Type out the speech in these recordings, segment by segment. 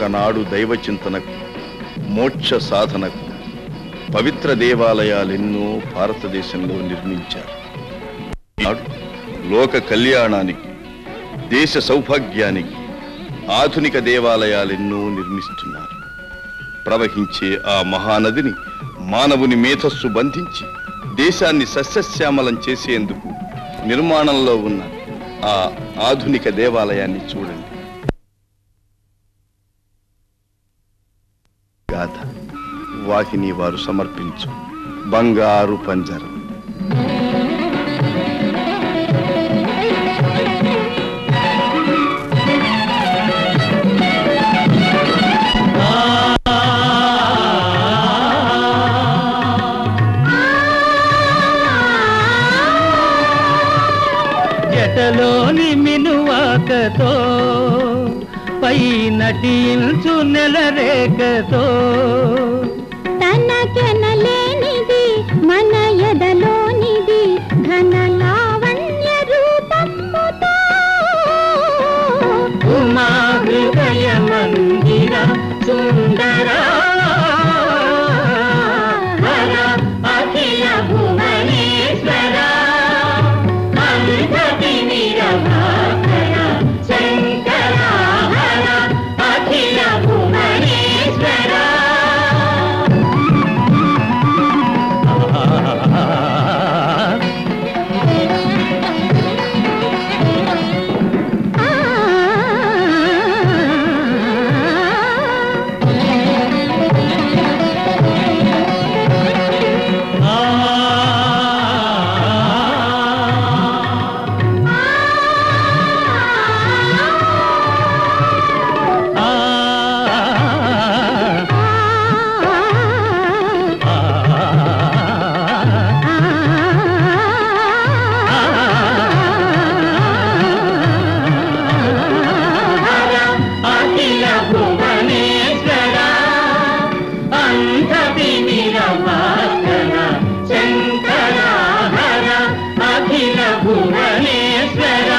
ఒకనాడు దైవ చింతనకు మోక్ష సాధనకు పవిత్ర దేవాలయాలెన్నో భారతదేశంలో నిర్మించారు ఈనాడు లోక కళ్యాణానికి దేశ సౌభాగ్యానికి ఆధునిక దేవాలయాలెన్నో నిర్మిస్తున్నారు ప్రవహించే ఆ మహానదిని మానవుని మేధస్సు బంధించి దేశాన్ని సస్యశ్యామలం చేసేందుకు నిర్మాణంలో ఉన్న ఆ ఆధునిక దేవాలయాన్ని చూడండి గాథ వాహిని వారు సమర్పించు బంగారు పంజరం జటలోని మినువాకతో పై నటించు నెల రేఖతో తనకెనలేనిది మన ఎదలోనిది ఘన లావణ్య రూపముతో ఉమా హృదయ మందిర సుందర హర అఖిల భువనేశ్వర అంతటి నిరభాకర శంకర హర అఖిల భువనేశ్వర అఖిల భువనేశ్వర అంతటి నిరభాకర శంకర హర అఖిల భువనేశ్వర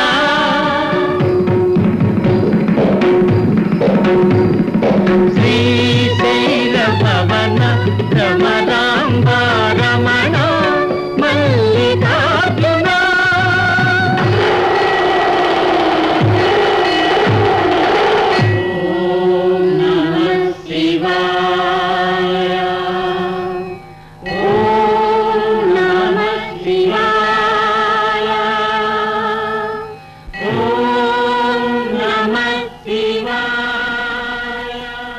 శ్రీశైల భవన రమణాంబ రమణ మల్లికార్జున శివాయ ఓం నమః శివాయ ఓం నమః శివాయ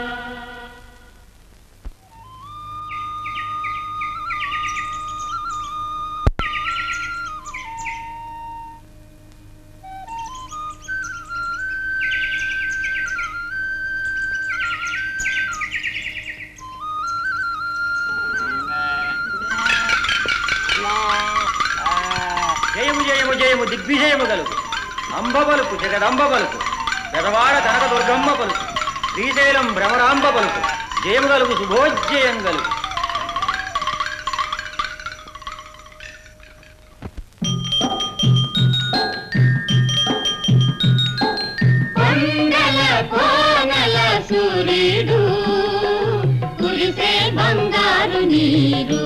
జయము జయము జయము దిగ్విజయము గలుగు అంబ పలుకు జగదంబ పలుకు పెదవాడ కనక దుర్గమ్మ పలుకు శ్రీశైలం భ్రమరాంబ పలుకు జయము గలుగు శుభోజ్జయం గలుగు కొండల కోనల సూర్యుడు కురిసే బంగారు నీరు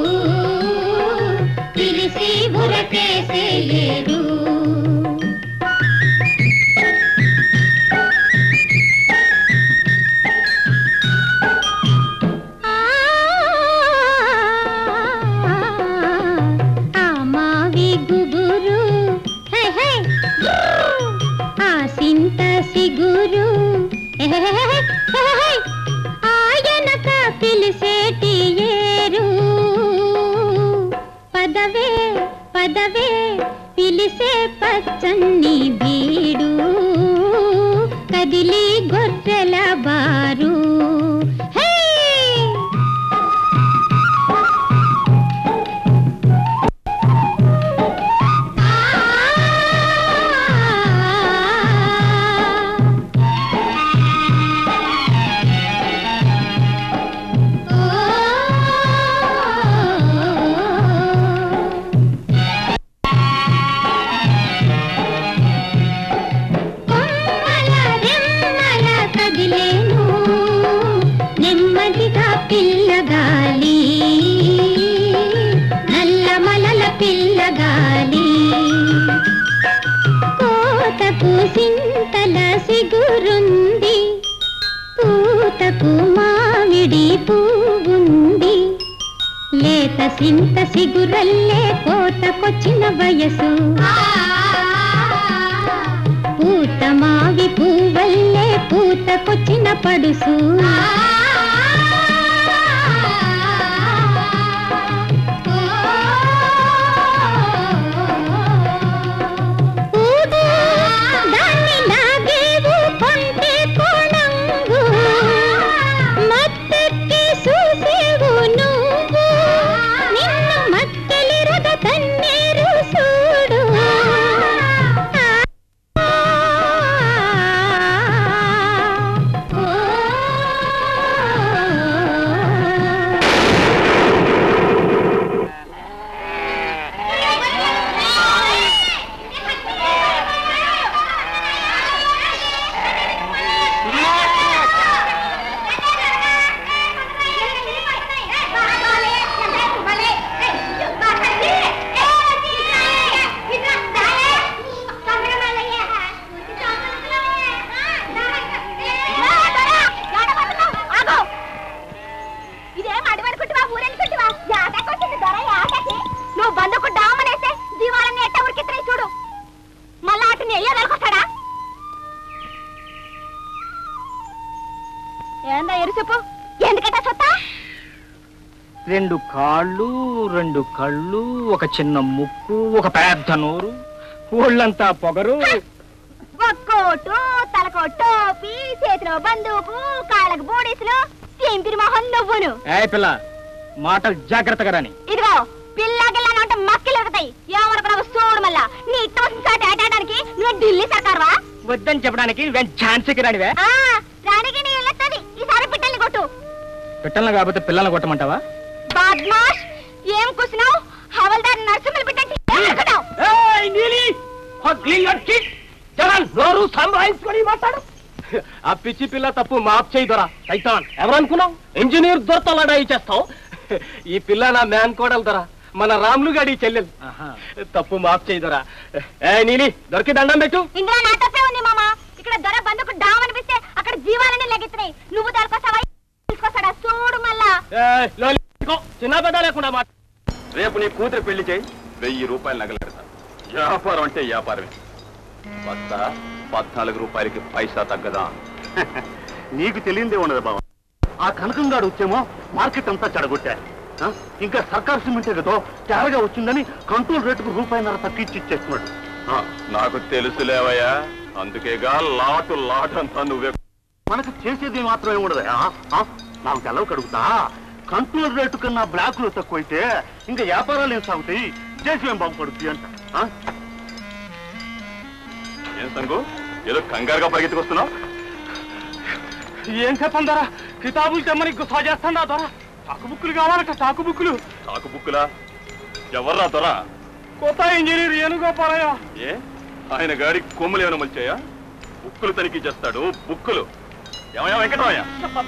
పిలిసి బురకేసే ఏరు ఆ మావి గుబురు హే హే ఆ సింత సిగురు ఆయనక పిలిసేటి ఏరు పదవే పదవే పిలిసే పచ్చన్ని బీడు కదిలి గొర్రెల బారు హే కొమ్మల రెమ్మల కదిలేను గాలి కోతకు సింతల సిగురుంది పూతకు మామిడి పువ్వుంది లేత సింత సిగురల్లే కోతకొచ్చిన వయసు పూత మావి పువ్వల్లే పూతకొచ్చిన పడుసు ఊదు దాన్ని లాగేవు కొంటె కోణంగు మత్తెక్కి చూసేవు నువ్వు నిన్ను మత్తెలిరగ తన్నేరు చూడు ఇదేం అడవనుకుంటువా ఊరనుకుంటువా యాటకొచ్చింది దొర యాటకి నువ్వు బందుకు డామనేస్తే జీవాలన్నీ ఎట్ట ఉరికిత్తాయి చూడు మళ్ళా అటు నెయ్యదలకొస్తాడా ఏందా ఎరుసెప్పు ఎందుకట సొత్తా రెండు కాళ్ళు రెండు కళ్ళు ఒక చిన్న ముక్కు ఒక పెద్ద నోరు ఒళ్ళంతా పొగరు ఒక్కోటు తలకో టోపీ చేతిలో బందూకు కాళ్ళకు బూడీసులు తెంపిరి మొహం నువ్వును ఏ పిల్ల మాటలు జాగ్రత్తగా రాని ఇదిగో పిల్ల గిల్ల అంటే మక్కలు ఎరుగుతాయి ఏమనుకున్నావు చూడు మళ్ళా నీ ఇష్టం సాటి ఆటాడడానికి నువ్వు ఢిల్లీ సర్కార్వా వద్దని చెప్పడానికి వెన్ ఛాన్సీకి రానివే ఆ, రాణికి నీ ఇల్లత్తది ఈసారి పిట్టల్ని కొట్టు పిట్టలను కాకపోతే పిల్లల్ని కొట్టమంటావా బాద్మాష్ ఏం కూసినావు హవల్దార్ నరసింహులు బిడ్డంటి నోరు సంభాయించుకొని మాట్లాడు ఆ పిచ్చి పిల్ల తప్పు మాఫ్ చేయి దొరా సైతాన్ ఎవరనుకున్నావు ఇంజనీర్ దొరతో లడాయి చేస్తావు ఈ పిల్ల నా మ్యాన్ కోడలు దొరా మన రాములు గడి చెల్లెలు తప్పు మాఫ్ చేయి దొరా ఏ నీలి దొరికి దండం పెట్టు ఇందులో నా తప్పే ఉంది మామ ఇక్కడ దొర బందుకు డామ్ అనిపిస్తే అక్కడ జీవాలని లెగిస్తున్నాయి నువ్వు తలకొస్తావా తీసుకొస్తాడా చూడు మళ్ళా ఏయ్, లోలి, ఇదిగో, చిన్న పెద్ద లేకుండా మాట రేపు నీ కూతురు పెళ్లి చేయి వెయ్యి రూపాయలు నగలెడతా వ్యాపారం అంటే వ్యాపారమే వస్తా పద్నాలుగు రూపాయలకి పైసా తగ్గదా నీకు తెలియందే ఉండదు బావ ఆ కనకంగాడు వచ్చేమో మార్కెట్ అంతా చెడగొట్టారు ఆ? ఇంకా సర్కార్ సిమెంట్ ఏదో తేరగా వచ్చిందని కంట్రోల్ రేటుకు రూపాయిన్నర తగ్గించి ఇచ్చేస్తున్నాడు ఆ, నాకు తెలుసులేవయ్యా అందుకేగా లాటు లాట్ అంతా నువ్వే మనకు చేసేది మాత్రమే ఉండదు నాకు తెలవ కడుగుతా కంట్రోల్ రేటు కన్నా బ్లాకులు తక్కువైతే ఇంకా వ్యాపారాలు ఏం సాగుతాయి చేసి ఏం బాగుపడుతుంది అంట ఆ? ఏం సంగు ఏదో కంగారుగా పరిగెత్తుకొస్తున్నావు ఏం చెప్పండి ధర కితాబులు తెమ్మని గుసా చేస్తాడా ధర టాకు బుక్కులు కావాలట టాకు బుక్కులు చాకు బుక్కులా ఎవర్రా దొరా కొత్త ఇంజనీర్ ఏనుగోపాలయ్య ఏ ఆయన గాడి కొమ్ములు ఏమైనా మలిచాయా బుక్కులు తనిఖీ చేస్తాడు బుక్కులు ఏమయ్యా వెంకటరామయ్య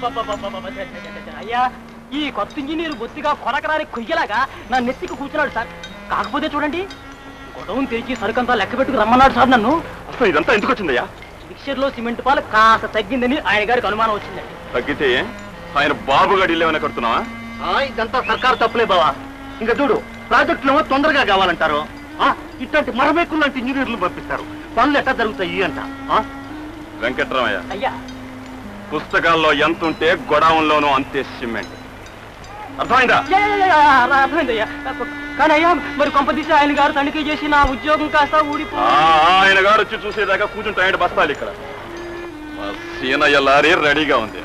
అయ్యా ఈ కొత్త ఇంజనీర్ బొత్తిగా కొనకరాని కొయ్యలాగా నా నెత్తికి కూర్చున్నాడు సార్ కాకపోతే చూడండి గొడవను తెరిచి సరుకంతా లెక్క పెట్టుకు రమ్మన్నాడు సార్ నన్ను అసలు ఇదంతా ఎందుకు వచ్చిందయ్యా మిక్చర్ లో సిమెంట్ పాలు కాస్త తగ్గిందని ఆయన గారికి అనుమానం వచ్చిందండి తగ్గితే ఏ? ఆయన బాబు గాడి ఇల్లు ఏమైనా కడుతున్నావా ఆ, ఇదంతా సర్కారు తప్పులే బావా ఇంకా చూడు ప్రాజెక్టులు ఏమో తొందరగా కావాలంటారు ఆ, ఇట్లాంటి మరమేకులు లాంటి ఇంజనీర్లు పంపిస్తారు పనులు ఎట్లా జరుగుతాయి అంట ఆ? వెంకట్రామయ్య అయ్యా పుస్తకాల్లో ఎంత ఉంటే గొడవంలోనూ అంతే సిమెంట్ అర్థమైందా యా, యా, యా, యా, అర్థమైందయ్యా కానీ అయ్యా మరి కొంపదీసి ఆయన గారు తనిఖీ చేసి నా ఉద్యోగం కాస్త ఊడిపో ఆ, ఆయన గారు వచ్చి చూసేదాకా కూర్చుంటాయండి బస్తాలు ఇక్కడ మా సీనయ్య లారీ రెడీగా ఉంది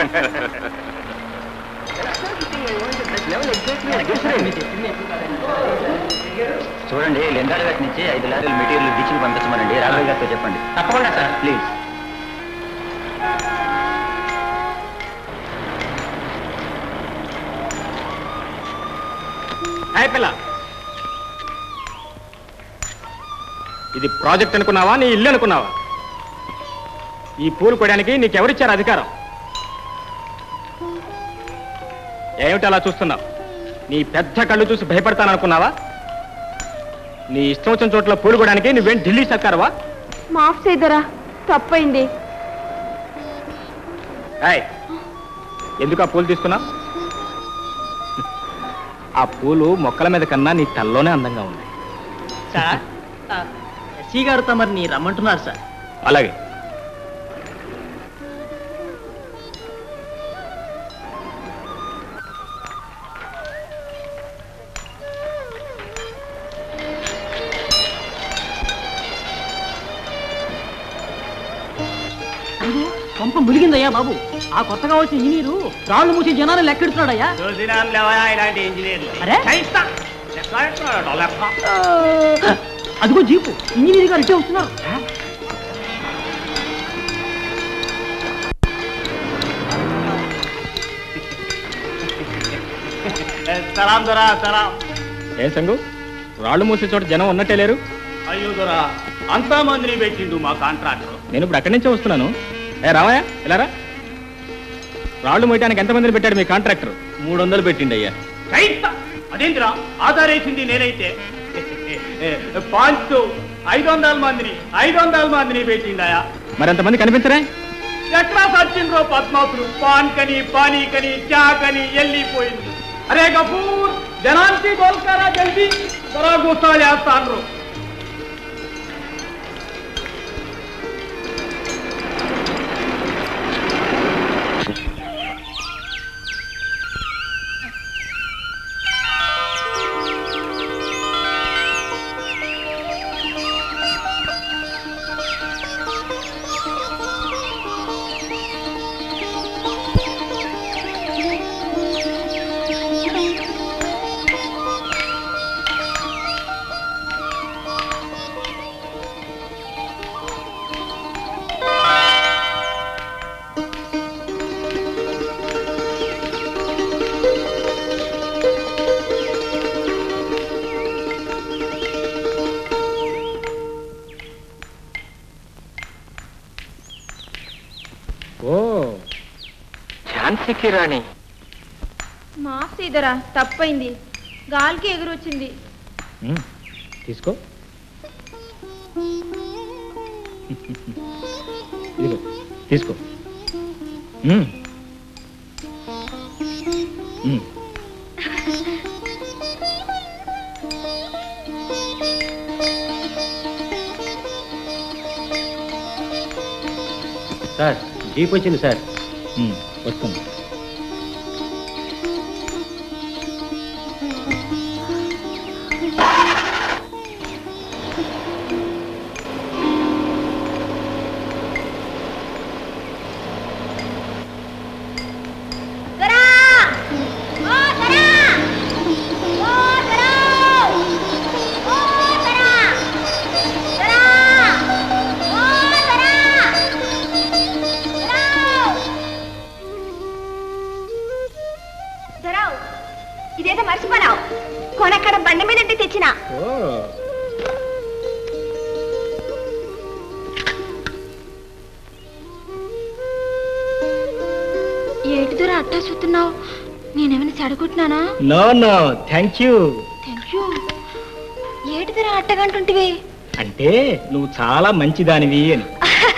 చూడండి లింగాలఘాట్ నుంచి ఐదు లారీలు మెటీరియల్ బీచ్కి పంపించమనండి రాఘవ గారితో చెప్పండి తప్పకుండా సార్ ప్లీజ్ హాయ్ పిల్ల ఇది ప్రాజెక్ట్ అనుకున్నావా నీ ఇల్లు అనుకున్నావా ఈ పూలు కొయ్యడానికి నీకెవరిచ్చారు అధికారం ఏమిటి అలా చూస్తున్నావు నీ పెద్ద కళ్ళు చూసి భయపడతాననుకున్నావా నీ ఇష్టం వచ్చిన చోట్ల పూలుకోవడానికి నువ్వేం ఢిల్లీ సర్కారవా మాఫ్ చేయదరా తప్పైంది ఏయ్, ఎందుకు ఆ పూలు తీసుకున్నా ఆ పూలు మొక్కల మీద కన్నా నీ తల్లోనే అందంగా ఉంది సార్ ఎస్సీ గారు తమరిని రమ్మంటున్నారు సార్ అలాగే పంప ములిగిందయ్యా బాబు ఆ కొత్తగా వచ్చిన ఇంజనీరు రాళ్ళు మూసి జనాన్ని లెక్కెడుతున్నాడయ్యా ఇలాంటి ఇంజనీర్లు అరే అదిగో జీపు ఇంజనీర్ గారు ఇట్టే వస్తున్నారు సలాం దొరా సలాం ఏం సంగు రాళ్ళు మూసే చోట జనం ఉన్నట్టే లేరు అయ్యో దొరా అంతా మందిని పెట్టిండు మా కాంట్రాక్టర్ నేను ఇప్పుడు అక్కడి నుంచే వస్తున్నాను ఏ రామయ్య ఇలారా రాళ్ళు మోయటానికి ఎంతమందిని పెట్టాడు మీ కాంట్రాక్టర్ మూడు వందలు పెట్టిండు అయ్యా అదేంటిరా ఆధారేసింది నేనైతే పాంచు ఐదు వందల మందిని ఐదు వందల మందిని పెట్టిండయా మరి అంతమంది కనిపించరే ఎట్లా సచ్చిండ్రో పద్మాసులు పాన్ కని పానీ కని చా కని వెళ్ళిపోయింది అరే గఫూర్ జనానికి గోల్కారా జల్దీ దొరా గుస్తా చేస్తాండ్రు ఓ ఝాన్సీకి రాణి మాఫ్ చేయదరా తప్పైంది గాలికి ఎగురొచ్చింది తీసుకో ఇదిగో తీసుకో మ్మ్. మ్మ్. సార్ జీప్ వచ్చింది సార్ మ్మ్. వస్తుంది దొరా! ఓ దొరా! ఓ దొరా! ఓ దొరా! దొరా! ఓ దొరా! దొరా! దొరావ్, ఇదేదో మర్చిపోనావు కొనక్కడ బండి మీద తెచ్చిన ఓ ఏటి దొర అట్టా చూస్తున్నావు నేనేమైనా చెడగొట్టినానా no no thank you thank you ఏటి దొర అట్టగంటుంటివి అంటే నువ్వు చాలా మంచిదానివి అని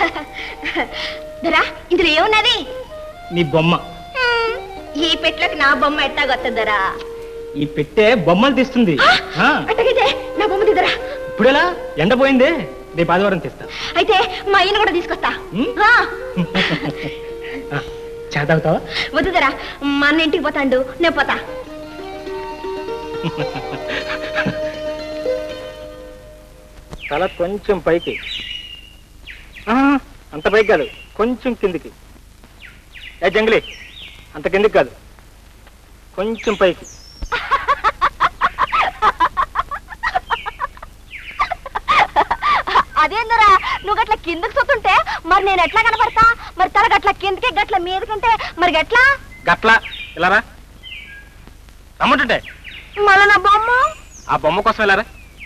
దొరా ఇందులో ఏమున్నది నీ బొమ్మ హ్మ్, ఈ పెట్లోకి నా బొమ్మ ఎట్టా గొత్తదరా ఈ పెట్టే బొమ్మలు తీస్తుంది ఆ, అట్టగైతే నా బొమ్మ దిద్దరా ఇప్పుడెలా ఎండపోయిందే రేపు ఆదివారం తీస్తా అయితే మా అయ్యను కూడా తీసుకొస్తా హ్మ్? ఆ, ఆ, చా తాగుతావా వద్దుదరా మా అన్న ఇంటికి పోతాండు నేను పోతా తల కొంచెం పైకి ఆ, అంత పైకి కాదు కొంచెం కిందికి ఏ జంగిలీ అంత కిందికి కాదు కొంచెం పైకి అదేందరా నువ్వు గట్ల కిందకి చూస్తుంటే మరి నేను ఎట్లా కనపడతా మరి తల గట్ల కిందకి గట్ల మీదకంటే మరి గట్లా గట్ల ఇలా రా రమ్మంటుంటే మళ్ళా నా బొమ్మ ఆ బొమ్మ కోసం వెళ్ళారా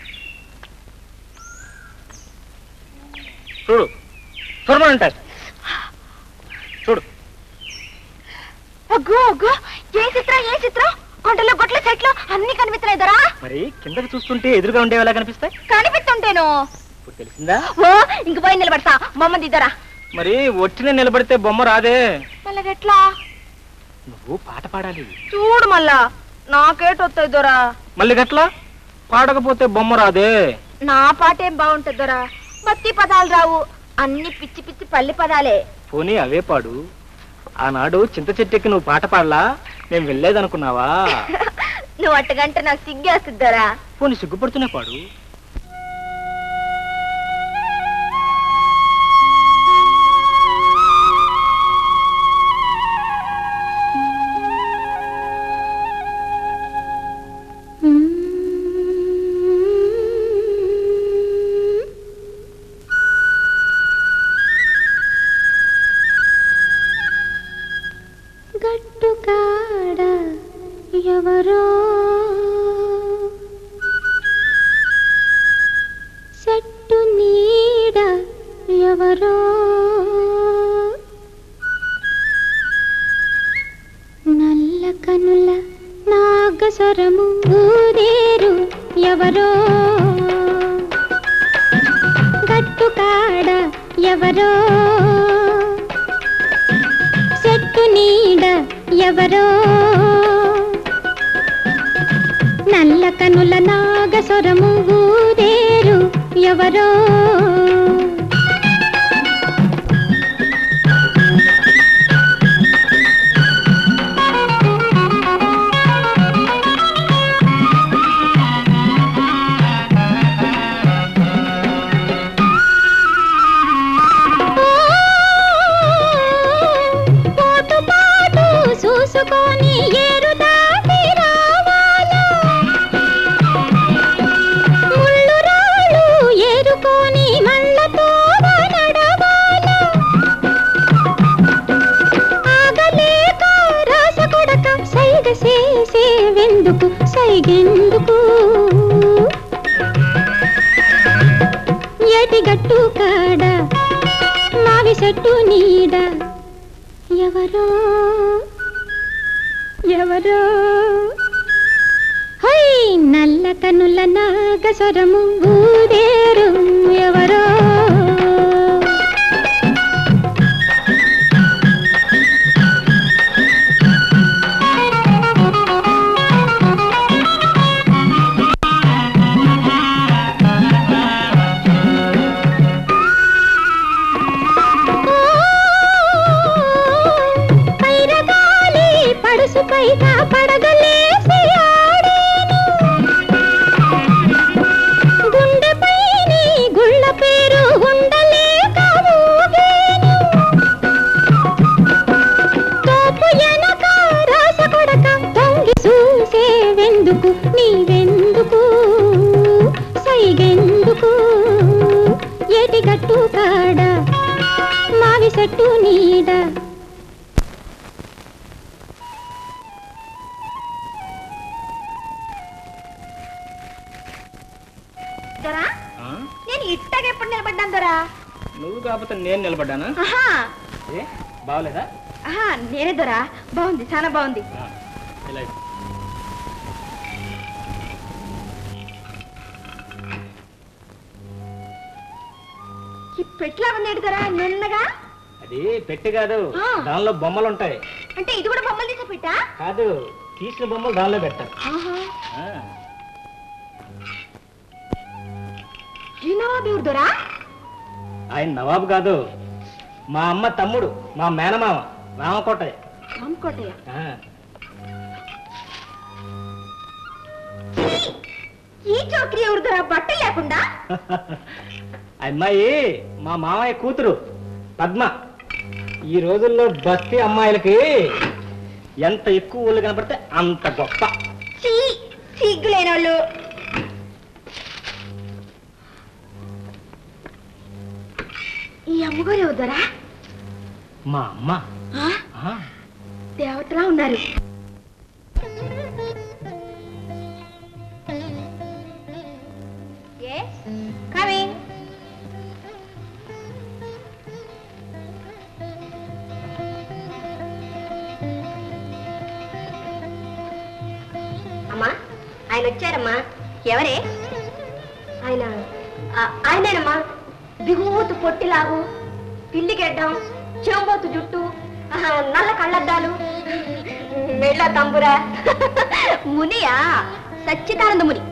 చూడు చూడమంటారు చూడు అగ్గో అగ్గో ఏ చిత్రం ఏ చిత్రం కొండలు గొట్ల చెట్లు అన్ని కనిపిస్తున్నాయి దొరా మరి కిందకి చూస్తుంటే ఎదురుగా ఉండేవి కనిపిస్తాయి కనిపిస్తుంటేను ఇప్పుడు తెలిసిందా ఓ ఇంక పోయి నిలబడతా మమ్మ దిద్దరా మరి ఒట్టిన నిలబడితే బొమ్మ రాదే మళ్ళీ ఎట్లా నువ్వు పాట పాడాలి చూడు మళ్ళా నాకేటొస్తాయి దొరా మళ్ళీ గట్లా పాడకపోతే బొమ్మ రాదే నా పాట ఏం బాగుంటుంది దొరా భక్తి పదాలు రావు అన్ని పిచ్చి పిచ్చి పల్లి పదాలే పోనీ అవే పాడు ఆనాడు చింత చెట్టుకి నువ్వు పాట పాడలా నేను వెళ్ళేదనుకున్నావా నువ్వు అట్టగంటే నాకు సిగ్గేస్తుంది దొరా పోనీ సిగ్గుపడుతూనే పాడు గట్టు కాడ ఎవరో చెట్టు నీడ ఎవరో నల్ల కనుల నాగస్వరము ఊదేరు ఎవరో గట్టు కాడ ఎవరో చెట్టు నీడ ఎవరో నల్ల కనుల నాగస్వరము ఊదేరు ఎవరో పాటు పాటు చూసుకొని ఏరు దాటి రావాలా ముళ్ళు రాళ్ళు ఏరుకొని మళ్ళతో నడవాలా ఆగలేక రాస కొడక సైగ చేసే వెందుకు సైగెందుకు ఏటి గట్టు కాడ మావి చెట్టు నీడ ఎవరో ఎవరో హై నల్ల కనుల నాగస్వరము ఊదేరు ఎవరో పైరగాలి పడుసు పైన పడగలేసి ఆడేను గుండెపైని గుళ్ళ పేరు ఉండలేక ఊగేను తోపు ఎనక రాస కొడక తొంగి చూసే వెందుకు నీవెందుకు సైగెందుకు ఏటి గట్టు కాడ మావి చెట్టు నీడ దొరా నేను ఇట్టగా ఎప్పుడు నిలబడ్డాను దొరా నువ్వు కాకపోతే నేను నిలబడ్డానా ఆహా ఏ బాగలేదా ఆహా నేనే దొరా బాగుంది చాలా బాగుంది ఆ, ఇలా ఇవ్వు. ఈ పెట్లా ఉంది దొరా నిన్నగా అది పెట్టి కాదు ఆ. దానిలో బొమ్మలు ఉంటాయి అంటే ఇది కూడా బొమ్మలు తీసే పెట్టా కాదు తీసిన బొమ్మలు దానిలో పెట్టారు ఆహా ఆ, ఈయన దేవుడు దొరా ఆయన నవాబు కాదు మా అమ్మ తమ్ముడు మా మేనమామ రామకోటయ్య రామకోటయ్య ఆ, ఈ చౌకరీ ఎవరు దొరా బట్టలు లేకుండా ఆ అమ్మాయి మా మామయ్య కూతురు పద్మ ఈ రోజుల్లో బస్తీ అమ్మాయిలకి ఎంత ఎక్కువ ఊళ్ళు కనపడితే అంత గొప్ప చీ సిగ్గు లేనోళ్ళు ఈ అమ్మగారు ఎవరు దొరా మా అమ్మ ఆ? ఆ, దేవతలా ఉన్నారు కమింగ్ వచ్చారమ్మా ఎవరే ఆయన ఆ- ఆయనేనమ్మా బిగుమూతు పొట్టిలాగు పిల్లి గెడ్డం చెంబోతు జుట్టు ఆహా, నల్ల కళ్ళద్దాలు మెళ్ళ తంబురా మునియా Sachchidananda Muni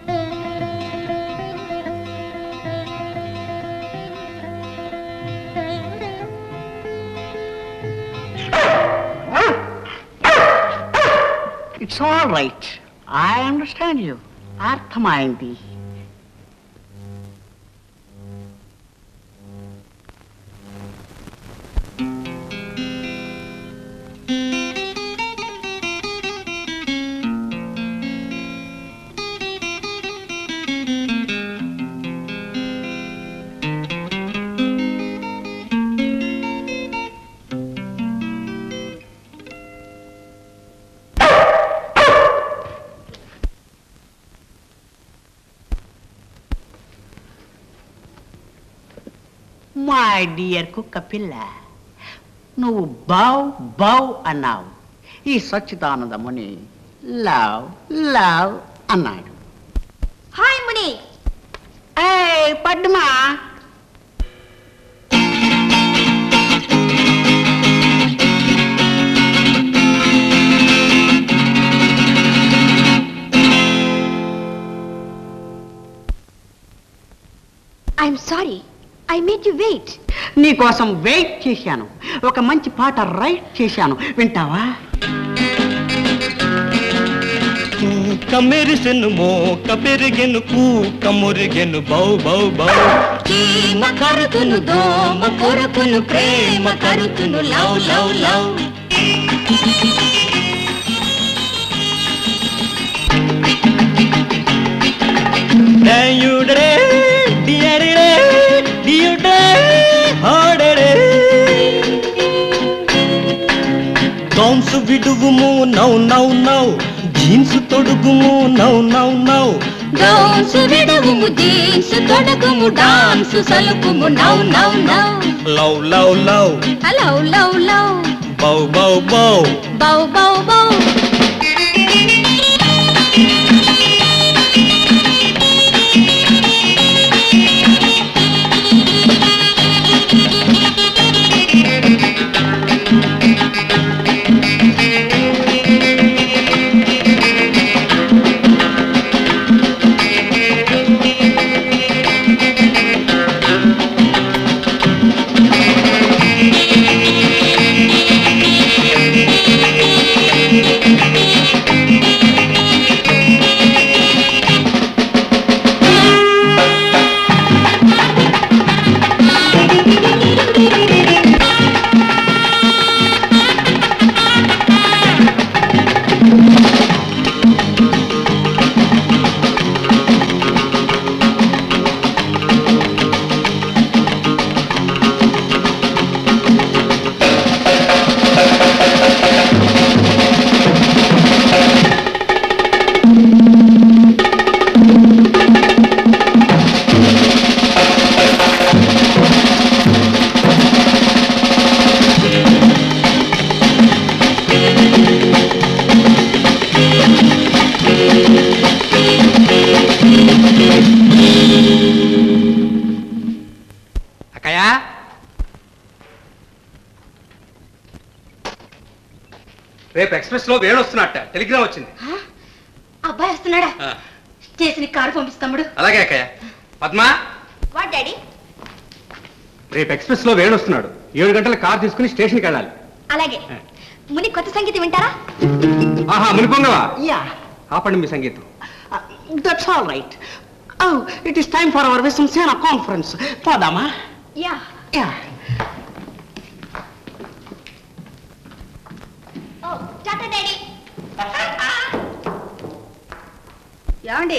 it's all right I understand you అర్థమైంది మై డియర్ కుక్క పిల్ల నువ్వు బౌ బౌ అన్నావు ఈ సచ్చిదానందముని లవ్ లవ్ అన్నాడు హాయ్ ముని ఏ Padma I'm sorry I made you wait నీకోసం వెయిట్ చేశాను ఒక మంచి పాట రైట్ చేశాను వింటావా కమెరిసెను మోక పెరిగెను కూక మురిగెను బౌ బౌ బౌ చీమ కరుకును దోమ కొరుకును ప్రేమ కరుకును లవ్ లవ్ లవ్ డయుడరే డియరిరే డియుడే హాడరే డౌన్స్ విడుగుము నౌ నౌ నౌ జీన్స్ తొడుగుము నౌ నౌ నౌ డౌన్స్ విడవుము జీన్స్ తొడగుము డాన్స్ సలుకుము now now now love love love love love love బౌ బౌ బౌ బౌ బౌ బౌ అక్కయ్య రేపు ఎక్స్ప్రెస్ లో వేణు వస్తున్నట్ట టెలిగ్రామ్ వచ్చింది అబ్బాయి వస్తున్నాడా ఆ, స్టేషన్ కారు పంపిస్తాముడు అలాగే అక్కయ్య పద్మా వాట్ డాడీ రేపు ఎక్స్ప్రెస్ లో వేణు వస్తున్నాడు ఏడు గంటల కార్ తీసుకుని స్టేషన్కి వెళ్ళాలి అలాగే ముని కొత్త సంగీతం వింటారా ఆహా మునిపొంగవా యా ఆపండి మీ సంగీతం that's all right oh it is time for our విశ్వంసేన కాన్ఫరెన్స్ పోదామా yeah yeah oh tata daddy ఏమండి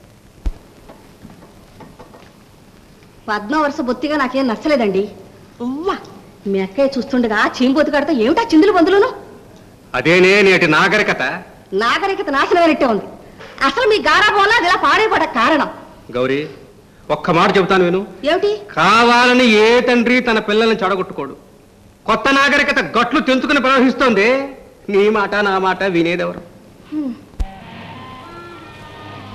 పద్మ వరుస బొత్తిగా నాకేం నచ్చలేదండి ఉవ్వా మీ అక్కయ్య చూస్తుండగా చీంబోతు కడితే ఏమిటా చిందులు బందులును అదేనే నేటి నాగరికత నాగరికత నాశనమైనట్టే ఉంది అసలు మీ గారాభంలో అది ఇలా పాడైపడ కారణం గౌరీ ఒక్క మాట చెబుతాను విను ఏమిటి కావాలని ఏ తండ్రి తన పిల్లల్ని చెడగొట్టుకోడు కొత్త నాగరికత గట్లు తెంచుకుని ప్రవహిస్తోంది నీ మాట నా మాట వినేదెవరు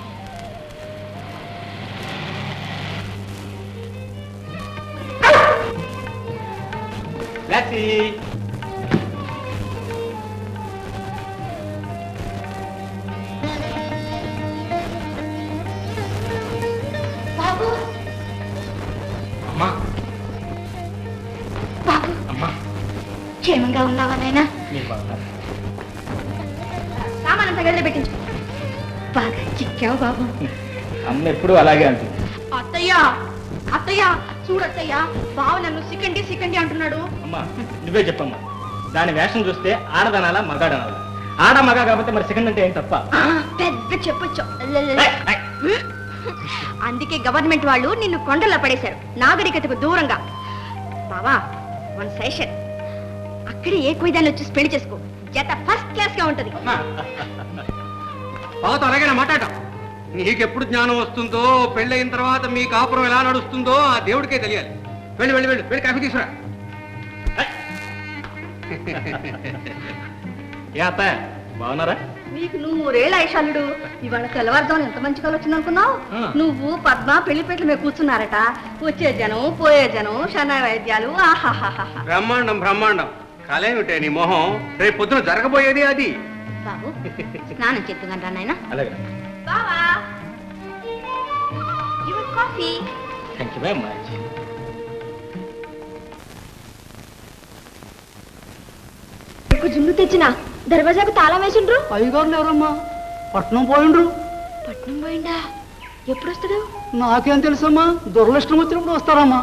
టాక్సీ బాబు అమ్మా బాబు అమ్మా క్షేమంగా ఉన్నావా నాయనా మీరు బాగున్నారు సామానంతా గదిలో పెట్టించు బాగా చిక్కావు బాబు అమ్మ ఎప్పుడు అలాగే అంటుంది అత్తయ్య అత్తయ్య చూడత్తయ్య బావ నన్ను సికండి సికండి అంటున్నాడు అమ్మా నువ్వే చెప్పమ్మా దాని వేషం చూస్తే ఆడదనాలా మగాడనాలా ఆడ మగ కాకపోతే మరి సెకండ్ అంటే ఏం తప్ప ఆ, పెద్ద చెప్పొచ్చు అందుకే గవర్నమెంట్ వాళ్ళు నిన్ను కొండల్లో పడేశారు నాగరికతకు దూరంగా బావా వన్ సెషన్ అక్కడే ఏ కుయిదాన్ని వచ్చి పెళ్లి చేసుకో జత ఫస్ట్ క్లాస్ గా ఉంటది బావతో అలాగే మాట్లాడటం నీకెప్పుడు జ్ఞానం వస్తుందో పెళ్ళయిన తర్వాత మీ కాపురం ఎలా నడుస్తుందో ఆ దేవుడికే తెలియాలి వెళ్ళి వెళ్ళి వెళ్ళి వెళ్ళి కాఫీ తీసుకురా ఏ అత్త బాగున్నారా నీకు నూరేళ్ళ ఐశాలుడు ఇవాళ తెల్లవారుజామున ఎంత మంచి కాలు వచ్చింది అనుకున్నావు ఆ. నువ్వు పద్మ పెళ్లిపేటల మీద కూర్చున్నారట వచ్చే జనం పోయే జనం శన వైద్యాలు ఆహాహాహా బ్రహ్మాండం బ్రహ్మాండం కలేమిటే నీ మొహం రేపు పొద్దున జరగబోయేది అది బాబు స్నానం చేద్దుగా నాయన అలాగే బావా your coffee thank you very much జున్ను తెచ్చిన దర్వాజాకు తాళం వేసిండ్రు అయ్యగారు ఎవరమ్మా పట్నం పోయిండ్రు పట్నం పోయిందా ఎప్పుడు వస్తాడు నాకేం తెలుసమ్మా దురదృష్టం వచ్చినప్పుడు వస్తారమ్మా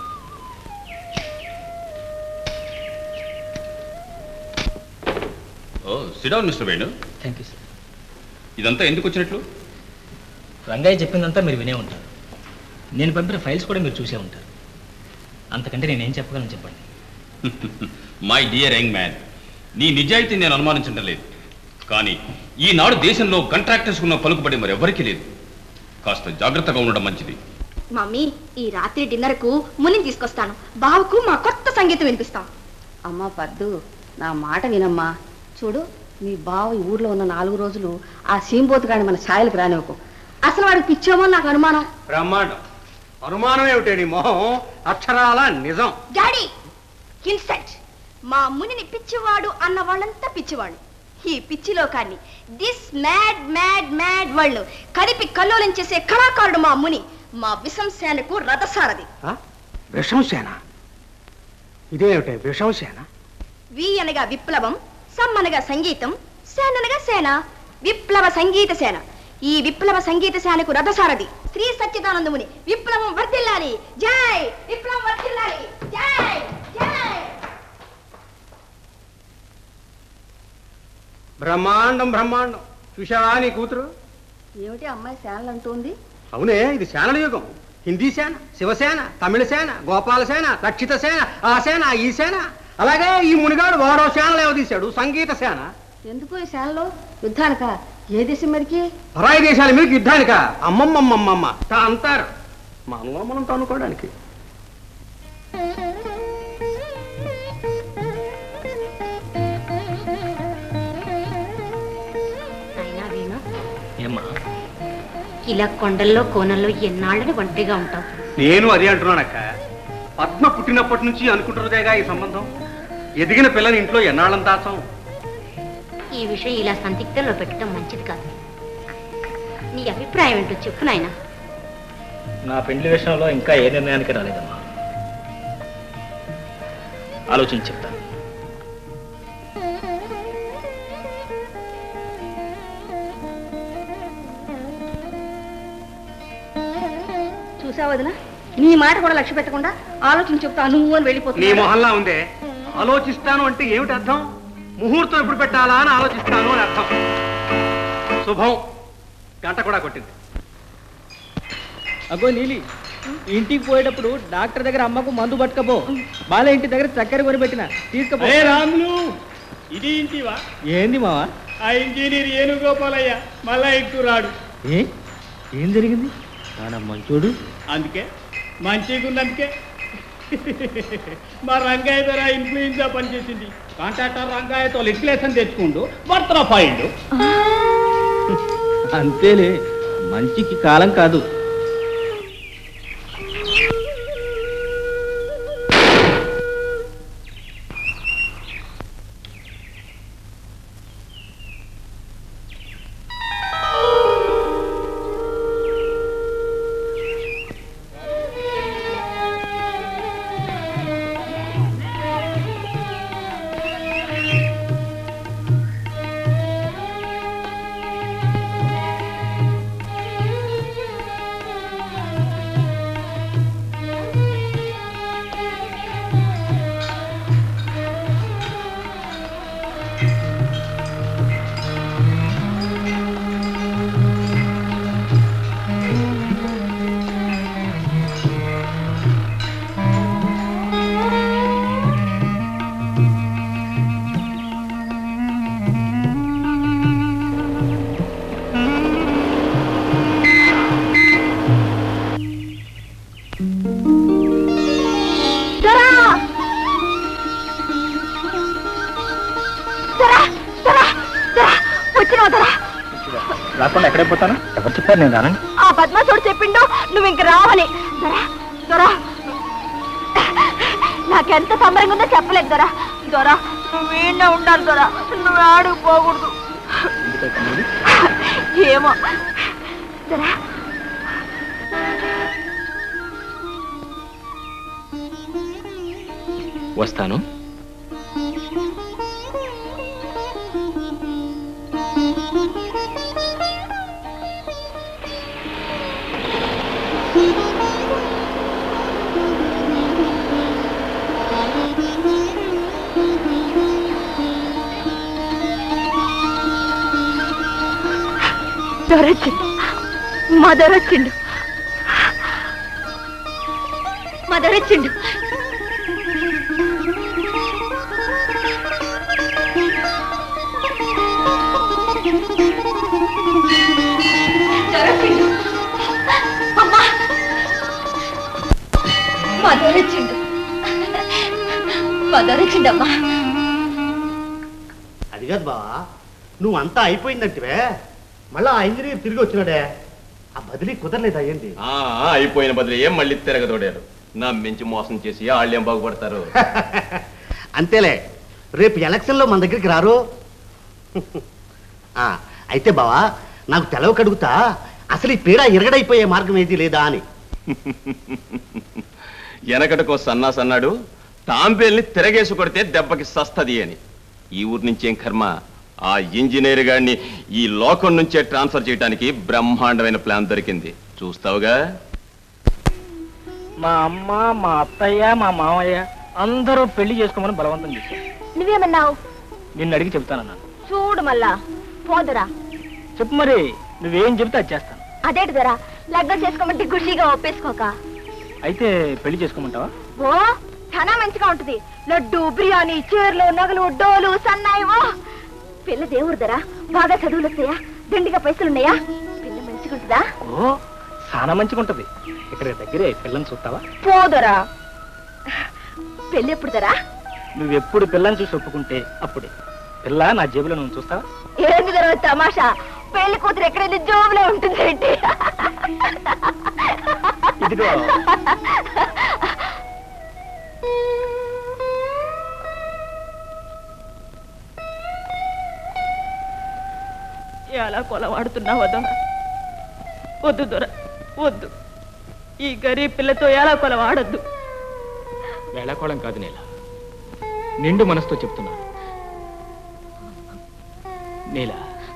oh sit down mister Venu thank you sir ఇదంతా ఎందుకు వచ్చినట్లు రంగయ్య చెప్పిందంతా మీరు వినే ఉంటారు నేను పంపిన ఫైల్స్ కూడా మీరు చూసే ఉంటారు అంతకంటే నేనేం చెప్పగలను చెప్పండి మై డియర్ యంగ్ మ్యాన్ నీ నిజాయితీ నేను అనుమానించడం లేదు కానీ ఈనాడు దేశంలో కాంట్రాక్టర్స్ ఉన్న పలుకుబడి మరెవ్వరికీ లేదు కాస్త జాగ్రత్తగా ఉండడం మంచిది మమ్మీ ఈ రాత్రి డిన్నర్ కు ముని తీసుకొస్తాను బావకు మా కొత్త సంగీతం వినిపిస్తాం అమ్మ పద్దు నా మాట వినమ్మా చూడు మీ బావ ఈ ఊర్లో ఉన్న నాలుగు రోజులు ఆ సీంబోతు గాని మన ఛాయలకు రానివ్వకు అసలు వాడికి పిచ్చేమో నాకు అనుమానం బ్రహ్మాండం అనుమానం ఏమిటే నీ మొహం అక్షరాల నిజం డాడీ ఇన్సెంట్ మా మునిని పిచ్చివాడు అన్న వాళ్ళంతా పిచ్చివాళ్ళు ఈ పిచ్చి లోకాన్ని this mad mad mad world కలిపి కల్లోలం చేసే కళాకారుడు మా ముని మా విశంసేనకు రథసారథి ఆ? విషంసేన ఇదేమిటే విషంసేన వి అనగా విప్లవం సమ్ అనగా సంగీతం సేన అనగా సేన విప్లవ సంగీత సేన ఈ విప్లవ సంగీత సేనకు రథసారథి శ్రీ సచ్చిదానందముని విప్లవం వర్ధిల్లాలి జై విప్లవం వర్ధిల్లాలి జై జై బ్రహ్మాండం బ్రహ్మాండం చూశావా నీ కూతురు ఏమిటి అమ్మాయి శానలు అంటుంది అవునే ఇది సేనల యుగం హిందీ సేన శివసేన తమిళ సేన గోపాల సేన రక్షిత సేన ఆ సేన ఈ సేన అలాగే ఈ మునిగాడు వాడో సేనలు ఏవదీశాడు సంగీత సేన ఎందుకు ఈ శానలో యుద్ధానిక ఏ దేశం మీదకి పరాయి దేశాల మీద యుద్ధానిక అమ్మమ్మమ్మమ్మమ్మ తా అంటారు మనలో మనం తనుకోవడానికి అయినా వీణు ఏమ్మా ఇలా కొండల్లో కోనల్లో ఎన్నాళ్ళని ఒంటరిగా ఉంటావు నేను అదే అంటున్నానక్క పద్మ పుట్టినప్పటి నుంచి అనుకుంటున్నదేగా ఈ సంబంధం ఎదిగిన పిల్లని ఇంట్లో ఎన్నాళ్ళని దాచాం ఈ విషయం ఇలా సందిగ్ధంలో పెట్టడం మంచిది కాదు నీ అభిప్రాయం ఏంటో చెప్పు నాయనా నా పెండ్లి విషయంలో ఇంకా ఏ నిర్ణయానికి రాలేదమ్మా ఆలోచించి చెప్తాను చూసావు వదినా నీ మాట కూడా లక్ష్య పెట్టకుండా ఆలోచించి చెప్తా నువ్వు అని నీ వెళ్ళిపోతున్నా మొహల్లా ఉందే ఆలోచిస్తాను అంటే ఏమిటి అర్థం ముహూర్తం ఎప్పుడు పెట్టాలా అని ఆలోచిస్తాను అని అర్థం శుభం గంట కూడా కొట్టింది అగో నీలి ఇంటికి పోయేటప్పుడు డాక్టర్ దగ్గర అమ్మకు మందు పట్టుకపో బాల ఇంటి దగ్గర చక్కెర కొని పెట్టిన తీసుకపో రాములు ఇది ఇంటివా ఏంది మావా ఆ ఇంజనీర్ ఏనుగోపాలయ్య మళ్ళా ఎక్కువ రాడు ఏ ఏం జరిగింది చాలా మంచోడు అందుకే మంచిగా ఉన్నందుకే మా రంగయ్య ధర ఇన్ఫ్లుయెన్సా పనిచేసింది కాంట్రాక్టర్ రంగయ్యతో లిక్లేషన్ తెచ్చుకుంటూ భర్తలో పాయిండు అంతేలే మంచికి కాలం కాదు వెళ్ళిపోతాను ఎవరు చెప్పారు నేను రానని ఆ బద్మాసుడు చెప్పిండు నువ్వు ఇంక రావని దొరా దొరా నాకెంత సంబరంగా ఉందో చెప్పలేదు దొరా దొరా నువ్వు వీడినే ఉండాలి దొరా నువ్వు ఆడుకు పోకూడదు ఏమో దొరా వస్తాను దొరొచ్చిండు మా దొరొచ్చిండు మా దొరొచ్చిండు దొరొచ్చిండు అమ్మా మా దొరొచ్చిండు మా దొరొచ్చిండమ్మా అది కాదు బావా నువ్వు అంతా అయిపోయిందంటివే మళ్ళా ఆ ఇంజనీర్ తిరిగి వచ్చినాడే ఆ బదిలీ కుదరలేదు అయ్యింది ఆ, అయిపోయిన బదులు ఏం మళ్ళీ తిరగదోడారు నా మించి మోసం చేసి వాళ్ళేం బాగుపడతారు అంతేలే రేపు ఎలక్షన్లో మన దగ్గరికి రారు ఆ, అయితే బావా నాకు తెలవ కడుగుతా అసలు ఈ పీడ ఎరగడైపోయే మార్గం ఏది లేదా అని వెనకటికో సన్నాస్ అన్నాడు టాంబేల్ని తిరగేసి కొడితే దెబ్బకి సస్తది అని ఈ ఊరు నుంచి ఏం కర్మ ఆ ఇంజనీర్ గాడిని ఈ లోకం నుంచే ట్రాన్స్ఫర్ చేయడానికి బ్రహ్మాండమైన ప్లాన్ దొరికింది చూస్తావుగా మా అమ్మ మా అత్తయ్య మా మామయ్య అందరూ పెళ్లి చేసుకోమని బలవంతం చేశారు నువ్వేమన్నావు నిన్ను అడిగి చెప్తానన్నాను చూడు మళ్ళా పోదురా చెప్పు మరి నువ్వేం చెప్తే అది చేస్తాను అదేంటి దొరా లగ్నం చేసుకోమంటే ఖుషిగా ఒప్పేసుకోక అయితే పెళ్లి చేసుకోమంటావా ఓ చాలా మంచిగా ఉంటది లడ్డు బిర్యానీ చీరలు నగలు డోలు సన్నాయి ఓ పిల్ల దేవుడు దరా బాగా చదువులు వస్తాయా దండిగా పైసలున్నాయా పిల్ల మంచిగా ఉంటుందా ఓ చాలా మంచిగా ఉంటది ఇక్కడ దగ్గరే పిల్లని చూస్తావా పోదరా పెళ్ళి ఎప్పుడు దరా నువ్వెప్పుడు పిల్లని చూసి ఒప్పుకుంటే అప్పుడే పిల్ల నా జేబులో నువ్వు చూస్తావా ఏంది దరా తమాషా పెళ్లి కూతురు ఎక్కడైనా జోబులో ఉంటుంది ఏంటి ఇదిగో ఎలా కొలవాడుతున్నావా దొర వద్దు దొర వద్దు ఈ గరీబ్ పిల్లతో ఎలా కొలవాడద్దు వేళాకోళం కాదు నేల నిండు మనసుతో చెప్తున్నాను నీల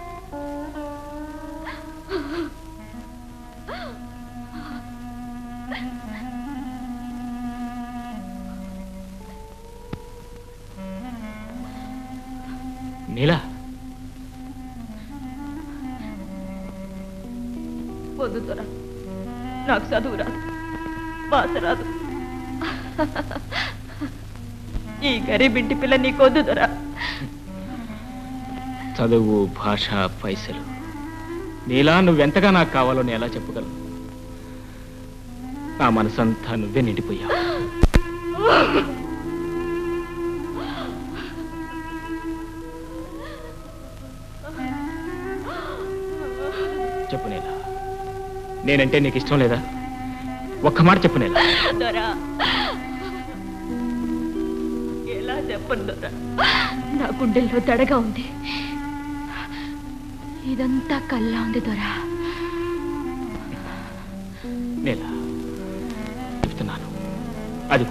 నీలా వద్దు దొర నాకు చదువు రాదు భాష రాదు ఈ గరీబ్ ఇంటి పిల్ల నీకొద్దు దొర చదువు భాష పైసలు నీలా నువ్వెంతగా నాకు కావాలో నేను ఎలా చెప్పగలను నా మనసంతా నువ్వే నిండిపోయావు చెప్పు నేలా నేనంటే నీకు ఇష్టం లేదా ఒక్క మాట చెప్పు నేలా దొర ఎలా చెప్పను దొర నా గుండెల్లో దడగా ఉంది ఇదంతా కల్లా ఉంది దొరా నేల చెప్తున్నాను అది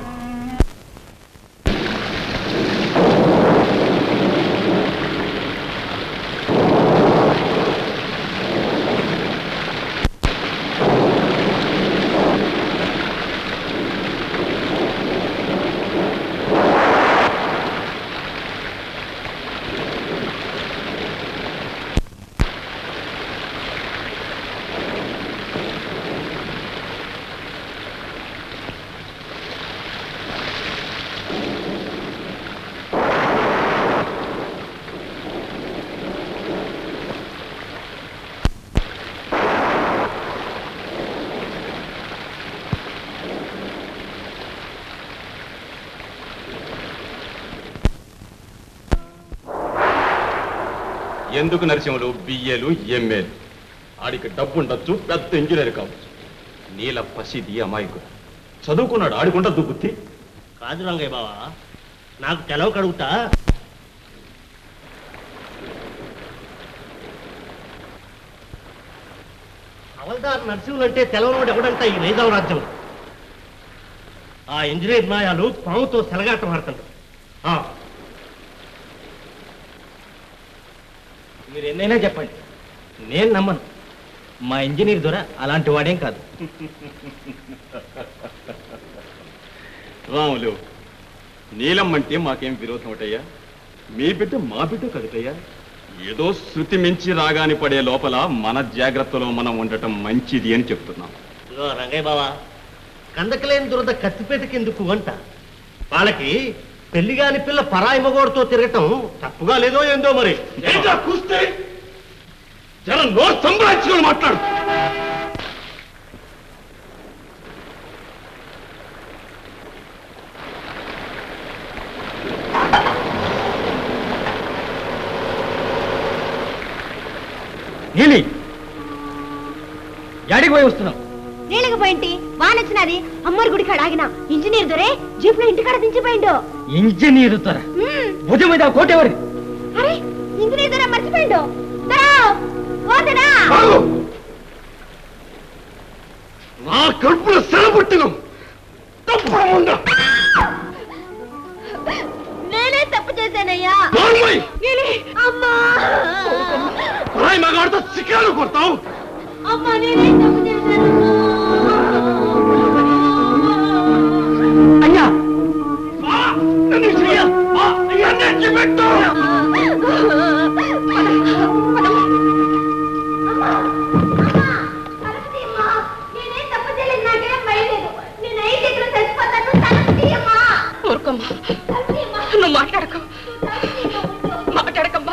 ఎందుకు నరసింహులు బిఏలు ఎంఏలు ఆడికి డబ్బు ఉండొచ్చు పెద్ద ఇంజనీర్ కావచ్చు నీల పసిది అమాయకుడు చదువుకున్నాడు ఆడికుండద్దు బుద్ధి కాదు రంగయ్య బావా నాకు తెలవ కడుగుతా హవల్దార్ నరసింహులు అంటే తెలవనోడు ఎవడంట ఈ నైజాం రాజ్యం ఆ ఇంజనీర్ నాయాలు పాముతో సెలగాట మాడుతుంటారు ఆ, మీరు ఎన్నైనా చెప్పండి నేను నమ్మను మా ఇంజనీర్ దొర అలాంటి వాడేం కాదు రాములు నీలం అంటే మాకేం విరోధం ఒకటయ్యా మీ బిడ్డ మా బిడ్డ కదుటయ్యా ఏదో శృతి మించి రాగాని పడే లోపల మన జాగ్రత్తలో మనం ఉండటం మంచిది అని చెప్తున్నాం ఇదిగో రంగయ్య బావా కందకలేని దురద కత్తిపేటకెందుకు అంట వాళ్ళకి పెళ్లి కాని పిల్ల పరాయి మగోడితో తిరగటం తప్పుగా లేదో ఏందో మరి కూస్తే జనం నోరు సంభాషించుకొని మాట్లాడు నీలి యాడికి పోయి వస్తున్నావు నీళ్ళకి పోయింటి వానొచ్చినది అమ్మోరి గుడి కాడ ఆగిన ఇంజనీర్ దొరే జీప్ లో ఇంటికాడ దించిపోయిండు ఇంజనీర్ తర మ్మ్. భుజం మీద కోట ఎవరి అరే ఇంజనీర్ దొర మర్చిపోయిండు దొరా ఓ దొరా నా కడుపులో సెలబుట్టిను తప్పకుండా నేనే తప్పు చేశానయ్యా బాగున్నాయి. నీలి, అమ్మా రాయి మగాడితో చికాలు కొడతావు అమ్మా నేనే తప్పు చేశాను అయ్యా నేనే తప్పు చేయలేదు నాకేం భయం లేదు నేను ఐదు దగ్గర చచ్చిపోతాను తలుపు తీయమ్మా ఊరుకోమ్మా నువ్వు మాట్లాడక మాట్లాడకమ్మా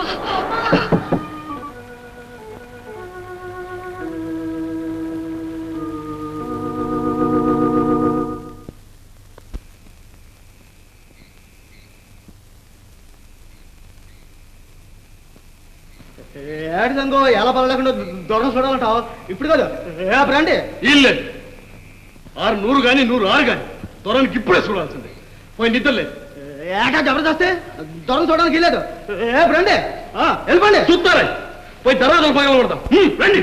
ఏడు సంగో ఎలా పడలేకుండా దొరకం చూడాలంటావు ఇప్పుడు కాదు ఏ రండి ఇల్లే ఆరు నూరు గాని నూరు ఆరు గాని దొరనికి ఇప్పుడే చూడాల్సిందే పోయి నిద్రలేదు ఏటా జబర్దస్తే దొరకం చూడడానికి లేదు ఏ రండి ఆ, వెళ్ళిపోండి చూస్తారా పోయి దర్వాజలు పగల కొడతాం హ్మ్, రండి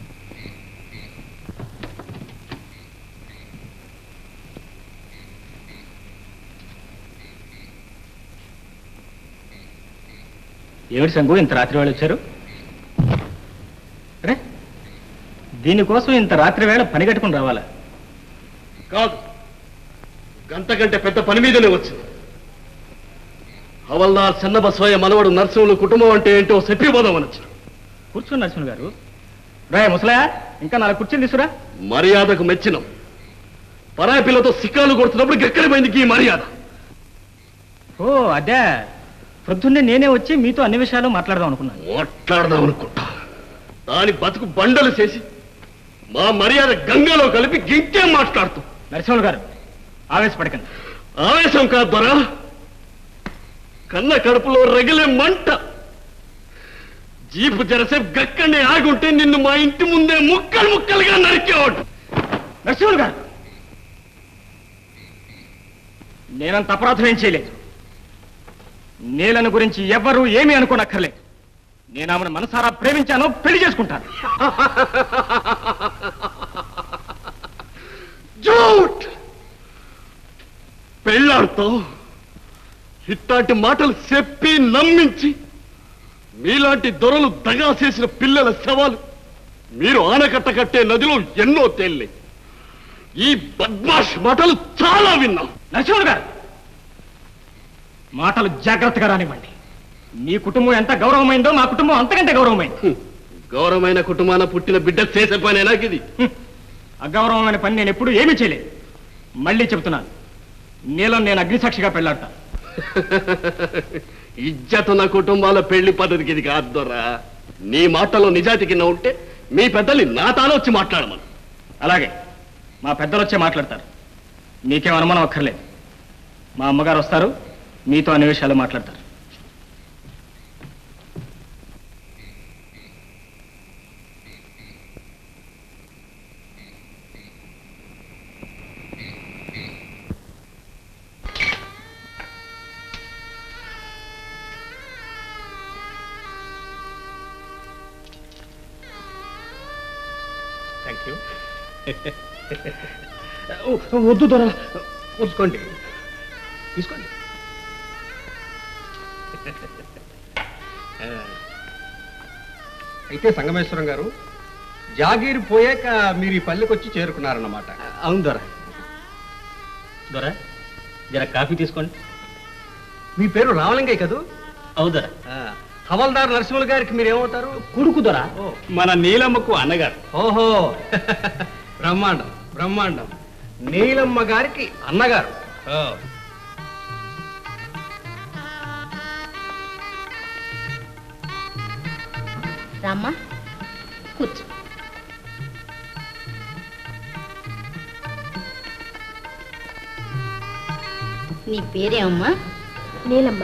ఏమిటి సంగు ఇంత రాత్రి వేళ వచ్చారు అరే దీనికోసం ఇంత రాత్రి వేళ పని కట్టుకుని రావాలా కాదు గంట కంటే పెద్ద పని మీదనే వచ్చింది హవల్దార్ చెన్నబస్వయ్య మనవడు నరసింహులు కుటుంబం అంటే ఏంటో చెప్పిపోదామని వచ్చాను కూర్చోండి నరసింహ గారు రాయ ముసలయా ఇంకా నాలుగు కుర్చీలు తీసుకురా మర్యాదకు మెచ్చినం పరాయి పిల్లతో సిక్కాలు కొడుతున్నప్పుడు ఎక్కడి పోయింది ఈ మర్యాద ఓ అదే ప్రొద్దున్నే నేనే వచ్చి మీతో అన్ని విషయాలు మాట్లాడదాం అనుకున్నాను మాట్లాడదాం అనుకుంటా దాని బతుకు బండలు చేసి మా మర్యాద గంగలో కలిపి గింకేం మాట్లాడుతూ నరసింహులు గారు ఆవేశపడకండి ఆవేశం కాదు దొరా కన్న కడుపులో రగిలే మంట జీపు జరసేపు గక్కనే ఆగుంటే నిన్ను మా ఇంటి ముందే ముక్కలు ముక్కలుగా నరికేవాడు నరసింహులు గారు నేనంత అపరాధం ఏం చేయలేదు నీలను గురించి ఎవ్వరూ ఏమీ అనుకోనక్కర్లేదు నేను ఆమెను మనసారా ప్రేమించాను పెళ్లి చేసుకుంటాను జూట్ పెళ్ళాడుతావు ఇట్లాంటి మాటలు చెప్పి నమ్మించి మీలాంటి దొరలు దగా చేసిన పిల్లల శవాలు మీరు ఆనకట్ట కట్టే నదిలో ఎన్నో తేలినాయి ఈ బద్మాష్ మాటలు చాలా విన్నాం నరసింహులు గారు మాటలు జాగ్రత్తగా రానివ్వండి మీ కుటుంబం ఎంత గౌరవమైందో మా కుటుంబం అంతకంటే గౌరవమైంది గౌరవమైన కుటుంబాన పుట్టిన బిడ్డ చేసే పని నాకిది అగౌరవమైన పని నేను ఎప్పుడు ఏమీ చేయలేదు మళ్ళీ చెబుతున్నాను నీలో నేను అగ్నిసాక్షిగా పెళ్ళాడతా ఇజ్జతున్న కుటుంబాల పెళ్లి పద్ధతికి ఇది కాదు దొరా నీ మాటలో నిజాయితీ కింద ఉంటే మీ పెద్దల్ని నా తాను వచ్చి మాట్లాడమను అలాగే మా పెద్దలు వచ్చే మాట్లాడతారు మీకేం అనుమానం అక్కర్లేదు మా అమ్మగారు వస్తారు మీతో అన్ని విషయాలు మాట్లాడతారు వద్దు దొర ఉంచుకోండి తీసుకోండి అయితే సంగమేశ్వరం గారు జాగీరు పోయాక మీరు ఈ పల్లెకి వచ్చి చేరుకున్నారన్నమాట అవును దొర దొరా జర కాఫీ తీసుకోండి మీ పేరు రామలింగయ్య కదూ అవుదరా హవల్దార్ నరసింహుల గారికి మీరు ఏమవుతారు కొడుకు దొరా మన నీలమ్మకు అన్నగారు ఓహో బ్రహ్మాండం బ్రహ్మాండం నీలమ్మ గారికి అన్నగారు ఓ. రామ్మా కూర్చో నీ పేరేమమ్మా నీలమ్మ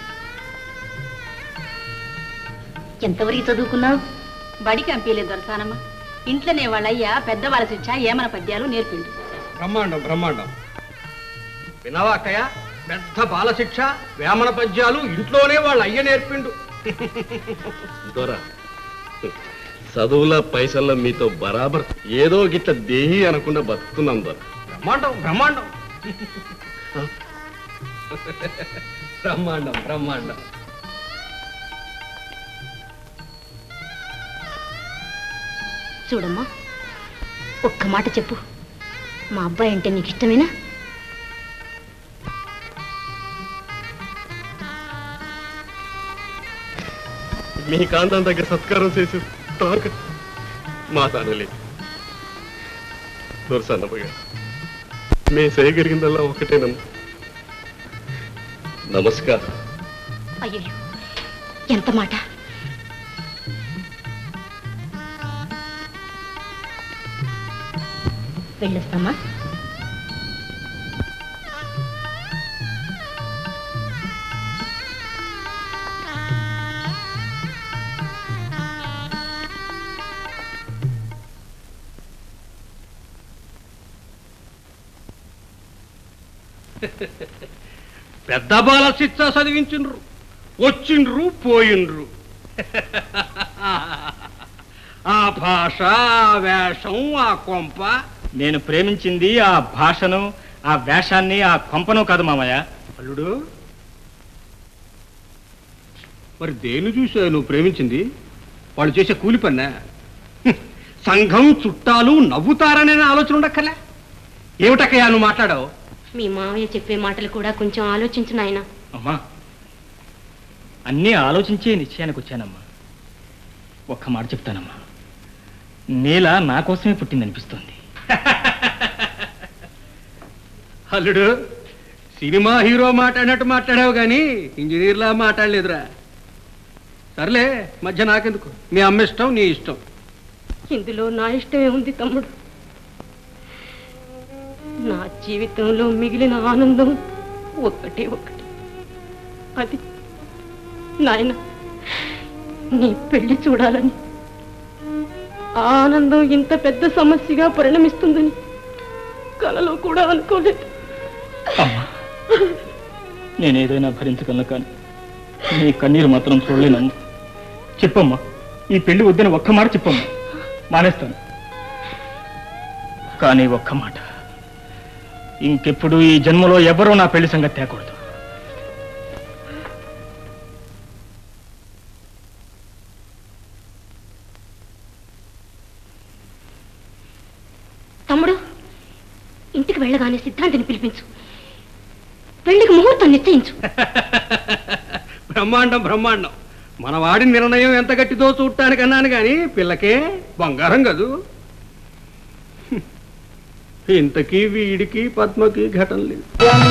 ఎంతవరకు చదువుకున్నావు బడికి పంపించలేదు దొరసానమ్మ ఇంట్లోనే వాళ్ళయ్యా పెద్దవాళ్ళ శిక్ష ఏమన పద్యాలు నేర్పిండు బ్రహ్మాండం బ్రహ్మాండం వినవా అక్కయ్య పెద్ద బాలశిక్ష వేమన పద్యాలు ఇంట్లోనే వాళ్ళ అయ్య నేర్పిండు దొర చదువుల పైసల్లో మీతో బరాబర్ ఏదో గిట్ల దేహి అనకుండా బతుకుతున్నాం దొర బ్రహ్మాండం బ్రహ్మాండం బ్రహ్మాండం బ్రహ్మాండం చూడమ్మా ఒక్క మాట చెప్పు మా అబ్బాయి అంటే నీకు ఇష్టమేనా మీ కాంతం దగ్గర సత్కారం చేసి తాక మా తానలేదు దొరసన్నమ్మగా మేము చేయగలిగిందల్లా ఒకటేనమ్మా నమస్కారం అయ్యో ఎంత మాట వెళ్ళొస్తామా పెద్ద బాల శిక్ష చదివించిండ్రు వచ్చిండ్రు పోయిండ్రు ఆ భాష ఆ వేషం ఆ కొంప నేను ప్రేమించింది ఆ భాషను ఆ వేషాన్ని ఆ కొంపను కాదు మామయ్య అల్లుడు మరి దేని చూసా నువ్వు ప్రేమించింది వాళ్ళు చేసే కూలి పన్నా హ్మ్. సంఘం చుట్టాలు నవ్వుతారనే ఆలోచన ఉండక్కర్లే ఏమిటక్కయ్యా నువ్వు మాట్లాడావు మీ మావయ్య చెప్పే మాటలు కూడా కొంచెం ఆలోచించు నాయనా అమ్మా అన్నీ ఆలోచించే నిశ్చయానికి వచ్చానమ్మా ఒక్క మాట చెప్తానమ్మా నేల నా కోసమే పుట్టిందనిపిస్తోంది అల్లుడు సినిమా హీరో మాట్లాడినట్టు మాట్లాడావు కానీ ఇంజనీర్లా మాట్లాడలేదురా సర్లే మధ్య నాకెందుకు మీ అమ్మ ఇష్టం నీ ఇష్టం ఇందులో నా ఇష్టమే ఉంది తమ్ముడు నా జీవితంలో మిగిలిన ఆనందం ఒక్కటే ఒక్కటి అది నాయన నీ పెళ్లి చూడాలని ఆ ఆనందం ఇంత పెద్ద సమస్యగా పరిణమిస్తుందని కలలో కూడా అనుకోలేదు అమ్మా నేనేదైనా భరించగలను కానీ నీ కన్నీరు మాత్రం చూడలేనమ్మా చెప్పమ్మా ఈ పెళ్లి వద్దని ఒక్క మాట చెప్పమ్మా మానేస్తాను కానీ ఒక్క మాట ఇంకెప్పుడు ఈ జన్మలో ఎవరూ నా పెళ్లి సంగతి తేకూడదు తమ్ముడు ఇంటికి వెళ్ళగానే సిద్ధాంతిని పిలిపించు పెళ్లికి ముహూర్తం నిశ్చయించు బ్రహ్మాండం బ్రహ్మాండం మన వాడి నిర్ణయం ఎంత గట్టిదో చూడటానికి అన్నాను కానీ పిల్లకే బంగారం కదూ హ్మ్. ఇంతకీ వీడికి పద్మకి ఘటన లేదు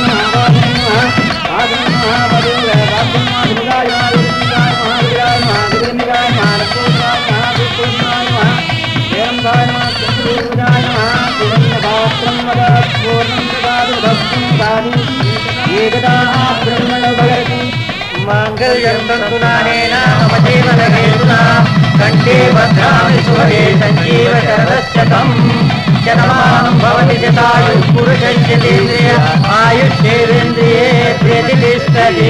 మాంగళ్యంతునానేన మమ జీవనహేతునా కంఠే భద్రామి సుభగే సంజీవ శరదశతం శతమానం భవతి శతాయు పురుషేంద్రియ ఆయుష్యేంద్రియే ప్రతిష్టతి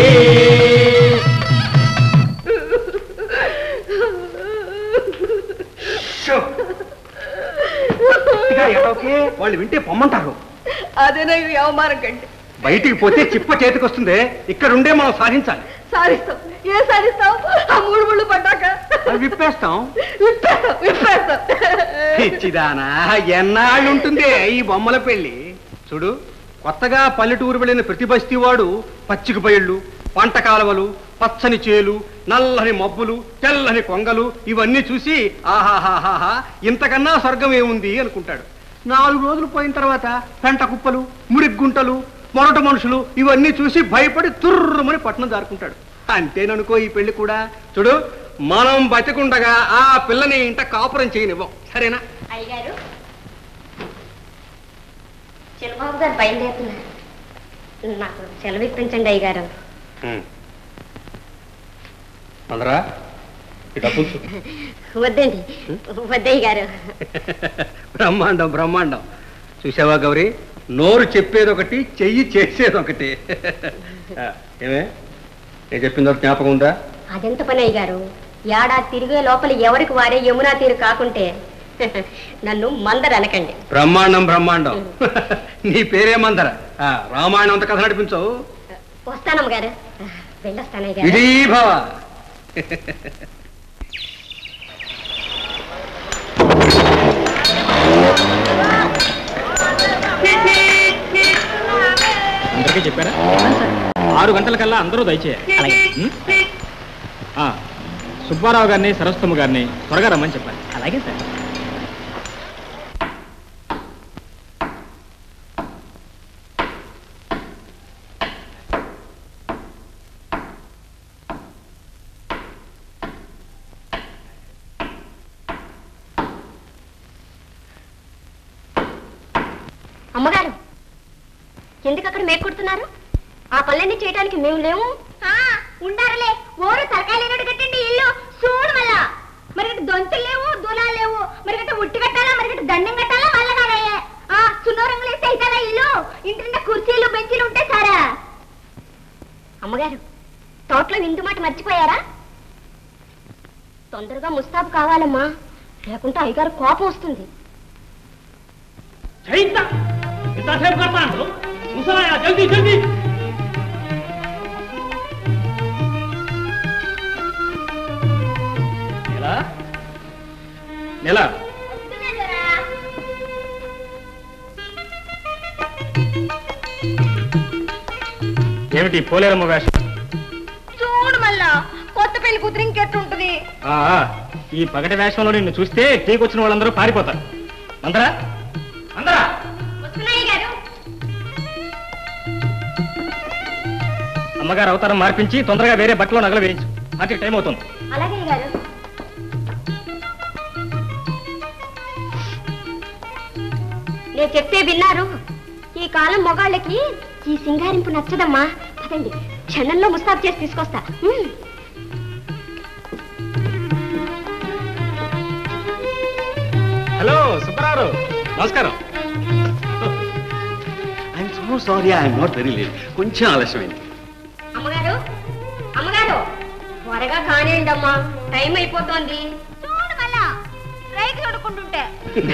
ఇక ఎటోకే వాళ్ళు వింటే పొమ్మంటారు అదే నాకు అవమానం కంటే బయటికి పోతే చిప్ప చేతికి వస్తుంది ఇక్కడ ఉండే మనం సాధించాలి సాధిస్తాం ఏ సాధిస్తాం ఆ మూడు ముళ్ళు పడ్డాక అది విప్పేస్తాం విప్పేస్తాం విప్పేస్తాం పిచ్చిదానా ఎన్నాళ్ళు ఉంటుంది ఈ బొమ్మల పెళ్లి చూడు కొత్తగా పల్లెటూరు వెళ్ళిన ప్రతి బస్తీవాడు పచ్చిక బయళ్ళు పంట కాలువలు పచ్చని చేలు నల్లని మబ్బులు తెల్లని కొంగలు ఇవన్నీ చూసి ఆహాహాహాహా ఇంతకన్నా స్వర్గం ఏముంది అనుకుంటాడు నాలుగు రోజులు పోయిన తర్వాత పెంట కుప్పలు మురిగ్గుంటలు మొరట మనుషులు ఇవన్నీ చూసి భయపడి తుర్రుమని పట్నం దారుకుంటాడు అంతేననుకో ఈ పెళ్లి కూడా చూడు మనం బతికుండగా ఆ పిల్లని ఇంట కాపురం చేయనివ్వం సరేనా అయ్యగారు చిన్నబాబు గారు బయలుదేరుతున్నారు నాకు సెలవు ఇప్పించండి అయ్యగారు అందరా ఈ డబ్బులు చూ. వద్దండి వద్దయ్య గారు బ్రహ్మాండం బ్రహ్మాండం చూసావా గౌరీ నోరు చెప్పేది ఒకటి చెయ్యి చేసేది ఒకటి ఆ, ఏమే నేను చెప్పిన తర్వాత జ్ఞాపకం ఉందా అదెంత పని అయ్యగారు ఏడాది తిరిగే లోపల ఎవరికి వారే యమునా తీరు కాకుంటే నన్ను మందర అనకండి బ్రహ్మాండం బ్రహ్మాండం నీ పేరేమందర ఆ, రామాయణం అంత కథ నడిపించవు వస్తానమ్మ గారు వెళ్ళొస్తానయ్య గారు ఇదీ భవ అందరికీ చెప్పారా ఆరు గంటల కల్లా అందరూ దయచేయాలి ఉం? ఆ, సుబ్బారావు గారిని సరస్వతమ్మ గారిని త్వరగా రమ్మని చెప్పాలి అలాగే సార్ అమ్మగారు ఎందుకు అక్కడ మేకొడుతున్నారు ఆ పనులన్నీ చేయడానికి మేము లేము ఉండారలే ఓరు తరకాయ లేనట్టు కట్టండి ఇల్లు చూడు మళ్ళా మరి ఇటు దొంతులు లేవు దూలాలు లేవు మరి ఇటు ఉట్టి కట్టాలా మరి ఇటు దండం కట్టాలా మళ్ళా కాదయ్యే ఆ సున్నోరంగులు వేస్తే అవుతారా ఇల్లు ఇంటి నిండా కుర్చీలు బెంచీలు ఉంటాయి సారా అమ్మగారు తోటలో విందు మాట మర్చిపోయారా తొందరగా ముస్తాబు కావాలమ్మా లేకుంటే అయ్యగారు కోపం వస్తుంది इंतजाम करता है हम लोग दूसरा आया जल्दी जल्दी నెల నెల ఏమిటి పోలేరమ్మ వేషం చూడు మళ్ళా కొత్త పెళ్లి కూతురు ఇంకెట్టుంటది ఆ, ఆ, ఈ పగటి వేషంలో నిన్ను చూస్తే టీకొచ్చిన వాళ్ళందరూ పారిపోతారు అందరా అందరా వస్తున్నాయి గారు అమ్మగారు అవతారం మార్పించి తొందరగా వేరే బట్టలో నగలు వేయించు పార్టీకి టైం అవుతుంది అలాగే గారు నేను చెప్తే విన్నారు ఈ కాలం మొగాళ్ళకి ఈ సింగారింపు నచ్చదమ్మా పదండి క్షణంలో ముస్తాబు చేసి తీసుకొస్తా ఉమ్. హలో సుబ్బారావు నమస్కారం I'm so sorry I'm not very late కొంచెం ఆలస్యమైంది అమ్మగారు అమ్మగారు త్వరగా కానివ్వండి అమ్మా టైం అయిపోతోంది చూడు మళ్ళా రైతు చూడుకుంటుంటే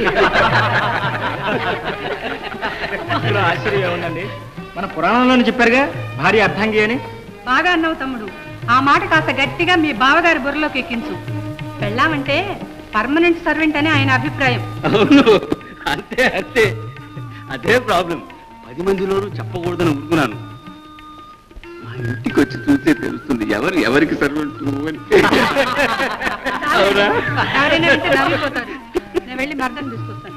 ఇందులో ఆశ్చర్యం ఉందండి మన పురాణంలోనే చెప్పారుగా భార్య అర్థంగి అని బాగా అన్నావు తమ్ముడు ఆ మాట కాస్త గట్టిగా మీ బావగారి బుర్రలోకి ఎక్కించు పెళ్ళామంటే పర్మనెంట్ సర్వెంట్ అని ఆయన అభిప్రాయం అవును అంతే అంతే అదే ప్రాబ్లం పది మందిలోనూ చెప్పకూడదని ఊరుకున్నాను మా ఇంటికి వచ్చి చూస్తే తెలుస్తుంది ఎవరు ఎవరికి సర్వెంట్ అని అవునా ఎవరైనా వింటే నవ్విపోతారు నేను వెళ్ళి మర్దం తీసుకొస్తాను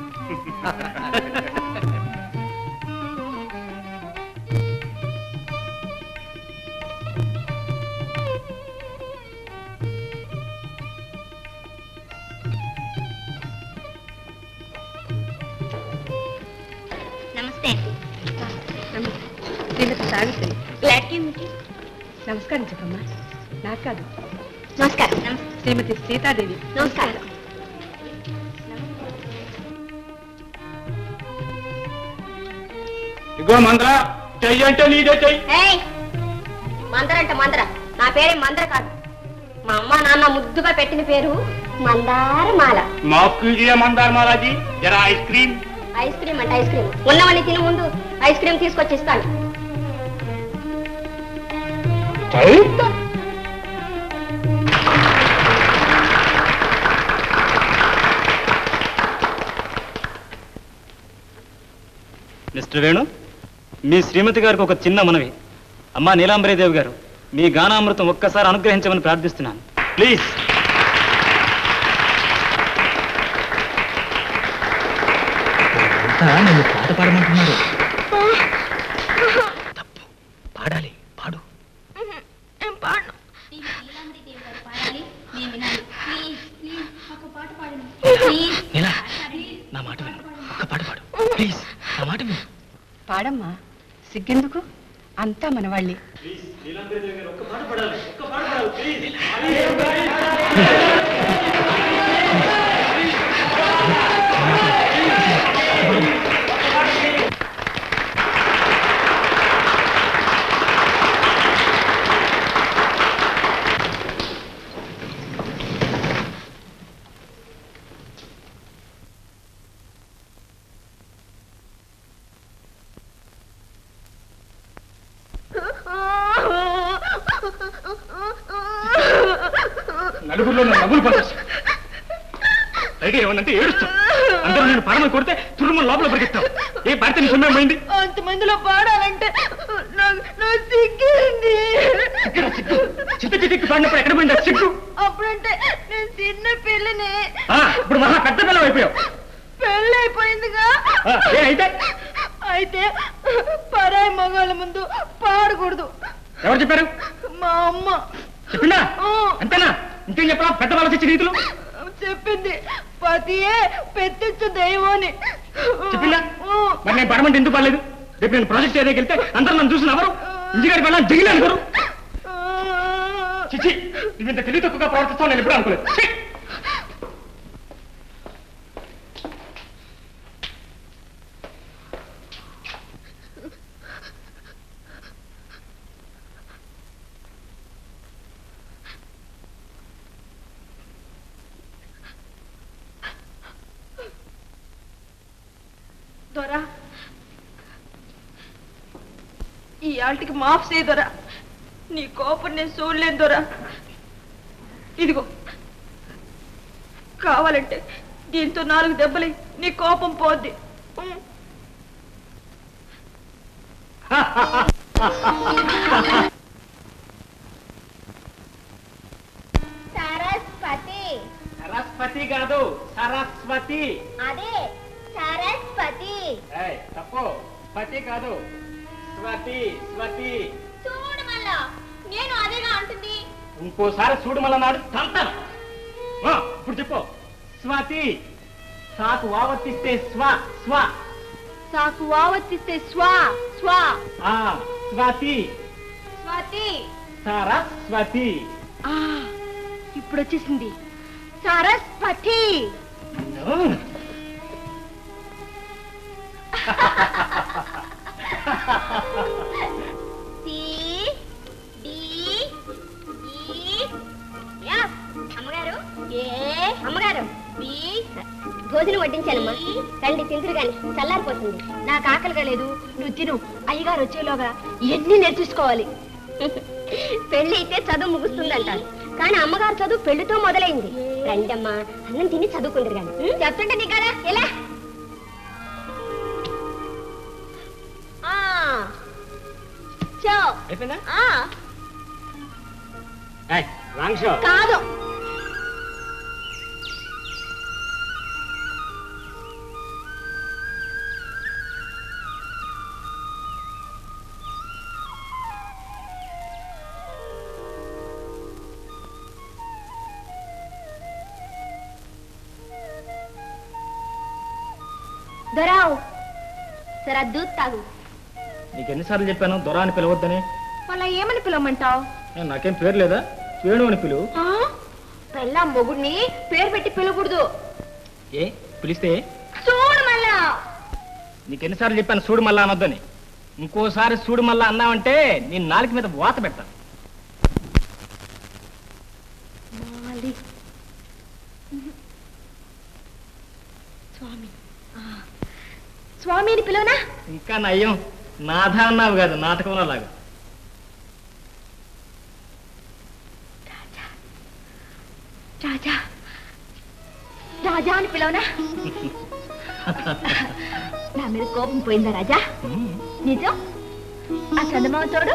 నమస్తే శ్రీమతి సావిత్రి గ్లాడ్కి మీకి నమస్కారం చెప్పమ్మా నాకు కాదు నమస్కారం నమస్తే శ్రీమతి సీతాదేవి నమస్కారం ఇగో మంద్ర చెయ్యి అంటే నీదే చెయ్యి ఏయ్ మందర అంటే మందర నా పేరే మందర కాదు మా అమ్మ నాన్న ముద్దుగా పెట్టిన పేరు మందార మాల माफ कीजिए मंदार माला जी जरा आइसक्रीम ఐస్ క్రీమ్ అంటే ఐస్ క్రీమ్ ఉన్నవన్నీ తిని ముందు ఐస్ క్రీమ్ తీసుకొచ్చి ఇస్తాను మిస్టర్ వేణు మీ శ్రీమతి గారికి ఒక చిన్న మనవి అమ్మా నీలాంబరీదేవి గారు మీ గానామృతం ఒక్కసారి అనుగ్రహించమని ప్రార్థిస్తున్నాను ప్లీజ్ నన్ను పాట పాడమంటున్నారు పాడాలి పాడు ఏం పాడను నీలా నా మాట విను ఒక్క పాట పాడు ప్లీజ్ నా మాట విను పాడమ్మా సిగ్గెందుకు అంతా మనవాళ్ళే నలుగురిలో నన్ను నవ్వులు పంచేసి పైగా ఏమన్నంటే ఏడుస్తాం అందరూ నేను పాడమని కొడితే తురుము లోపల పరిగెత్తాం ఏ పాడితే నీ సొమ్మే పోయింది అంతమందిలో పాడాలంటే నాకు నాకు సిగ్గింది చిత్త చిత్తికి పాడినప్పుడు ఎక్కడ పోయింది ఆ సిగ్గు అప్పుడంటే నేను చిన్న పిల్లని ఆ, ఇప్పుడు మహా పెద్ద పిల్లలు అయిపోయావు పెళ్ళి అయిపోయిందిగా ఆ, ఏ అయితే అయితే పరాయి మగాళ్ళ ముందు పాడకూడదు ఎవరు చెప్పారు మా అమ్మ చెప్పిందా అంతేనా ఇంకేం చెప్పరా పెద్ద వాళ్ళకి ఇచ్చిన రీతులు చెప్పింది పతియే పెత్తిచ్చు దైవం అని చెప్పిందా మరి నేను పడమంటే ఎందుకు పడలేదు రేపు నేను ప్రాజెక్ట్ ఏరియాకి వెళ్తే అందరూ నన్ను చూసిన ఎవరు ఇంజిగారికి వెళ్ళాలి దిగిలే అనుకోరు చిచ్చి నువ్వు ఇంత తెలివి తక్కువగా ప్రవర్తిస్తావు నేను ఎప్పుడు అనుకోలేదు ఛీ! దొరా ఈ ఆల్టికి మాఫ్ చేయి దొరా నీ కోపం నేను చూడలేను దొరా ఇదిగో కావాలంటే దీంతో నాలుగు దెబ్బలు నీ కోపం పోద్ది ఉమ్. సరస్వతి సరస్వతి కాదు సరస్వతి అదే సరస్వతి ఏయ్, తప్పు స్వతి కాదు స్వతి స్వతి చూడు మళ్ళా నేను అదేగా అంటుంది ఇంకోసారి చూడు మళ్ళా నాడు తంతాను ఆ, ఇప్పుడు చెప్పు స్వతి సాకు వావర్తిస్తే స్వ స్వ సాకు వావత్తిస్తే స్వా స్వా ఆ స్వతి స్వాతి సరస్వతి ఆ ఇప్పుడు వచ్చేసింది Saraswati C D E F అమ్మగారు ఏ అమ్మగారు బి భోజనం వడ్డించానమ్మా రండి తిందురు గాని చల్లారిపోతుంది నాకు ఆకలిగా లేదు నువ్వు తిను అయ్యగారు వచ్చేలోగా ఎన్ని నేర్చుకోవాలి పెళ్లి అయితే చదువు ముగుస్తుందంటారు కానీ అమ్మగారు చదువు పెళ్లితో మొదలైంది రండమ్మా అన్నం తిని చదువుకుందరు గాని చెప్తుంటే నీ కదా ఎలా ఆ. చో అయిపోయిందా ఆ, రాంగ్ షో కాదు దొరావు సరే దూత్ తాగు నీకు ఎన్నిసార్లు చెప్పాను దొర అని పిలవద్దని మళ్ళా ఏమని పిలవమంటావు ఏ, నాకేం పేరు లేదా వేణు అని పిలువు పెళ్ళ మొగుడిని పేరు పెట్టి పిలకూడదు ఏ పిలిస్తే చూడు మళ్ళా నీకు ఎన్నిసార్లు చెప్పాను చూడు మళ్ళా అనొద్దని ఇంకోసారి చూడు మళ్ళా అన్నావంటే నీ నాలుక మీద వాత పెడతాను స్వామిని పిలువనా ఇంకా నయ్యం నాథ అన్నావు కాదు నాటకంలో లాగా రాజా రాజా అని పిలవనా నా మీద కోపం పోయిందా రాజా నిజం ఆ చందమామ తోడు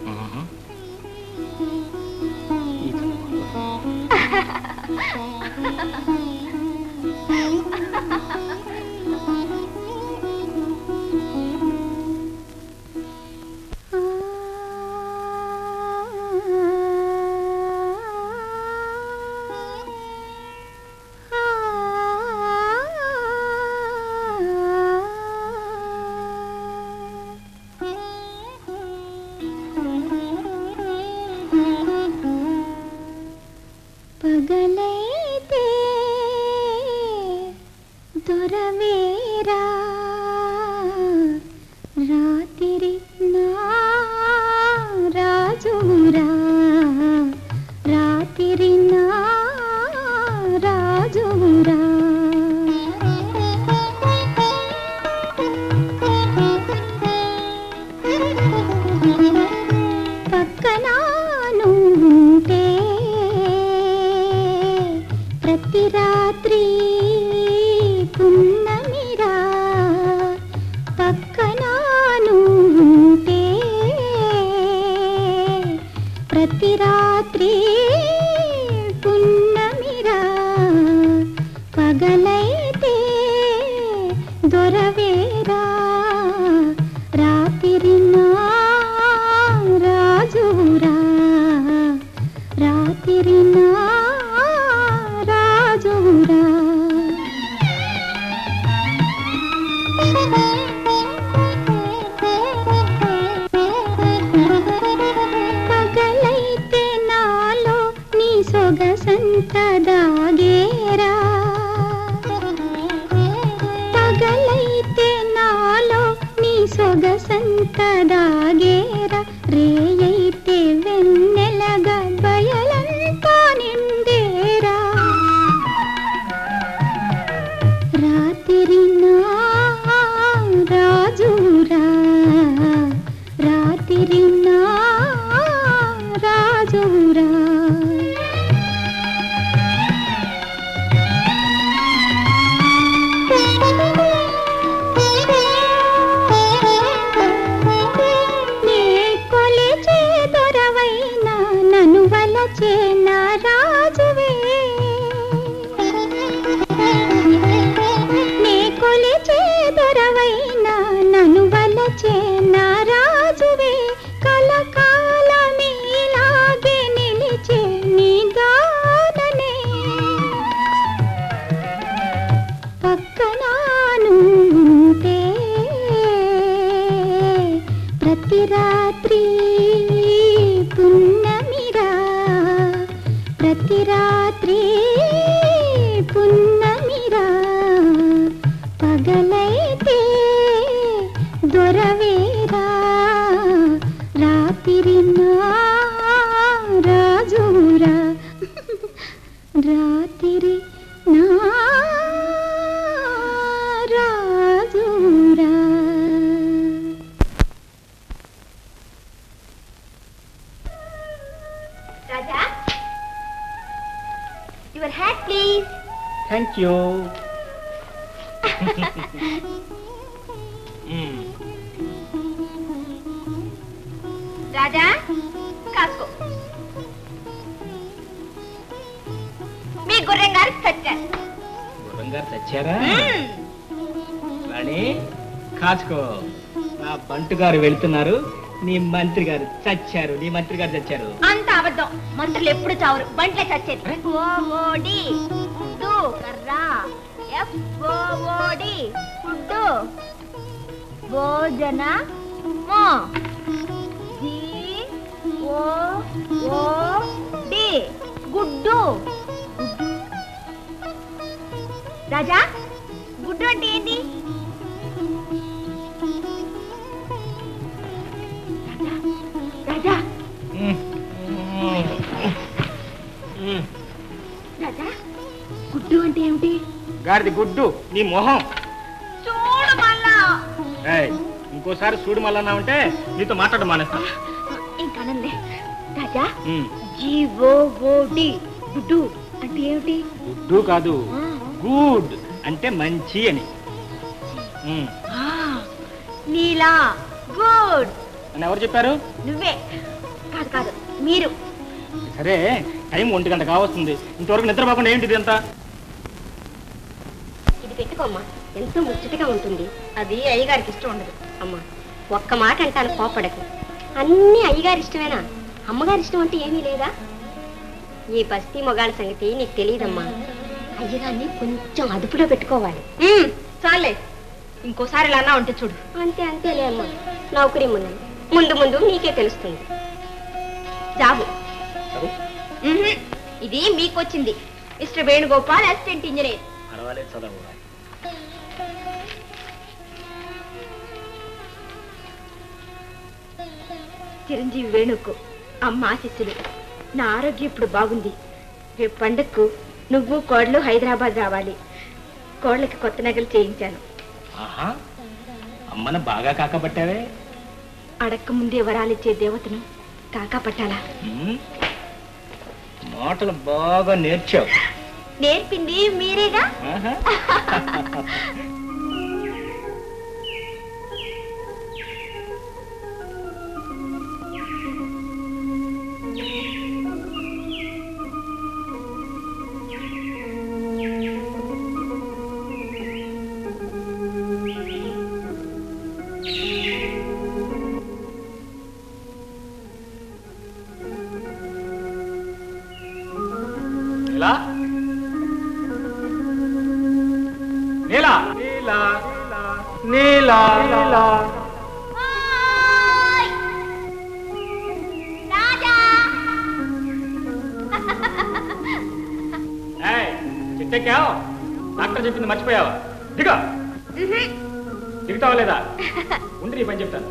పగలైతే దొరవేరా రాత్రి నా రాజురా రాత్రి నా రాజురా పక్కన నువ్వుంటే ప్రతి రాత్రి పున్నమిరా పక్కన నువ్వుంటే ప్రతి రాత్రి పున్నమిరా పగలైతే దొరవేరా రాత్రి నా రాజురా రాత్రి నా రాజురా పగలైతే నాలో నీ సొగసంత దాగేరా పగలైతే నాలో నీ సొగసంత దాగేరా రేయైతే వెన్నెలగా బయలంతా నిండేరా రాత్రి నా రాజురా రాత్రి నా రాజురా నే కొలిచే దొరవైనా నన్ను వలచే నా రాజువే నే కొలిచే దొరవైనా నన్ను వలచే నా రాజువే కలకాలమీలాగే నిలిచే నీ దాననే పక్కన నుంటే ప్రతి రాత్రి పున్నమిరా ప్రతి రాత్రి పున్నమిరా పగలైతే దొరవేరా రాత్రి నా రాజురా రాత్రి నా రాజురా Raja your hat please thank you Raja కాసుకో మీ గుర్రం గారు చచ్చారు గుర్రం గారు చచ్చారా రాణి కాచుకో నా బంటు గారు వెళ్తున్నారు నీ మంత్రి గారు చచ్చారు నీ మంత్రి గారు చచ్చారు అంత అబద్ధం మంత్రులు ఎప్పుడు చావరు బంట్లే చచ్చేది ఓ ఓడి ఫుడ్డు కర్రా ఎఫ్ ఓ ఓడి ఫుడ్డు భోజన మో జీ ఓ ఓ డి గుడ్డు రాజా గుడ్డు అంటే ఏంటి రాజా రాజా గుడ్డు అంటే ఏమిటి గాడిది గుడ్డు నీ మొహం చూడు మళ్ళా ఏయ్, ఇంకోసారి చూడు మళ్ళా ఉంటే నీతో మాట్లాడడం మానేస్తా ఇంకానంలే రాజా ఉమ్, జీఓఓడి గుడ్డు అంటే ఏమిటి గుడ్డు కాదు గుడ్ అంటే మంచి అని ఉమ్, ఆ, నీలా గుడ్ అని ఎవరు చెప్పారు నువ్వే కాదు కాదు మీరు సరే టైం ఒంటి గంట కావస్తుంది ఇంతవరకు నిద్రపోకుండా ఏంటిది అంతా ఇది పెట్టుకోమ్మా ఎంతో ముచ్చటగా ఉంటుంది అది అయ్యగారికి ఇష్టం ఉండదు అమ్మా ఒక్క మాట అంటాను కోపడకు అన్నీ అయ్యగారి ఇష్టమేనా అమ్మగారి ఇష్టం అంటే ఏమీ లేదా ఈ బస్తీ మొగాళ్ళ సంగతి నీకు తెలియదమ్మా అయ్యగారిని కొంచెం అదుపులో పెట్టుకోవాలి చాలే ఇంకోసారి ఇలా అన్నా ఉంటే చూడు అంతే అంతేలే అమ్మా నౌకరీ ముందు ముందు ముందు నీకే తెలుస్తుంది జాబు మ్మ్హ్మ్. ఇది మీకు వచ్చింది మిస్టర్ వేణుగోపాల్ అసిస్టెంట్ ఇంజనీర్ పర్వాలేదు చదవు చిరంజీవి వేణుకు అమ్మ ఆశిస్సులు నా ఆరోగ్యం ఇప్పుడు బాగుంది రేపు పండగకు నువ్వు కోడలు హైదరాబాద్ రావాలి కోడలకి కొత్త నగలు చేయించాను ఆహా అమ్మను బాగా కాకపట్టావే అడక్క ముందే వరాలిచ్చే దేవతను కాకా పట్టాలా ఉమ్, మాటలు బాగా నేర్చావు నేర్పింది మీరేగా ఆహా. నీలా నీలా నీలా నీలా నీలా ఏయ్, చిట్టెక్కావు డాక్టర్ చెప్పింది మర్చిపోయావా దిగా దిగుతావా లేదా ఉండి నీ పని చెప్తాను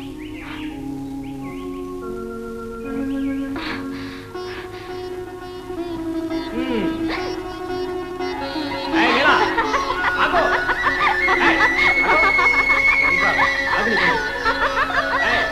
హ్మ్. ఏయ్, నీలా, ఆగు. ఏయ్, ఆగు. ఇంకా, ఆగు నీ పని. ఏయ్.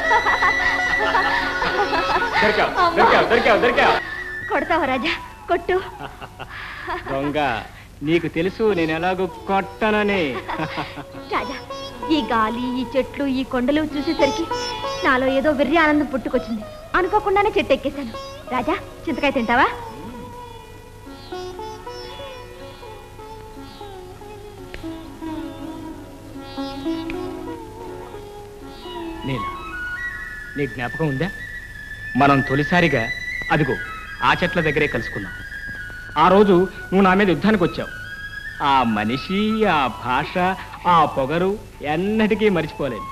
దొరికావు దొరికావు దొరికావు దొరికావు కొడతావా రాజా కొట్టు దొంగ నీకు తెలుసు నేను ఎలాగో కొట్టనని రాజా ఈ గాలి ఈ చెట్లు ఈ కొండలు చూసేసరికి నాలో ఏదో వెర్రి ఆనందం పుట్టుకొచ్చింది అనుకోకుండానే చెట్టు ఎక్కేశాను రాజా చింతకాయ తింటావా నీలా నీ జ్ఞాపకం ఉందా మనం తొలిసారిగా అదిగో ఆ చెట్ల దగ్గరే కలుసుకున్నాం ఆ రోజు నువ్వు నా మీద యుద్ధానికి వచ్చావు ఆ మనిషి ఆ భాష ఆ పొగరు ఎన్నటికీ మర్చిపోలేదు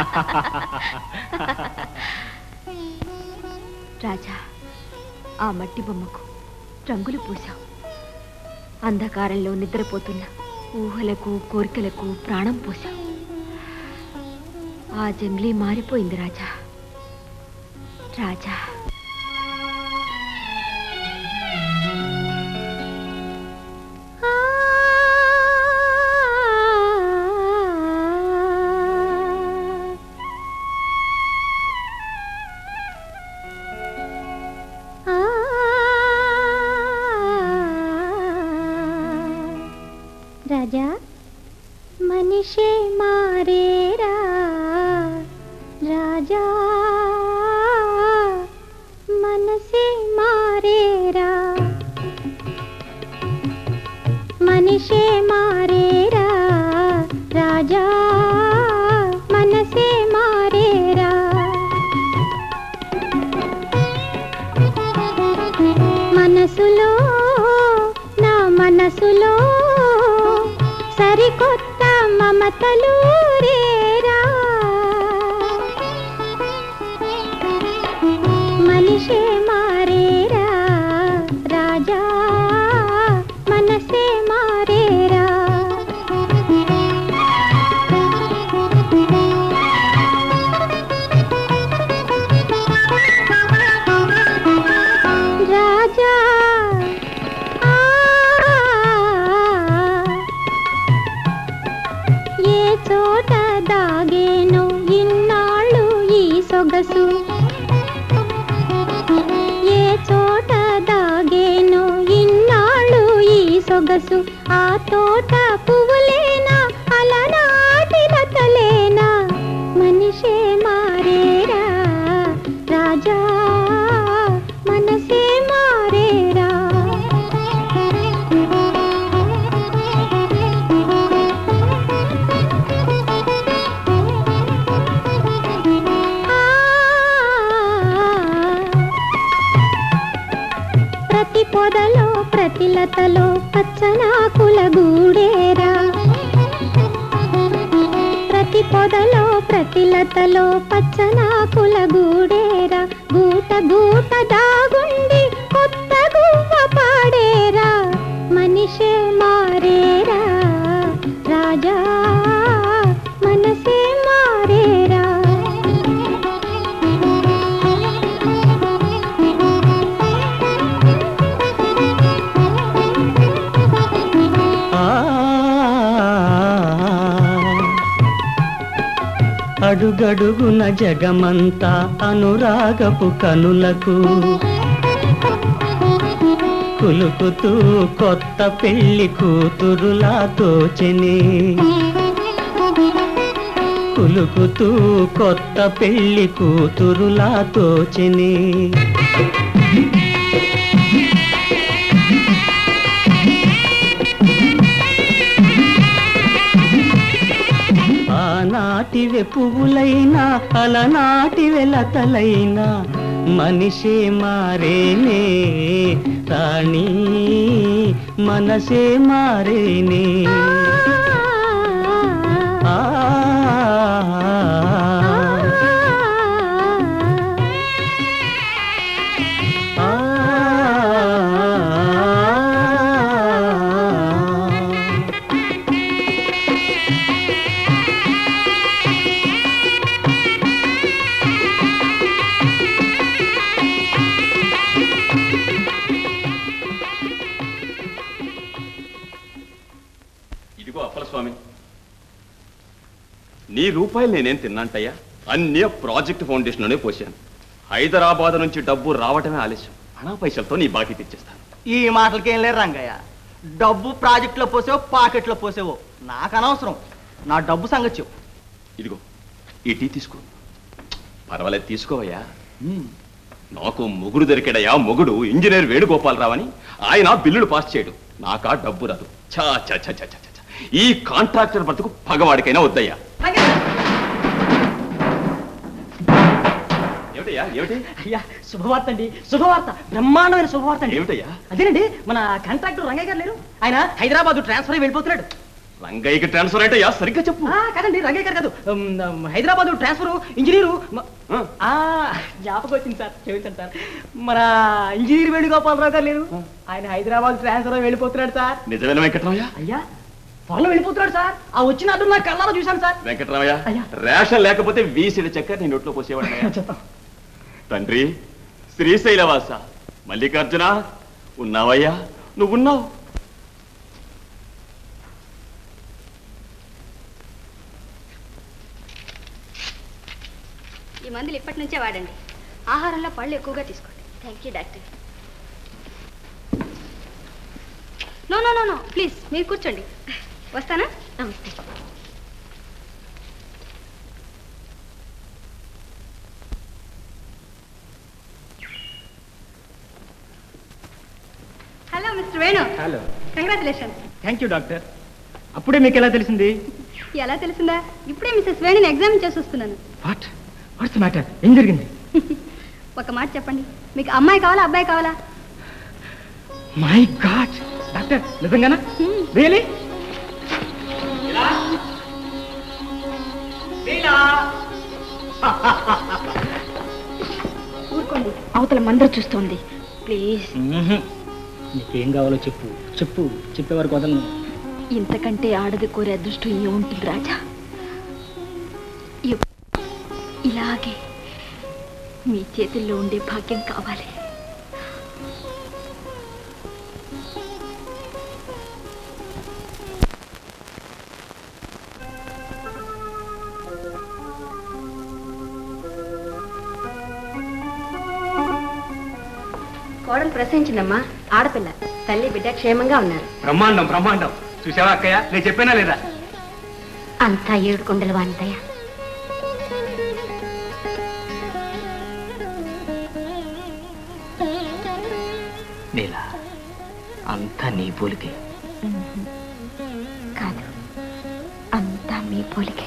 రాజా ఆ మట్టి బొమ్మకు రంగులు పూసావు అంధకారంలో నిద్రపోతున్న ఊహలకు కోరికలకు ప్రాణం పోసావు ఆ జంగ్లీ మారిపోయింది రాజా రాజా రాజా మనిషే మారేరా రాజా సొగసు ఏ చోట దాగేనో ఇన్నాళ్ళు ఈ సొగసు ఆ తోట పువ్వులేనా అలనాటి లతలేనా మనిషే మారేరా రాజా మనసే మారేరా ప్రతి పొదలో ప్రతి లతలో పచ్చనాకుల గూడేరా ప్రతి పొదలో ప్రతి లతలో పచ్చనాకుల గూడేరా గూట గూట దాగుండి కొత్త గువ్వ పాడేరా మనిషే మారేరా రాజా మనసే మారేరా ఆ అడుగడుగున జగమంతా అనురాగపు కనులకు కులుకుతూ కొత్త పెళ్లి కూతురులా తోచెని కులుకుతూ కొత్త పెళ్లి కూతురులా తోచెని ఆనాటివే పువ్వులైనా అలనాటి వెలతలైనా మనిషే మారేనే రాణి మనసే మారేనే ఆ ఇదిగో అప్పల స్వామి నీ రూపాయలు నేనేం తిన్నాంటయ్యా అన్నీ ప్రాజెక్ట్ ఫౌండేషన్లోనే పోసాను హైదరాబాద్ నుంచి డబ్బు రావటమే ఆలస్యం అనా పైసలతో నీ బాకీ తెచ్చేస్తాను ఈ మాటలకేం లేరు రంగయ్య డబ్బు ప్రాజెక్టులో పోసేవో పాకెట్లో పోసేవో నాకు అనవసరం నా డబ్బు సంగతి చెప్పు ఇదిగో ఈ టీ తీసుకో పర్వాలేదు తీసుకోవయ్యా నాకు మొగుడు దొరికాడయ్యా మొగుడు ఇంజనీర్ వేణుగోపాలరావు అని ఆయన బిల్లులు పాస్ చేయడు నాకా డబ్బు రాదు చా చా చా చా చా చా, చా. ఈ కాంట్రాక్టర్ బ్రతుకు పగవాడికైనా వద్దయ్యా ఏమిటయ్యా ఏమిటి అయ్యా శుభవార్త అండి శుభవార్త బ్రహ్మాండమైన శుభవార్త అండి ఏమిటయ్యా అదేనండి మన కాంట్రాక్టర్ రంగయ్య గారు లేరు ఆయన హైదరాబాద్ ట్రాన్స్ఫర్ అయి వెళ్ళిపోతున్నాడు రంగయ్యకి ట్రాన్స్ఫర్ అంటే సరిగ్గా చెప్పు ఆ, కాదండి రంగయ్య గారు కాదు ఉమ్, ఉమ్, హైదరాబాద్ ట్రాన్స్ఫర్ ఇంజనీరు మ- ఆ, జ్ఞాపకం వచ్చింది సార్ క్షమించండి సార్ మన ఇంజనీర్ వేణుగోపాలరావు గారు లేరు ఆయన హైదరాబాద్ ట్రాన్స్ఫర్ అయి వెళ్ళిపోతున్నాడు సార్ నిజమైన వెంకటరామయ్య అయ్యా త్వరలో వెళ్ళిపోతున్నాడు సార్ ఆ వచ్చిన అడ్డు నా కళ్ళలో చూశాను సార్ వెంకటరామయ్య రేషన్ లేకపోతే వీసిడి చక్కెర నీ నోట్లో పోసేవాడు తండ్రి శ్రీశైలవాస మల్లికార్జున ఉన్నావయ్యా నువ్వున్నావు ఈ మందులు ఇప్పటి నుంచే వాడండి ఆహారంలో పళ్ళు ఎక్కువగా తీసుకోండి thank you doctor no no no no please మీరు కూర్చోండి వస్తానా నమస్తే hello mister Venu hello congratulations thank you doctor అప్పుడే మీకు ఎలా తెలిసింది ఎలా తెలిసిందా ఇప్పుడే మిస్సెస్ వేణుని ఎగ్జామిన్ చేసి వస్తున్నాను వాట్ వాట్స్ మ్యాటర్ ఏం జరిగింది ఒక మాట చెప్పండి మీకు అమ్మాయి కావాలా అబ్బాయి కావాలా మై గాడ్ డాక్టర్ నిజంగానా రియలీ ఊరుకోండి అవతల మందర చూస్తోంది ప్లీజ్ నీకేం కావాలో చెప్పు చెప్పు చెప్పే వరకు వదలను ఇంతకంటే ఆడది కోరే అదృష్టం ఏముంటుంది రాజా ఎప్- ఇలాగే మీ చేతుల్లో ఉండే భాగ్యం కావాలి కోడలు ప్రసవించిందమ్మా ఆడపిల్ల తల్లి బిడ్డ క్షేమంగా ఉన్నారు బ్రహ్మాండం బ్రహ్మాండం చూసావా అక్కయ్య నేను చెప్పానా లేదా అంతా ఏడు కొండలు అంతయ్య నీలా అంతా నీ పోలికే కాదు అంతా మీ పోలికే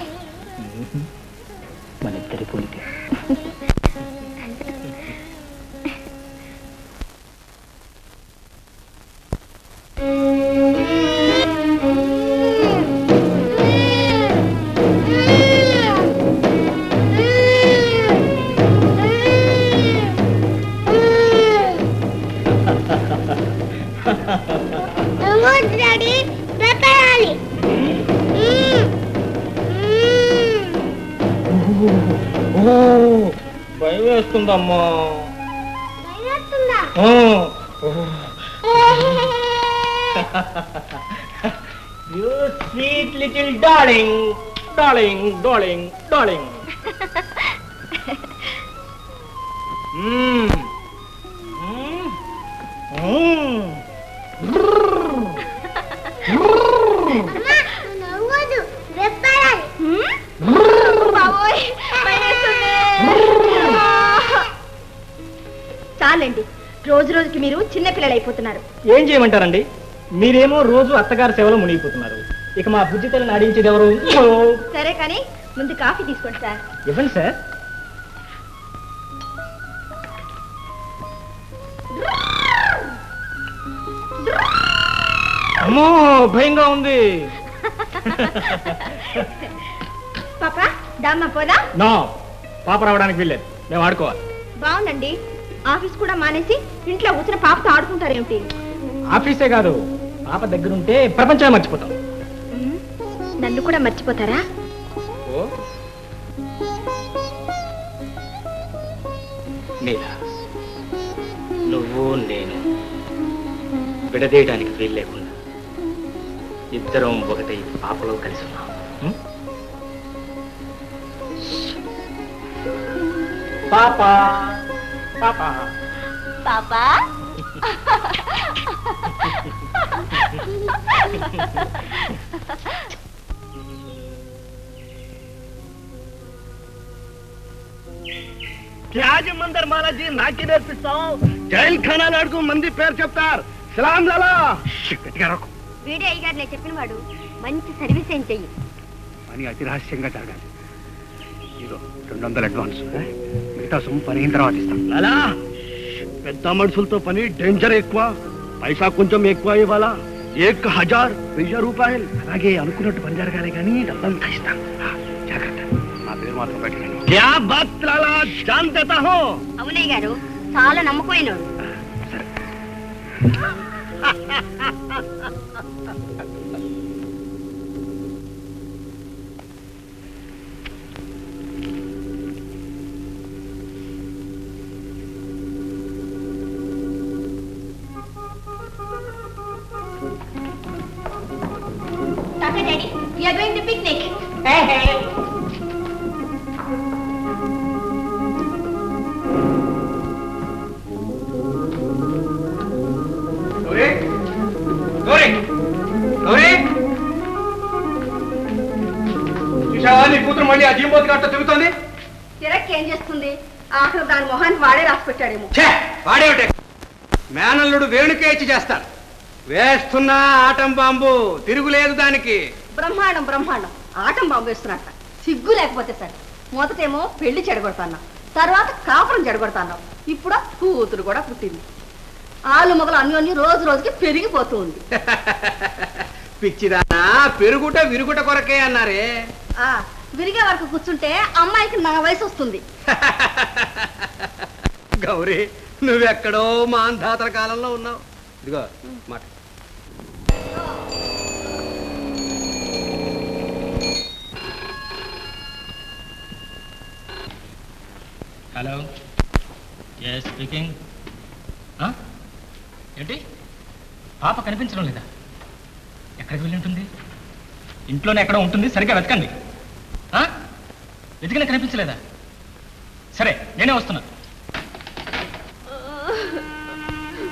మన ఇద్దరి పోలికే డాడీ పెట్టాలి ఓ భయం వేస్తుందమ్మా ఓ, ఓ. You sweet little darling, darling, darling, darling. Mm. Mm. Mm. నవ్వదు పెట్టాలి బాబోయ్ భయమేస్తుంది. చాలండి రోజు రోజుకి మీరు చిన్న పిల్లలు అయిపోతున్నారు ఏం చేయమంటారండి మీరేమో రోజు అత్తగారి సేవలో మునిగిపోతున్నారు ఇక మా బుద్ధి తల్లిని అడిగించేది ఎవరు సరే కానీ ముందు కాఫీ తీసుకోండి సార్ ఇవ్వండి సార్ అమ్మో భయంగా ఉంది పాప దామ్మ పోదా నా పాప రావడానికి వెళ్ళలేదు మేము ఆడుకోవాలి బాగుందండి ఆఫీస్ కూడా మానేసి ఇంట్లో కూర్చుని పాపతో ఆడుకుంటారేమిటి ఆఫీసే కాదు పాప దగ్గరుంటే ప్రపంచాన్ని మర్చిపోతాం ఉమ్, నన్ను కూడా మర్చిపోతారా ఓ నీలా నువ్వు నేను విడదీయడానికి వీలు లేకుండా ఇద్దరం ఒకటి పాపలో కలిసి ఉన్నాం ఉం? పాప పాప పాపా త్యాజ మందర్ మాలాజీ నాకి నేర్పిస్తాం జైల్ ఖానాలు అడుగు మంది పేరు చెప్తారు సలాం లాలా గట్టిగా రొక్కు. వీడే అయ్యారు నేను చెప్పిన వాడు మంచి సర్వీస్ ఏం చెయ్యి పని అతి రహస్యంగా జరగాలి ఇదో రెండు వందల అడ్వాన్స్ మిగతా సొమ్ము పని అయిన తర్వాత ఇస్తాం లాలా పెద్ద మనుషులతో పని డేంజర్ ఎక్కువ పైసా కొంచెం ఎక్కువ ఇవ్వాలా ఏక్ హజార్ వెయ్యి రూపాయలు అలాగే అనుకున్నట్టు పని జరగాలి కానీ డబ్బంతా ఇస్తాం ఆ, జాగ్రత్త నా పేరు మాత్రం పెట్టకండి క్యా బాత్ లాలా జాన్ దేతా హో అవునయ్య గారు చాలా నమ్మకమైనడు Tata Daddy, we are going to picnic. Hey, hey. Gauri Gauri Gauri చూసావా నీ కూతురు మళ్ళీ ఆ జీంబోతు గట్ట తిరుగుతోంది చిరక్ ఏం చేస్తుంది ఆఖరు దాని మొహాన్ని వాడే రాసి పెట్టాడేమో ఛే వాడేమిటే మేనల్లుడు వేణుకే ఇచ్చి చేస్తాడు వేస్తున్నా ఆటం బాంబు తిరుగులేదు దానికి బ్రహ్మాండం బ్రహ్మాండం ఆటం బాంబు వేస్తున్నట్ట సిగ్గు లేకపోతే సరే మొదటేమో పెళ్లి చెడగొడతాన్నాం తర్వాత కాపురం చెడగొడతాన్నాం ఇప్పుడు కూతురు కూడా పుట్టింది ఆలు మొగలు అన్యోన్యం రోజు రోజుకి పెరిగిపోతూ ఉంది పిచ్చిదానా పెరుగుట విరుగుట కొరకే అన్నారే ఆ విరిగే వరకు కూర్చుంటే అమ్మాయికి నా వయసు వస్తుంది గౌరీ నువ్వెక్కడో మా అంధాతల కాలంలో ఉన్నావు ఇదిగో మాట హలో ఎస్ స్పీకింగ్ ఏంటి పాప కనిపించడం లేదా ఎక్కడికి వెళ్ళి ఉంటుంది ఇంట్లోనే ఎక్కడ ఉంటుంది సరిగ్గా వెతకండి ఆ? వెతికినా కనిపించలేదా సరే నేనే వస్తున్నా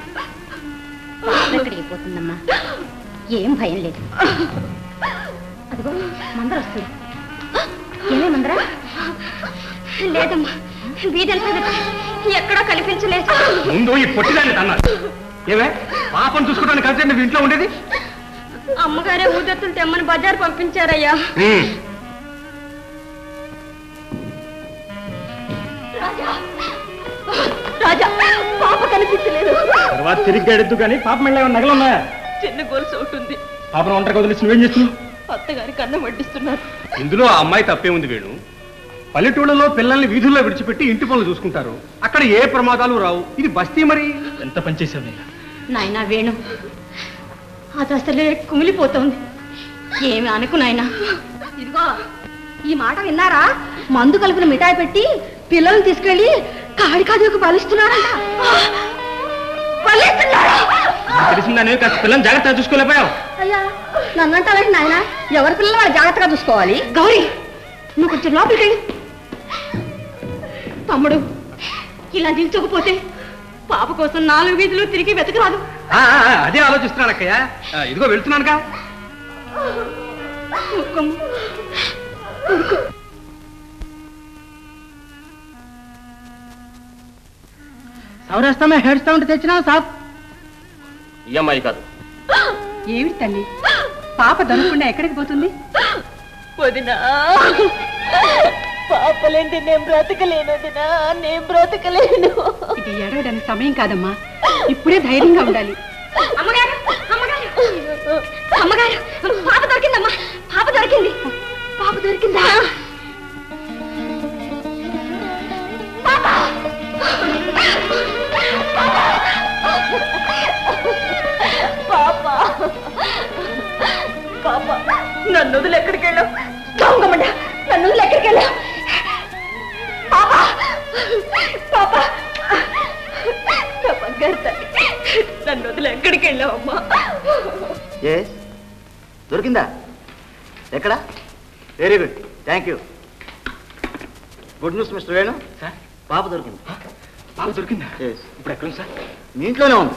ఎక్కడికి పోతుందమ్మా ఏం భయం లేదు అదిగో మందర వస్తుంది ఏమే మందర లేదమ్మా వీధంతా ఎక్కడా కనిపించలేదు ముందు ఈ పొట్టిదాన్ని అన్నారు ఏమే పాపను చూసుకోవడానికి కలిసి నువ్వు ఇంట్లో ఉండేది అమ్మగారే ఊదత్తులు తెమ్మని బజార్ పంపించారయ్యా రాజా పాప కనిపించలేదు తర్వాత తిరిగి గడెద్దు కానీ పాప మెళ్ళ ఏమైనా నగలు ఉన్నాయా చిన్న గొలుసు ఒకటి ఉంది పాపను ఒంటరి వదిలేసి నువ్వేం చేస్తున్నావు అత్తగారికి అన్నం వడ్డిస్తున్నారు ఇందులో ఆ అమ్మాయి తప్పే ఉంది వేణు పల్లెటూళ్ళలో పిల్లల్ని వీధుల్లో విడిచిపెట్టి ఇంటి పనులు చూసుకుంటారు అక్కడ ఏ ప్రమాదాలు రావు ఇది బస్తీ మరి ఎంత పనిచేసావు నేను నాయనా వేణు అది అసలే కుమిలిపోతోంది ఏమి అనుకు నాయనా ఇదిగో ఈ మాట విన్నారా మందు కలిపిన మిఠాయి పెట్టి పిల్లల్ని తీసుకెళ్లి కాడి కాదుకు బలిస్తున్నారంట బలిస్తున్నారా తెలిసిందని కాస్త పిల్లల్ని జాగ్రత్తగా చూసుకోలేకపోయావు అయ్యా నన్నంటావేంటి నాయన ఎవరి పిల్లలు వాళ్ళు జాగ్రత్తగా చూసుకోవాలి గౌరీ నువ్వు కొంచెం లోపలికి వెళ్ళు. తమ్ముడు ఇలా నిల్చోకపోతే పాప కోసం నాలుగు వీధులు తిరిగి వెతకరాదు ఆ, ఆ, ఆ, అదే ఆలోచిస్తున్నాను అక్కయ్య ఆ, ఇదిగో వెళ్తున్నానుగా ఊరుకోమ్మ. సౌరాష్ట్రమే హెడ్ సౌండ్ తెచ్చినావు సాబ్ ఈ అమ్మాయి కాదు ఏమిటి తల్లి పాప దొరకకుండా ఎక్కడికి పోతుంది వదినా పాపలేంటి నేను బ్రతకలేను వదినా నేను బ్రతకలేను ఇది ఏడవడానికి సమయం కాదమ్మా ఇప్పుడే ధైర్యంగా ఉండాలి అమ్మగారు అమ్మగారు అమ్మగారు పాప దొరికిందమ్మా పాప దొరికింది పాప దొరికిందా పాప పాప పాప నన్ను వదిలి ఎక్కడికి వెళ్ళావు దొంగమండ నన్ను వదిలి ఎక్కడికి వెళ్ళావు పాప పాప నా బంగారు తల్లి నన్ను వదిలి ఎక్కడికి వెళ్ళావు అమ్మా ఏ దొరికిందా ఎక్కడ very good thank you good news mister Venu sir పాప దొరికింది పాప దొరికిందా Yes. ఇప్పుడు ఎక్కడ సార్ మీ ఇంట్లోనే ఉంది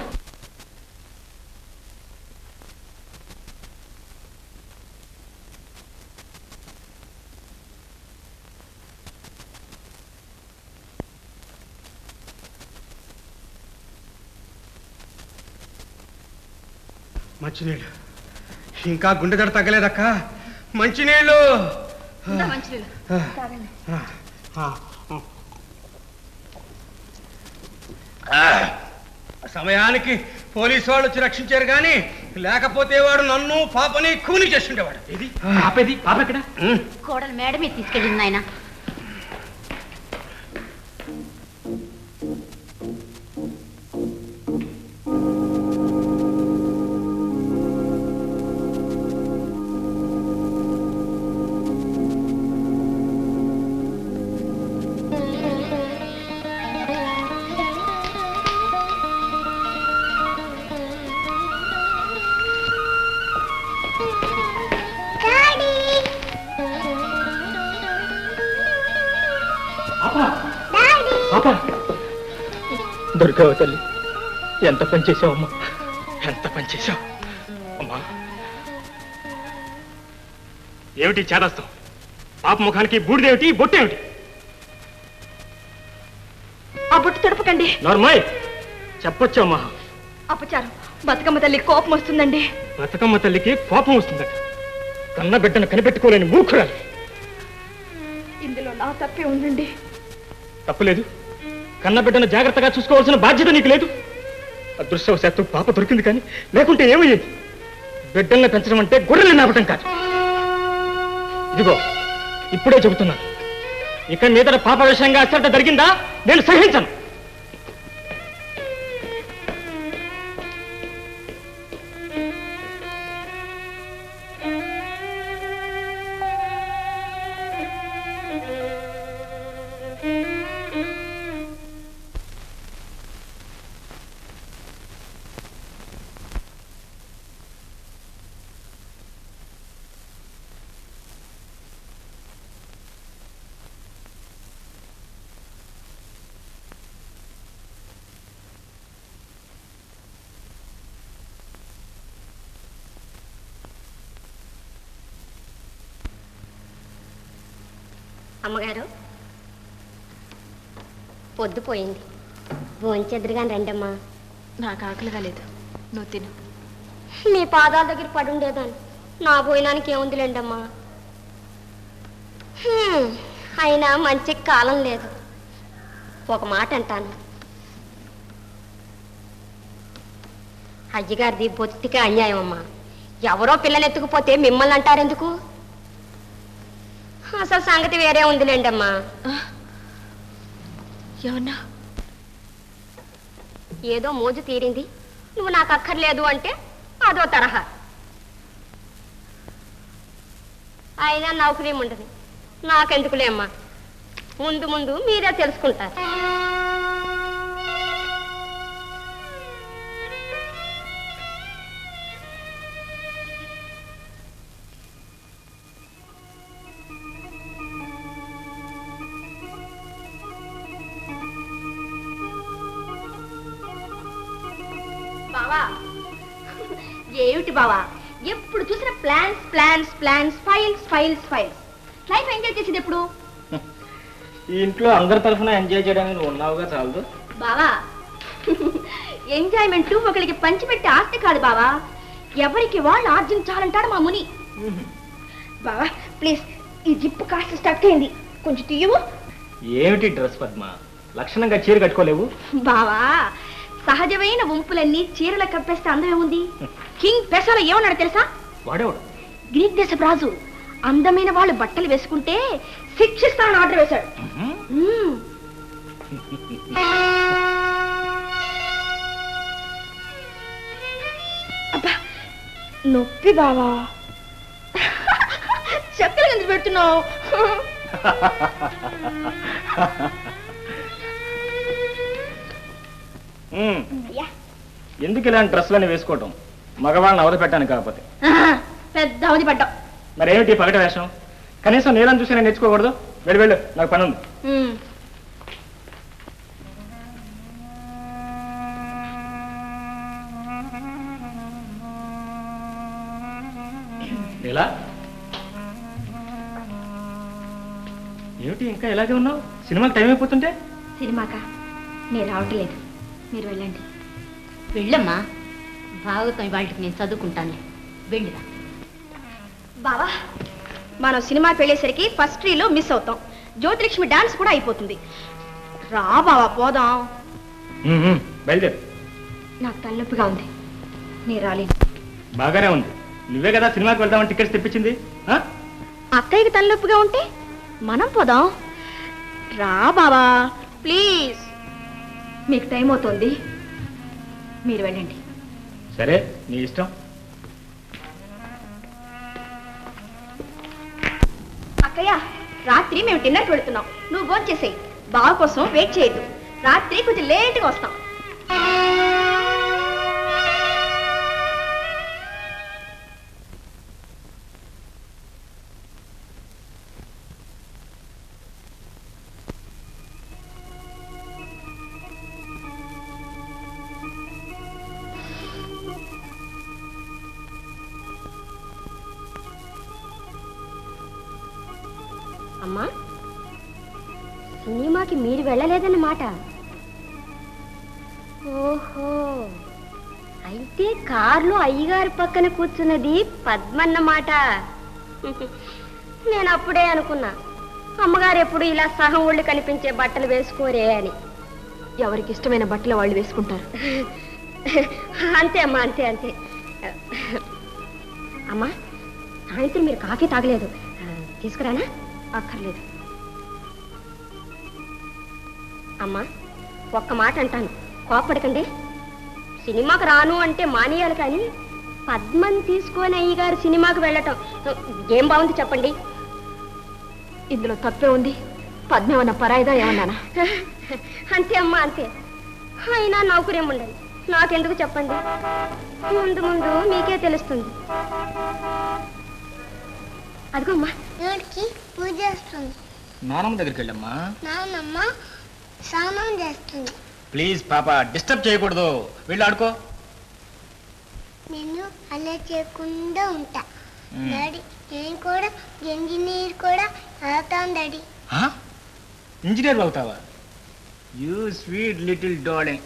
మంచినీళ్ళు ఇంకా గుండె దడ తగ్గలేదక్క మంచినీళ్ళు మంచినీళ్ళు తాగండి ఆ, ఆ. సమయానికి పోలీసు వాళ్ళు వచ్చి రక్షించారు కానీ లేకపోతే వాడు నన్ను పాపని కూని చేస్తుండేవాడు ఇది పాపేది పాప ఎక్కడ కోడలు మేడ మీద తీసుకెళ్ళింది నాయన పాప దొరికావు తల్లి ఎంత పని చేసావమ్మా ఎంత పని చేసావు అమ్మా ఏమిటి చేదస్తాం పాప ముఖానికి బూడిదేమిటి బొట్టేమిటి ఆ బుట్టు తొడపకండి నార్మల్ చెప్పొచ్చమ్మా అపచారం బతుకమ్మ తల్లి కోపం వస్తుందండి బతుకమ్మ తల్లికి కోపం వస్తుందట కన్న బిడ్డను కనిపెట్టుకోలేని మూర్ఖురాలు ఇందులో నా తప్పే ఉందండి తప్పులేదు కన్న బిడ్డను జాగ్రత్తగా చూసుకోవాల్సిన బాధ్యత నీకు లేదు అదృష్టవశాత్తు పాప దొరికింది కానీ లేకుంటే ఏమయ్యేది బిడ్డల్ని పెంచడం అంటే గొర్రెల్ని నాపటం కాదు ఇదిగో ఇప్పుడే చెబుతున్నాను ఇక మీదట పాప విషయంగా అశ్రద్ధ జరిగిందా నేను సహించను అమ్మగారు పొద్దుపోయింది భోంచెదురుగాని రండమ్మా నాకు ఆకలిగా లేదు నువ్వు తిను మీ పాదాల దగ్గర పడి ఉండేదాన్ని నా భోజనానికి ఏముందిలేండమ్మా హ్మ్, అయినా మంచి కాలం లేదు ఒక మాట అంటాను అయ్యగారిది బొత్తిగా అన్యాయం అమ్మా ఎవరో పిల్లని ఎత్తుకుపోతే మిమ్మల్ని అంటారెందుకు అసలు సంగతి వేరే ఉందిలేండి అమ్మా ఏమన్నా ఏదో మోజు తీరింది నువ్వు నాకు అక్కర్లేదు అంటే అదో తరహా అయినా నౌకరీ ఉండదు నాకెందుకులే అమ్మా ముందు ముందు మీరే తెలుసుకుంటారు బావా ఏమిటి బావా ఎప్పుడు చూసిన plans plans plans files files files life enjoy చేసేది ఎప్పుడు ఈ ఇంట్లో అందరి తరఫున ఎంజాయ్ చేయడానికి నువ్వు ఉన్నావుగా చాలదు బావా ఎంజాయ్మెంట్ ఒకరికి పంచిపెట్టే ఆస్తి కాదు బావా ఎవరికి వాళ్ళు ఆర్జించాలంటాడు మా ముని బావా ప్లీజ్ ఈ జిప్ కాస్త స్టక్ అయింది కొంచెం తీయవు ఏమిటి డ్రెస్ పద్మ లక్షణంగా చీర కట్టుకోలేవు బావా సహజమైన వంపులన్నీ చీరల కప్పేస్తే అందమే ఉంది కింగ్ పెసలో ఏమన్నాడు తెలుసా వాడేవాడు గ్రీక్ దేశపు రాజు అందమైన వాళ్ళు బట్టలు వేసుకుంటే శిక్షిస్తానని ఆర్డర్ వేశాడు మ్మ్. అబ్బా నొప్పి బావా చెక్కలు ఎందుకు పెడుతున్నావు ఉమ్, అయ్యా ఎందుకు ఇలాంటి డ్రెస్సులని వేసుకోవటం మగవాళ్ళని అవధ పెట్టాను కాకపోతే పెద్ద అవధి పడ్డావు మరేమిటి పగట వేషం కనీసం నీళ్ళని చూసి నేను నేర్చుకోకూడదు వెళ్ళు వెళ్ళు నాకు పని ఉంది మ్మ్. నీలా ఏమిటి ఇంకా ఇలాగే ఉన్నావు సినిమాకి టైం అయిపోతుంటే సినిమాకా నేను రావటం లేదు మీరు వెళ్ళండి వెళ్ళమ్మా భాగవతం వాళ్ళకి నేను చదువుకుంటానులే వెళ్ళిరా బావా మనం సినిమాకి వెళ్ళేసరికి ఫస్ట్ ట్రీలో మిస్ అవుతాం జ్యోతిలక్ష్మి డాన్స్ కూడా అయిపోతుంది రా బావా పోదాం ఉమ్, ఉమ్, బయలుదేరు నాకు తలనొప్పిగా ఉంది నేను రాలేను బాగానే ఉంది నువ్వే కదా సినిమాకి వెళ్దామని టికెట్స్ తెప్పించింది ఆ? అక్కయ్యకి తలనొప్పిగా ఉంటే మనం పోదాం రా బావా ప్లీజ్ మీకు టైం అవుతుంది మీరు వెళ్ళండి సరే నీ ఇష్టం అక్కయ్య రాత్రి మేము డిన్నర్కి వెళ్తున్నాం నువ్వు ఫోన్ చేసేయి బావ కోసం వెయిట్ చేయొద్దు రాత్రి కొంచెం లేట్గా వస్తాం అమ్మా సినిమాకి మీరు వెళ్ళలేదన్నమాట ఓహో అయితే కారులో అయ్యగారి పక్కన కూర్చున్నది పద్మన్నమాట నేను అప్పుడే అనుకున్నా అమ్మగారు ఎప్పుడు ఇలా సహం ఒళ్ళు కనిపించే బట్టలు వేసుకోరే అని ఎవరికి ఇష్టమైన బట్టలు వాళ్ళు వేసుకుంటారు అంతే అమ్మా అంతే అంతే అమ్మా సాయంత్రం మీరు కాఫీ తాగలేదు ఆ, తీసుకురానా అక్కర్లేదు అమ్మా ఒక్క మాట అంటాను కోపడకండి సినిమాకి రాను అంటే మానేయాలి కానీ పద్మని తీసుకొని అయ్యగారు సినిమాకి వెళ్ళటం ఏం బాగుంది చెప్పండి ఇందులో తప్పే ఉంది పద్మ ఏమన్నా పరాయిదా ఏమన్నానా అంతే అమ్మా అంతే అయినా నౌకరేం ఉండదు నాకెందుకు చెప్పండి ముందు ముందు మీకే తెలుస్తుంది అదిగో అమ్మా దేవుడికి పూజ చేస్తుంది నానమ్మ దగ్గరికి వెళ్ళమ్మా నాన్నమ్మ స్నానం చేస్తుంది ప్లీజ్ పాప డిస్టర్బ్ చేయకూడదు వెళ్ళి ఆడుకో నేను అలా చేయకుండా ఉంటా మ్మ్. డాడీ నేను కూడా ఇంజనీర్ కూడా అవుతాను డాడీ ఇంజనీర్ అవుతావా యూ స్వీట్ లిటిల్ డార్లింగ్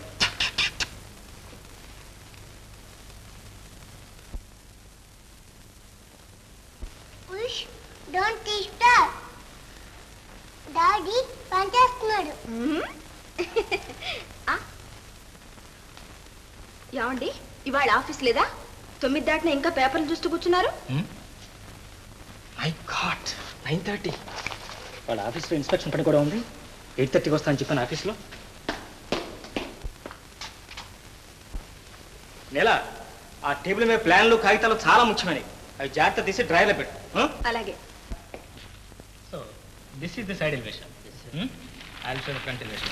ఉష్ డోంట్ డిస్టర్బ్ డాడీ పనిచేస్తున్నాడు ఏమండి ఇవాళ ఆఫీస్ లేదా తొమ్మిది దాటిన ఇంకా పేపర్లు చూస్తూ కూర్చున్నారు మై గాడ్ నైన్ థర్టీ వాళ్ళ ఆఫీస్లో ఇన్స్పెక్షన్ పని కూడా ఉంది ఎయిట్ థర్టీకి వస్తా అని చెప్పాను ఆఫీస్లో నెల ఆ టేబుల్ మీద ప్లాన్లు కాగితాలు చాలా ముఖ్యమైనవి అవి జాగ్రత్త తీసి డ్రైవర్లో పెట్టు అలాగే so this is the side elevation I show the front elevation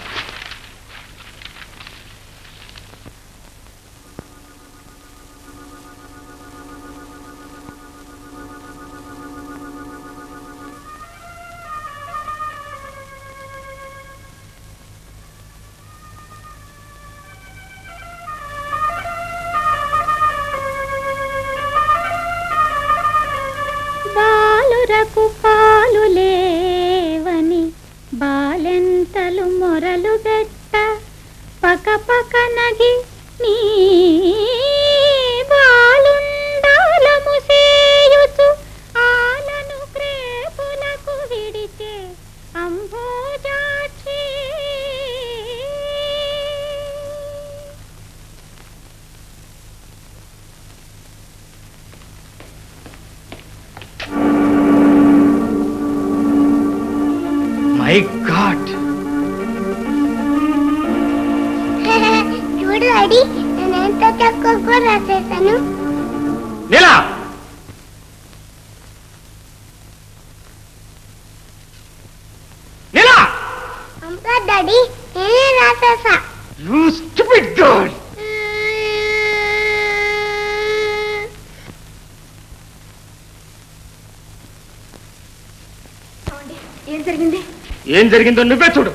బాలురకు పాలు లేవని బాలెంతలు మొరలు పెట్ట పక పక నగి నీ బాలుండాలము సేయుచు ఆలను క్రేపులకు విడితే అంబోజాక్షి మై గాడ్ చూడు డాడీ నేను ఎంత తక్కువ కూడా రాసేసాను నీలా నీలా అంతా డాడీ నేనే రాసేసా యూ స్టూపిడ్ గర్ల్ ఏం జరిగింది ఏం జరిగిందో నువ్వే చూడు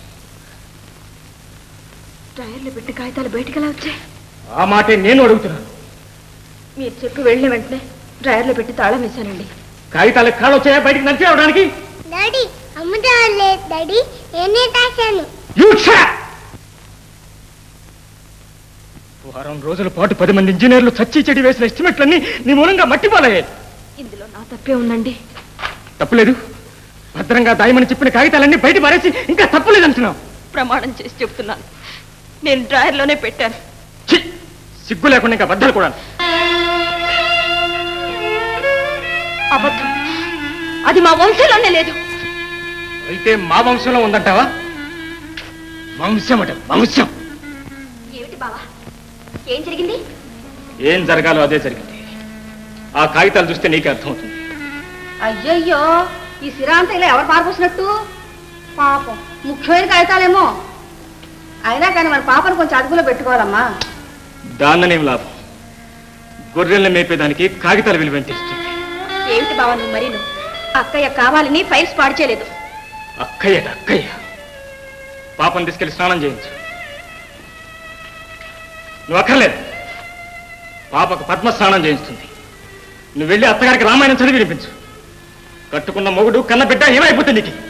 డ్రైవర్లో పెట్టి కాగితాలు బయటికి ఎలా వచ్చాయి ఆ మాటే నేను అడుగుతున్నాను మీరు చెప్పి వెళ్ళిన వెంటనే డ్రైవర్లో పెట్టి తాళం వేశానండి కాగితాలు కాళ్ళు వచ్చాయా బయటికి నడిచి అవడానికి డాడీ అమ్ముతా లేదు డాడీ నేనే రాశాను వారం రోజుల పాటు పది మంది ఇంజనీర్లు చచ్చి చెడి వేసిన ఎస్టిమేట్లన్నీ నీ మూలంగా మట్టిపాలయ్యాయి ఇందులో నా తప్పే ఉందండి తప్పులేదు భద్రంగా దాయమని చెప్పిన కాగితాలన్నీ బయట పారేసి ఇంకా తప్పులేదు అంటున్నావు ప్రమాణం చేసి చెప్తున్నాను నేను డ్రైవర్లోనే పెట్టాను సిగ్గు లేకుండా ఇంకా బద్దలు కూడా అబద్ధం అది మా వంశంలోనే లేదు అయితే మా వంశంలో ఉందంటావా వంశం అట వంశం ఏమిటి బావా ఏం జరిగింది ఏం జరగాలో అదే జరిగింది ఆ కాగితాలు చూస్తే నీకే అర్థమవుతుంది అయ్యయ్యో ఈ సిరాంత ఇలా ఎవరు పారిపోసినట్టు పాపం ముఖ్యమైన కాగితాలేమో అయినా కానీ మన పాపను కొంచెం అదుపులో పెట్టుకోవాలమ్మా దాన్ననేం లాభం గొర్రెల్ని మేపేదానికి కాగితాలు విలువ ఎంత ఇస్తుంది ఏమిటి బావా నువ్వు మరీను అక్కయ్య కావాలని ఫైల్స్ పాడు చేయలేదు అక్కయ్యట అక్కయ్య పాపం తీసుకెళ్లి స్నానం చేయించు నువ్వు అక్కర్లేదు పాపకు పద్మ స్నానం చేయిస్తుంది నువ్వు వెళ్ళి అత్తగారికి రామాయణం చదివి వినిపించు కట్టుకున్న మొగుడు కన్న బిడ్డ ఏమైపోతుంది నీకు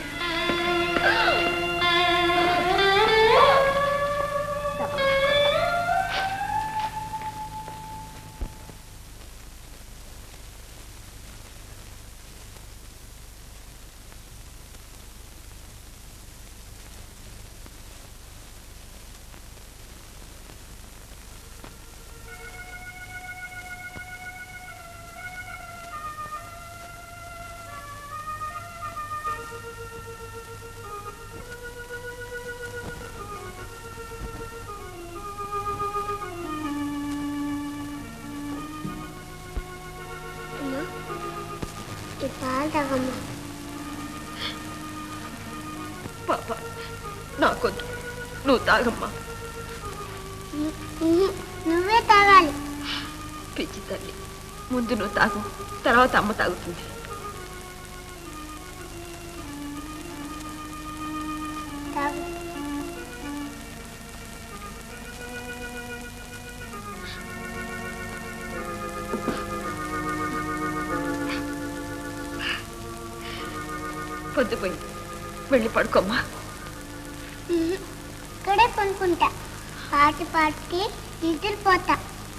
ఈ పాలు తాగమ్మా పాప నాకొద్దు నువ్వు తాగమ్మా ఉహు, నువ్వే తాగాలి పిచ్చి తల్లి ముందు నువ్వు తాగు తర్వాత అమ్మ తాగుతుంది తాగు పొద్దుపోయింది వెళ్ళి పడుకోమ్మా ఇక్కడే కొనుక్కుంటా పాటి పాటికి నిద్రపోతా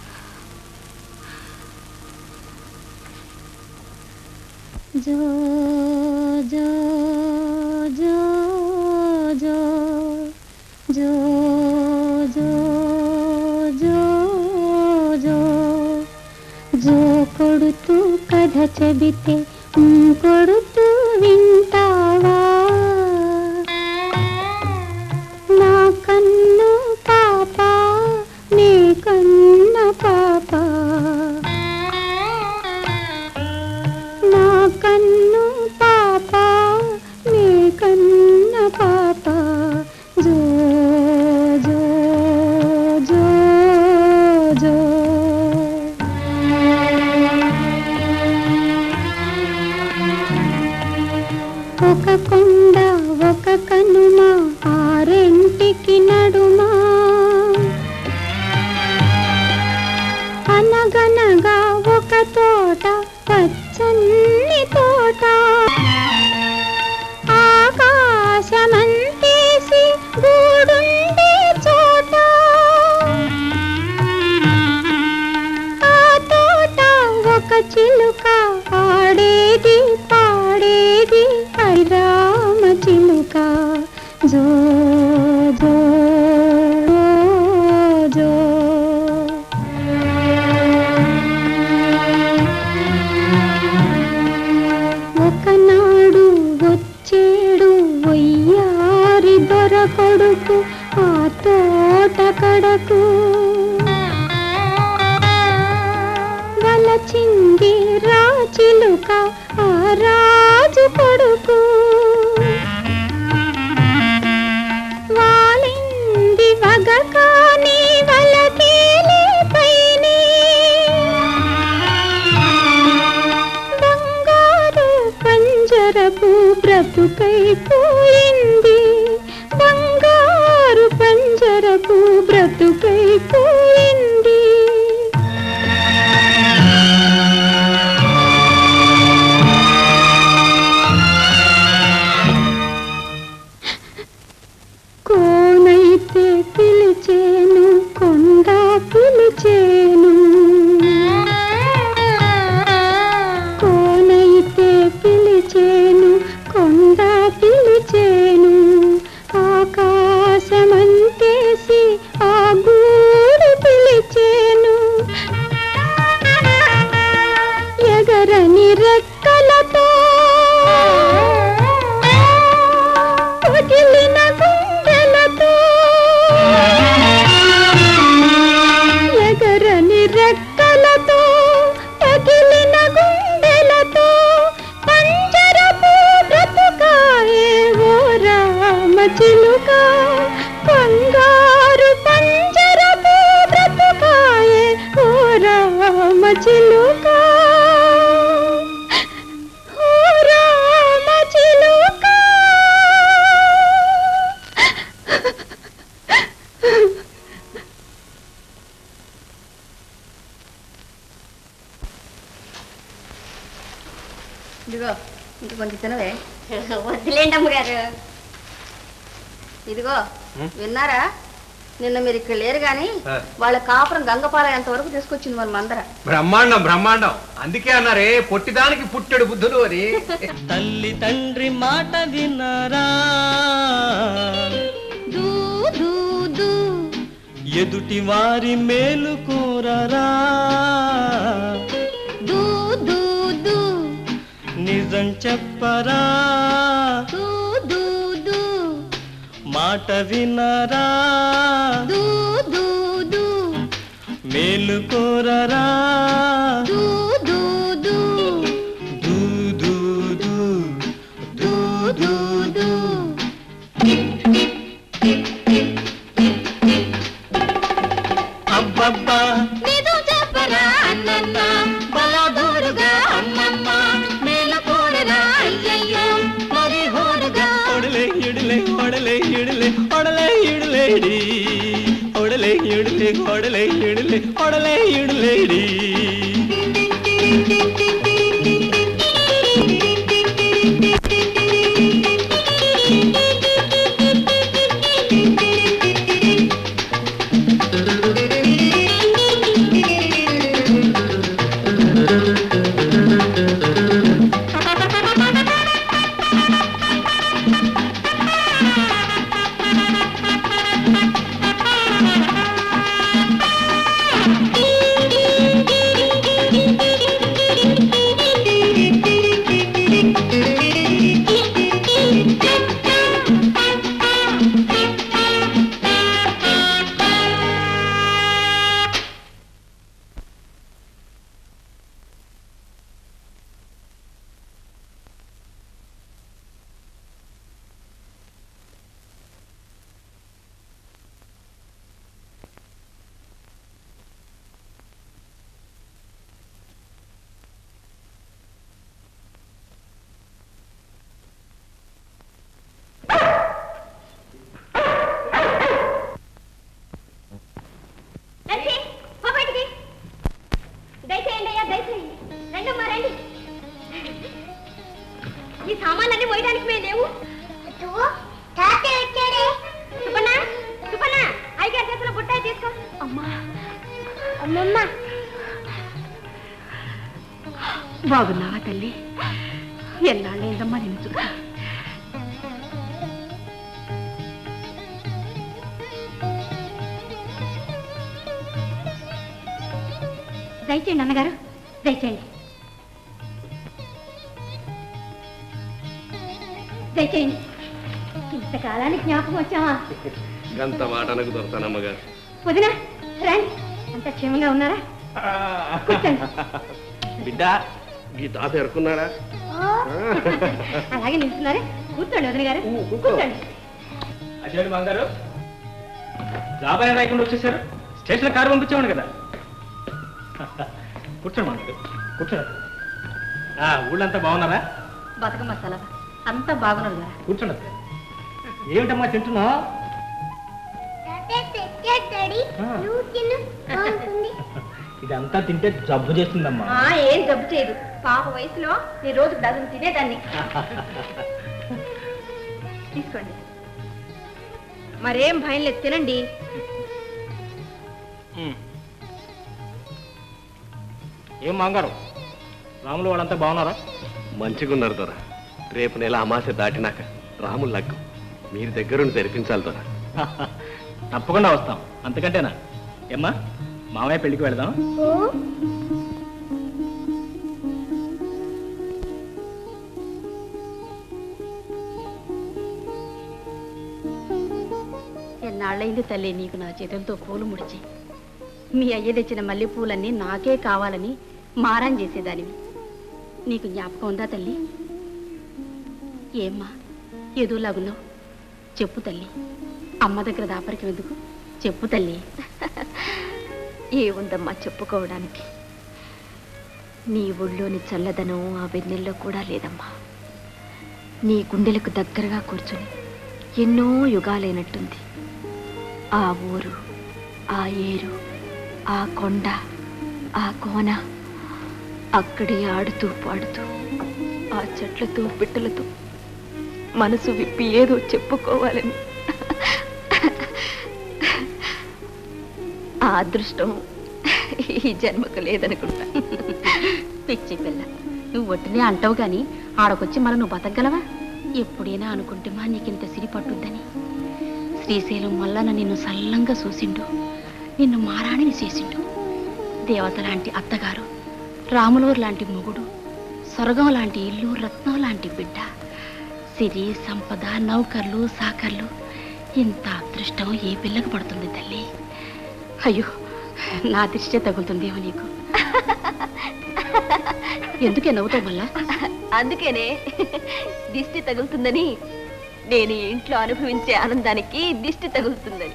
जो जो जो जो जो जो जो जो జో కొడుతూ కథ చెబితే ఉమ్ కొడుతూ వింటావా నా కన్ను పాప నీ కన్న పాప నా కన్ను పాప నీ కన్న పాప జో జో జో జో ఒక కొండ ఒక కనుమ ఆరెంటికి నడుమా అనగనగా ఒక తోట పచ్చని తోట ఆకాశమంతేసి గూడుండే చోట ఆ తోట ఒక చిలుక ఆడేది పాడేది హరిరామ చిలుక జో జో జో ఒకనాడు వచ్చేడు వయ్యారి దొర కొడుకు ఆ తోట కడకు వలచింది రాచిలుక ఆ రాజు కొడుకు వాలింది వగ కాని వలకేలే పైనే బంగారు పంజరపు బ్రతుకైపోయింది బంగారు పంజరపు బ్రతుకైపోయింది కోనైతే పిలిచేను కొండ పిలిచేను కోనైతే పిలిచేను కొండ పిలిచేను ఆకాశమంతేసి ఆ గూడు పిలిచేను ఎగరని రెక్కలతో పగిలిన గుండెలతో ఎగరని రెక్కలతో పగిలిన గుండెలతో పంజరపు బ్రతుకాయే ఓ రామ చిలుక బంగారు పంజరపు బ్రతుకాయే ఓ రామ చిలుక ఓ రామ చిలుక ఇదిగో ఇంక కొంచెం తినవే వద్దులేండి అమ్మగారు ఇదిగో విన్నారా నిన్న మీరు ఇక్కడ లేరు గాని ఆ. వాళ్ళ కాపురం గంగపాలయంత వరకు తీసుకొచ్చింది మన మందర బ్రహ్మాండం బ్రహ్మాండం అందుకే అన్నారే పొట్టిదానికి పుట్టెడు బుద్ధులు అని తల్లి తండ్రి మాట వినరా ఎదుటి వారి మేలు కోరరా నిజం చెప్పరా మాట వినరా మేలు కోరరా దూ దూ దూ దూ దూ దూ దూ అబ్బబ్బా నిజం చెప్పరా అన్నన్న బలదూరుగా అమ్మమ్మ మేల కూడరా అయ్యయ్యో మరి హోడుగా ಒಡಲೆ ಇಡಲೆ ಒಡಲೆ ಇಡಲೆ ಒಡಲೆ ಇಡಲೇಡಿ ಒಡಲೆ ಇಡಲೆ ಒಡಲೆ ಇಡಲೆ ಒಡಲೆ ಇಡಲೇಡಿ బాగున్నావా తల్లి ఎన్నాళ్ళైందమ్మా నేను చూసి దయచేయండి అన్నగారు దయచేయండి దయచేయండి ఇంతకాలానికి జ్ఞాపకం వచ్చావా గంత మాట అనకు దొరతానమ్మగారు వదిన రండి అంత క్షేమంగా ఉన్నారా కూర్చోండి బిడ్డ ఈ తాత ఎరుకున్నారా అలాగే నిలుస్తున్నారే కూర్చోండి వదిన గారు కూర్చోండి అదేంటి మంగారు జాబ్ అయినా రాయకుండా వచ్చేసారు స్టేషన్ కారు పంపించామని కదా కూర్చోండి మంగారు కూర్చోండి ఆ, ఊళ్ళంతా బాగున్నారా బతక మసాలా అంతా బాగున్నారు కదా కూర్చోండి అత్తయ్య. ఏమిటమ్మా తింటున్నావు డాడీ నువ్వు తిను బాగుంటుంది ఇదంతా తింటే జబ్బు చేస్తుందమ్మా ఆ, ఏం జబ్బు చేయదు పాప వయసులో నీ రోజు డజన్ తినేదాన్ని తీసుకోండి మరేం భయం లేదు తినండి ఏం మంగారు రాములు వాళ్ళంతా బాగున్నారా మంచిగున్నారు దొర రేపు నెల అమాస దాటినాక రాములు లగ్గు మీరు దగ్గరుండి తెరిపించాలి దొర తప్పకుండా వస్తాం అంతకంటేనా ఏమ్మా మామయ్య పెళ్లికి వెళదాం ఎన్నాళ్ళైంది తల్లి నీకు నా చేతులతో పూలు ముడిచి మీ అయ్య తెచ్చిన మల్లెపూలన్నీ నాకే కావాలని మారం చేసేదానివి నీకు జ్ఞాపకం ఉందా తల్లి ఏమ్మా ఎదులాగున్నావు చెప్పు తల్లి అమ్మ దగ్గర దాపరికి ఎందుకు చెప్పు తల్లి ఏముందమ్మా చెప్పుకోవడానికి నీ ఒళ్ళోని చల్లదనం ఆ వెన్నెల్లో కూడా లేదమ్మా నీ గుండెలకు దగ్గరగా కూర్చుని ఎన్నో యుగాలైనట్టుంది ఆ ఊరు ఆ ఏరు ఆ కొండ ఆ కోన అక్కడే ఆడుతూ పాడుతూ ఆ చెట్లతో పిట్టలతో మనసు విప్పి ఏదో చెప్పుకోవాలని ఆ అదృష్టం ఈ జన్మకు లేదనుకుంటా పిచ్చి పిల్ల నువ్వు ఒట్టినే అంటావు గాని ఆడకొచ్చి మనం నువ్వు బతకగలవా ఎప్పుడైనా అనుకుంటే మా నీకింత సిరి పట్టుద్దని శ్రీశైలం వల్ల నిన్ను సల్లంగా చూసిండు నిన్ను మారాణిని చేసిండు దేవత లాంటి అత్తగారు రాములూరు లాంటి మొగుడు స్వర్గం లాంటి ఇల్లు రత్నం లాంటి బిడ్డ సిరి సంపద నౌకర్లు సాకర్లు ఇంత అదృష్టం ఏ పిల్లకు పడుతుంది తల్లి అయ్యో నా దృష్టే తగులుతుందేమో నీకు ఎందుకే నవ్వుతావు మళ్ళా అందుకేనే దిష్టి తగులుతుందని నేను ఈ ఇంట్లో అనుభవించే ఆనందానికి దిష్టి తగులుతుందని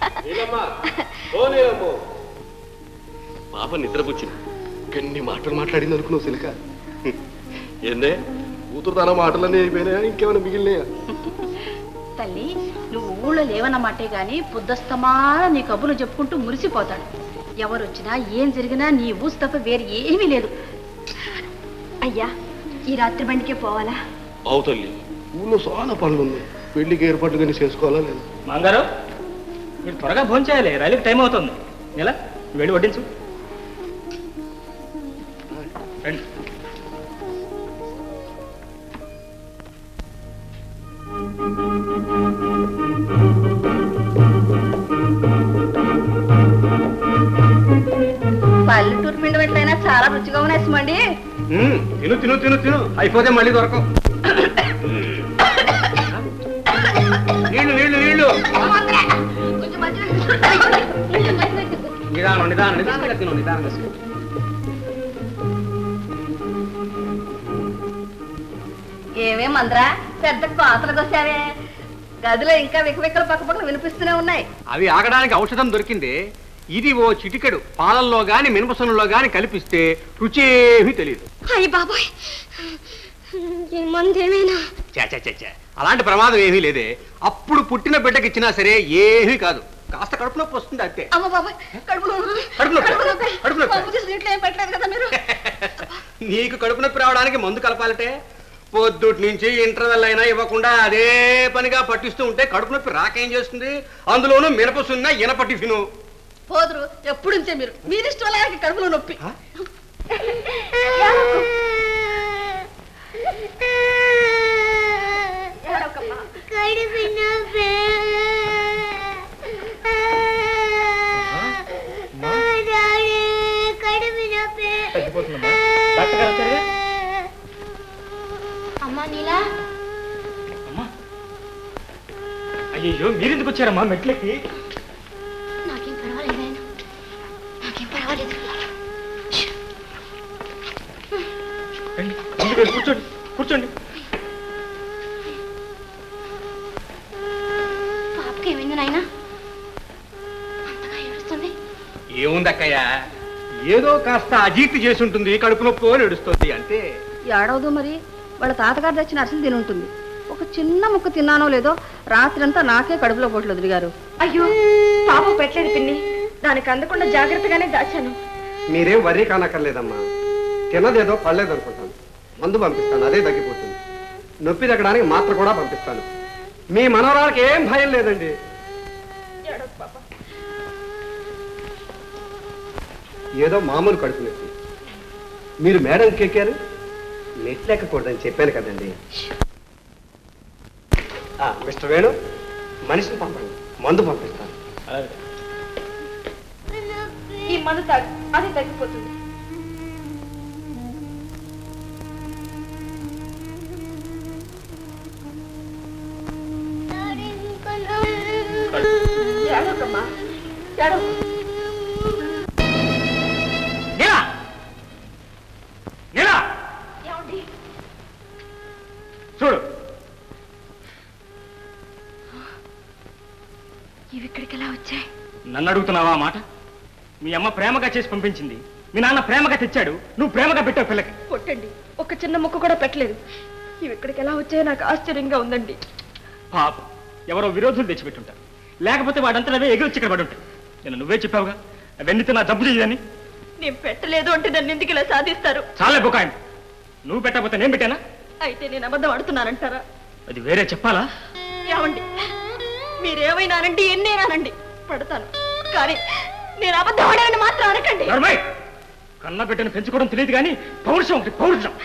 పాప నిద్రపుచ్చింది ఎన్ని మాటలు మాట్లాడింది అనుకున్నావు సిలిక ఏందే కూతురు తన మాటలన్నీ అయిపోయినాయా ఇంకేమైనా మిగిలినాయా తల్లి నువ్వు ఊళ్ళో లేవన్నమాటే గాని పొద్దస్తమాన నీ కబుర్లు చెప్పుకుంటూ మురిసిపోతాడు ఎవరు వచ్చినా ఏం జరిగినా నీ ఊసు తప్ప వేరు ఏమీ లేదు అయ్యా ఈ రాత్రి బండికే పోవాలా అవు తల్లి ఊళ్ళో చాలా పనులు ఉన్నాయి పెళ్లికి ఏర్పాట్లు కానీ చేసుకోవాలా లేదా మంగారు మీరు త్వరగా ఫోన్ చేయాలి రైలుకి టైం అవుతుంది ఎలా వెళ్ళి వడ్డించు రండి పల్లెటూరు పిండి వెంటైనా చాలా రుచిగా ఉన్నాయి సుమండి ఉమ్, తిను తిను తిను తిను అయిపోతే మళ్ళీ దొరకవు నీళ్లు నీళ్లు నీళ్లు నిదానం నిదానం నిదానంగా తిను నిదానంగా తిను. ఏమే మంద్రా పెద్ద కోతలకు వచ్చావే గదిలో ఇంకా వికవికలు పక్క పక్కన వినిపిస్తూనే ఉన్నాయి అవి ఆగడానికి ఔషధం దొరికింది ఇది ఓ చిటికెడు పాలల్లో గాని మినపసనుల్లో గాని కలిపిస్తే రుచేమీ తెలియదు అయ్య బాబాయ్ ఈ మందేమైనా చే చే, చే, చే. అలాంటి ప్రమాదం ఏమీ లేదే అప్పుడు పుట్టిన బిడ్డకి ఇచ్చినా సరే ఏమీ కాదు కాస్త కడుపు నొప్పి వస్తుంది అంతే అమ్మ బాబాయ్ కడుపు నొప్పి. కడుపు నొప్పి. కడుపు నొప్పి. కడుపు నొప్పి. పప్పు చేసి నీటిలో ఏం పెట్టలేదు కదా మీరు నీకు కడుపు నొప్పి రావడానికి మందు కలపాలంటే పొద్దుటి నుంచి ఇంటర్వెల్ అయినా ఇవ్వకుండా అదే పనిగా పట్టిస్తూ ఉంటే కడుపు నొప్పి రాకేం చేస్తుంది అందులోనూ మినపసున్న ఇనప టిఫిను పోదురు ఎప్పుడు ఉంచే మీరు మీరు ఇష్టం వల్ల ఆయనకి కడుపులో నొప్పి కడుపు నొప్పి డాడీ కడుపు నొప్పి తగ్గిపోతుందమ్మా డాక్టర్ గారు వచ్చారుగా అమ్మా నీలా అయ్యో మీరెందుకు వచ్చారమ్మా మెట్లకి నాకేం పర్వాలేదు నాయన నాకేం పర్వాలేదు రండి ముందుకు వెళ్ళి కూర్చోండి కూర్చోండి పాపకి ఏమైంది నాయన అంతగా ఏడుస్తుంది ఏముంది అక్కయ్య ఏదో కాస్త అజీర్తి చేసి ఉంటుంది కడుపు నొప్పి అని ఏడుస్తుంది అంతే ఏడవదు మరి వాళ్ళ తాతగారు తెచ్చిన అరిసెలు తిని ఉంటుంది ఒక చిన్న ముక్క తిన్నానో లేదో రాత్రంతా నాకే కడుపులో పొట్లు వదిలిగారు అయ్యో పాపం పెట్టలేదు పిన్ని దానికి అందకుండా జాగ్రత్తగానే దాచాను మీరేం వర్రీ కానక్కర్లేదమ్మా తినదేదో పడలేదనుకుంటాను మందు పంపిస్తాను అదే తగ్గిపోతుంది నొప్పి తగ్గడానికి మాత్ర కూడా పంపిస్తాను మీ మనవరాలకి ఏం భయం లేదండి ఏదో మామూలు కడుపు నొప్పి మీరు మేడంకి ఎక్కారు నెట్లెక్కకూడదని చెప్పాను కదండి ఆ, మిస్టర్ వేణు మనిషిని పంపండి మందు పంపిస్తాను ఈ మందు తాగు అది తగ్గిపోతుంది ఏడవకమ్మా ఏడవ నీలా నీలా ఏమండి చూడు ఇవి ఇక్కడికి ఎలా వచ్చాయి నన్ను అడుగుతున్నావా ఆ మాట మీ అమ్మ ప్రేమగా చేసి పంపించింది మీ నాన్న ప్రేమగా తెచ్చాడు నువ్వు ప్రేమగా పెట్టావు పిల్లకి కొట్టండి ఒక చిన్న ముక్క కూడా పెట్టలేదు ఇవి ఇక్కడికి ఎలా వచ్చాయో నాకు ఆశ్చర్యంగా ఉందండి పాప ఎవరో విరోధులు తెచ్చిపెట్టుంటారు లేకపోతే వాడంతా అవే ఎగిరొచ్చి ఇక్కడ పడి ఉంటాయి నేను నువ్వే చెప్పావుగా అవన్నీ నా జబ్బు చేయదని నేను పెట్టలేదు అంటే నన్ను ఎందుకు ఇలా సాధిస్తారు చాలే బుకాయం నువ్వు పెట్టకపోతే నేను పెట్టానా అయితే నేను అబద్ధం ఆడుతున్నానంటారా అది వేరే చెప్పాలా ఏమండి మీరేమైనానండి ఎన్నేనానండి పడతాను కానీ నేను అబద్ధం ఆడానని మాత్రం అనకండి నర్మయ్ కన్న బిడ్డను పెంచుకోవడం తెలియదు కానీ పౌరుషం ఒకటి పౌరుషం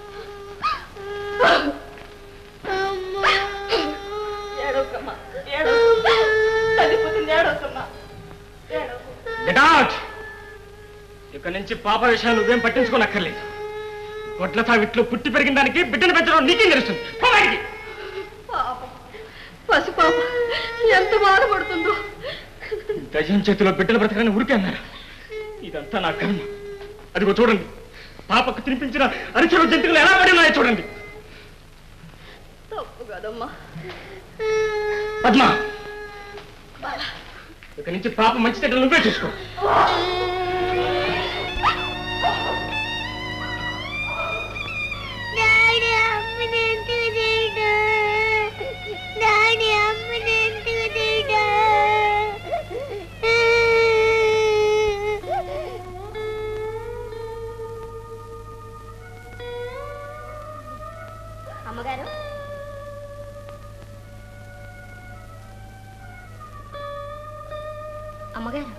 ఏడవకమ్మా ఏడవ తగ్గిపోతుంది ఏడవకమ్మా Get out! ఇక నుంచి పాప విషయం నువ్వేం పట్టించుకోనక్కర్లేదు గొడ్ల తావిట్లో పుట్టి పెరిగిన దానికి బిడ్డను పెంచడం నీకేం తెలుస్తుంది పో బయటికి. పాపం పసిపాప ఎంత బాధపడుతుందో దయ్యం చేతిలో బిడ్డలు బ్రతకని ఊరికే అన్నారు ఇదంతా నా కర్మ అదిగో చూడండి పాపకు తినిపించిన అరిచల జంతువులు ఎలా పడి ఉన్నాయో చూడండి తప్పు కదమ్మా పద్మ ఇక నుంచి పాప మంచి చెడ్డలు నువ్వే చూసుకో డాడీ అమ్మని ఎందుకు చేయడు డాడీ అమ్మని ఎందుకు చేయడు అమ్మగారు అమ్మగారు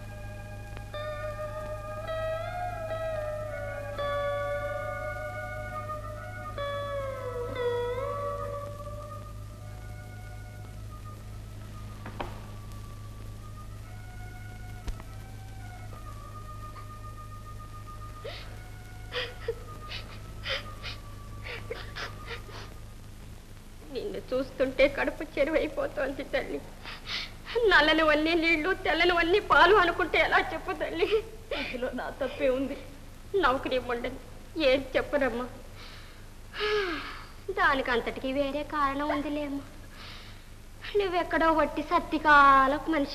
నిన్ను చూస్తుంటే కడుపు చెరువైపోతోంది తల్లి నల్లని వన్నీ నీళ్లు తెల్లని వన్నీ పాలు అనుకుంటే ఎలా చెప్పు తల్లి ఇందులో నా తప్పే ఉంది నౌకరీ ఉండని ఏం చెప్పనమ్మా దానికి అంతటికి వేరే కారణం ఉందిలేమ్మా నువ్వెక్కడో వట్టి సత్తికాలకు మనిషి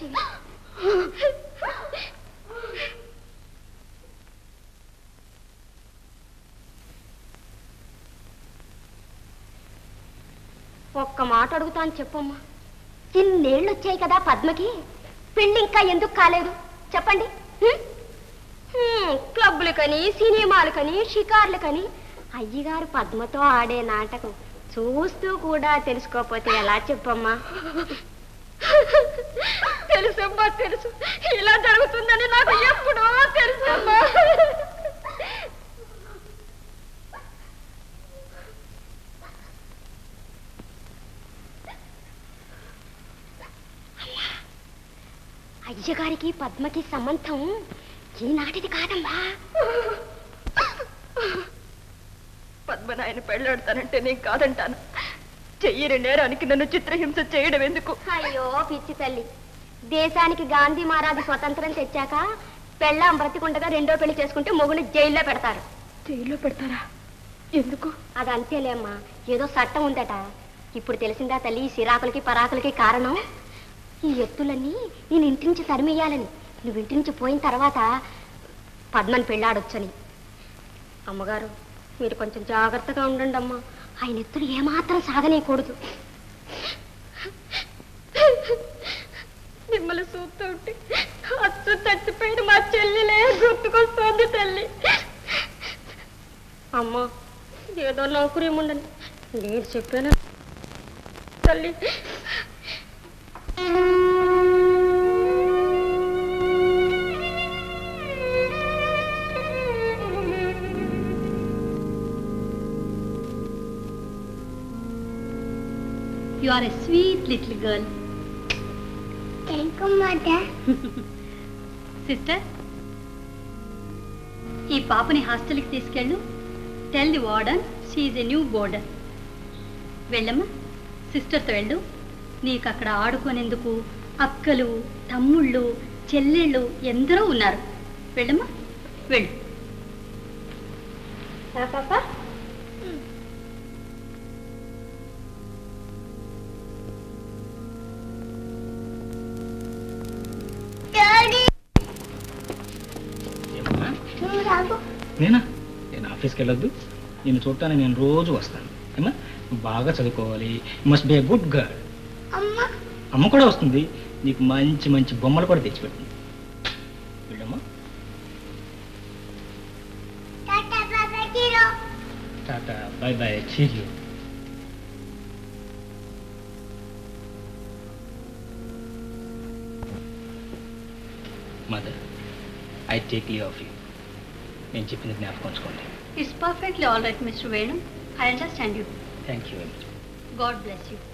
ఒక్క మాట అడుగుతాను చెప్పమ్మా ఇన్నేళ్ళు వచ్చాయి కదా పద్మకి పెళ్లి ఇంకా ఎందుకు కాలేదు చెప్పండి హ్మ్? హ్మ్, క్లబ్బులకని సినిమాలకని షికార్లకని అయ్యగారు పద్మతో ఆడే నాటకం చూస్తూ కూడా తెలుసుకోకపోతే ఎలా చెప్పమ్మా తెలుసమ్మా తెలుసు ఇలా జరుగుతుందని నాకు ఎప్పుడో తెలుసమ్మా అయ్యగారికి పద్మకి సంబంధం ఈనాటిది కాదమ్మా పద్మనాయన పెళ్ళాడతానంటే నేను కాదంటాను చెయ్యని నేరానికి నన్ను చిత్రహింస చేయడం ఎందుకు అయ్యో పిచ్చి తల్లి దేశానికి గాంధీ మహారాజు స్వతంత్రం తెచ్చాక పెళ్ళాం బ్రతికుండగా రెండో పెళ్లి చేసుకుంటే మొగుని జైల్లో పెడతారు జైల్లో పెడతారా ఎందుకు అది అంతేలేమ్మా ఏదో చట్టం ఉందట ఇప్పుడు తెలిసిందా తల్లి ఈ సిరాకులకి పరాకులకి కారణం ఈ ఎత్తులన్నీ నేను ఇంటి నుంచి తరిమేయాలని నువ్వు ఇంటి నుంచి పోయిన తర్వాత పద్మని పెళ్ళాడొచ్చని అమ్మగారు మీరు కొంచెం జాగ్రత్తగా ఉండండి అమ్మా ఆయన ఎత్తులు ఏమాత్రం సాగనేయకూడదు మిమ్మల్ని చూస్తుంటే అచ్చు చచ్చిపోయిన మా చెల్లిలే గుర్తుకొస్తోంది తల్లి అమ్మా ఏదో నౌకరీ ఉండండి నేను చెప్పాను తల్లి You are a sweet little girl. Thank you, mother. Sister ఈ పాపని హాస్టల్కి తీసుకెళ్ళు tell the warden she's a new boarder వెళ్ళమ్మా సిస్టర్తో వెళ్ళు నీకు అక్కడ ఆడుకునేందుకు అక్కలు తమ్ముళ్ళు చెల్లెళ్ళు ఎందరో ఉన్నారు వెళ్ళమ్మా వెళ్ళు పాప ఏమమ్మా? నువ్వు రాగు నేనా నేను ఆఫీస్కి వెళ్ళొద్దు నేను చూడటానికి నేను రోజు వస్తాను ఏమా నువ్వు బాగా చదువుకోవాలి must be a good girl అమ్మ అమ్మ కూడా వస్తుంది నీకు మంచి మంచి బొమ్మలు కూడా తెచ్చిపెట్టింది వెళ్ళమ్మా టాటా బాబా zero tata bye bye cheese mother I take leave of you నేను చెప్పింది జ్ఞాపకం ఉంచుకోండి it's perfectly all right mister Venu I understand you thank you very much God bless you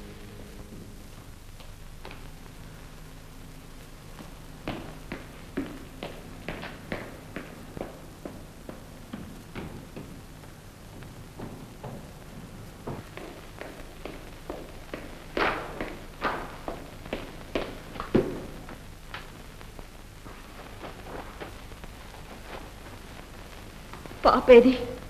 పాపేది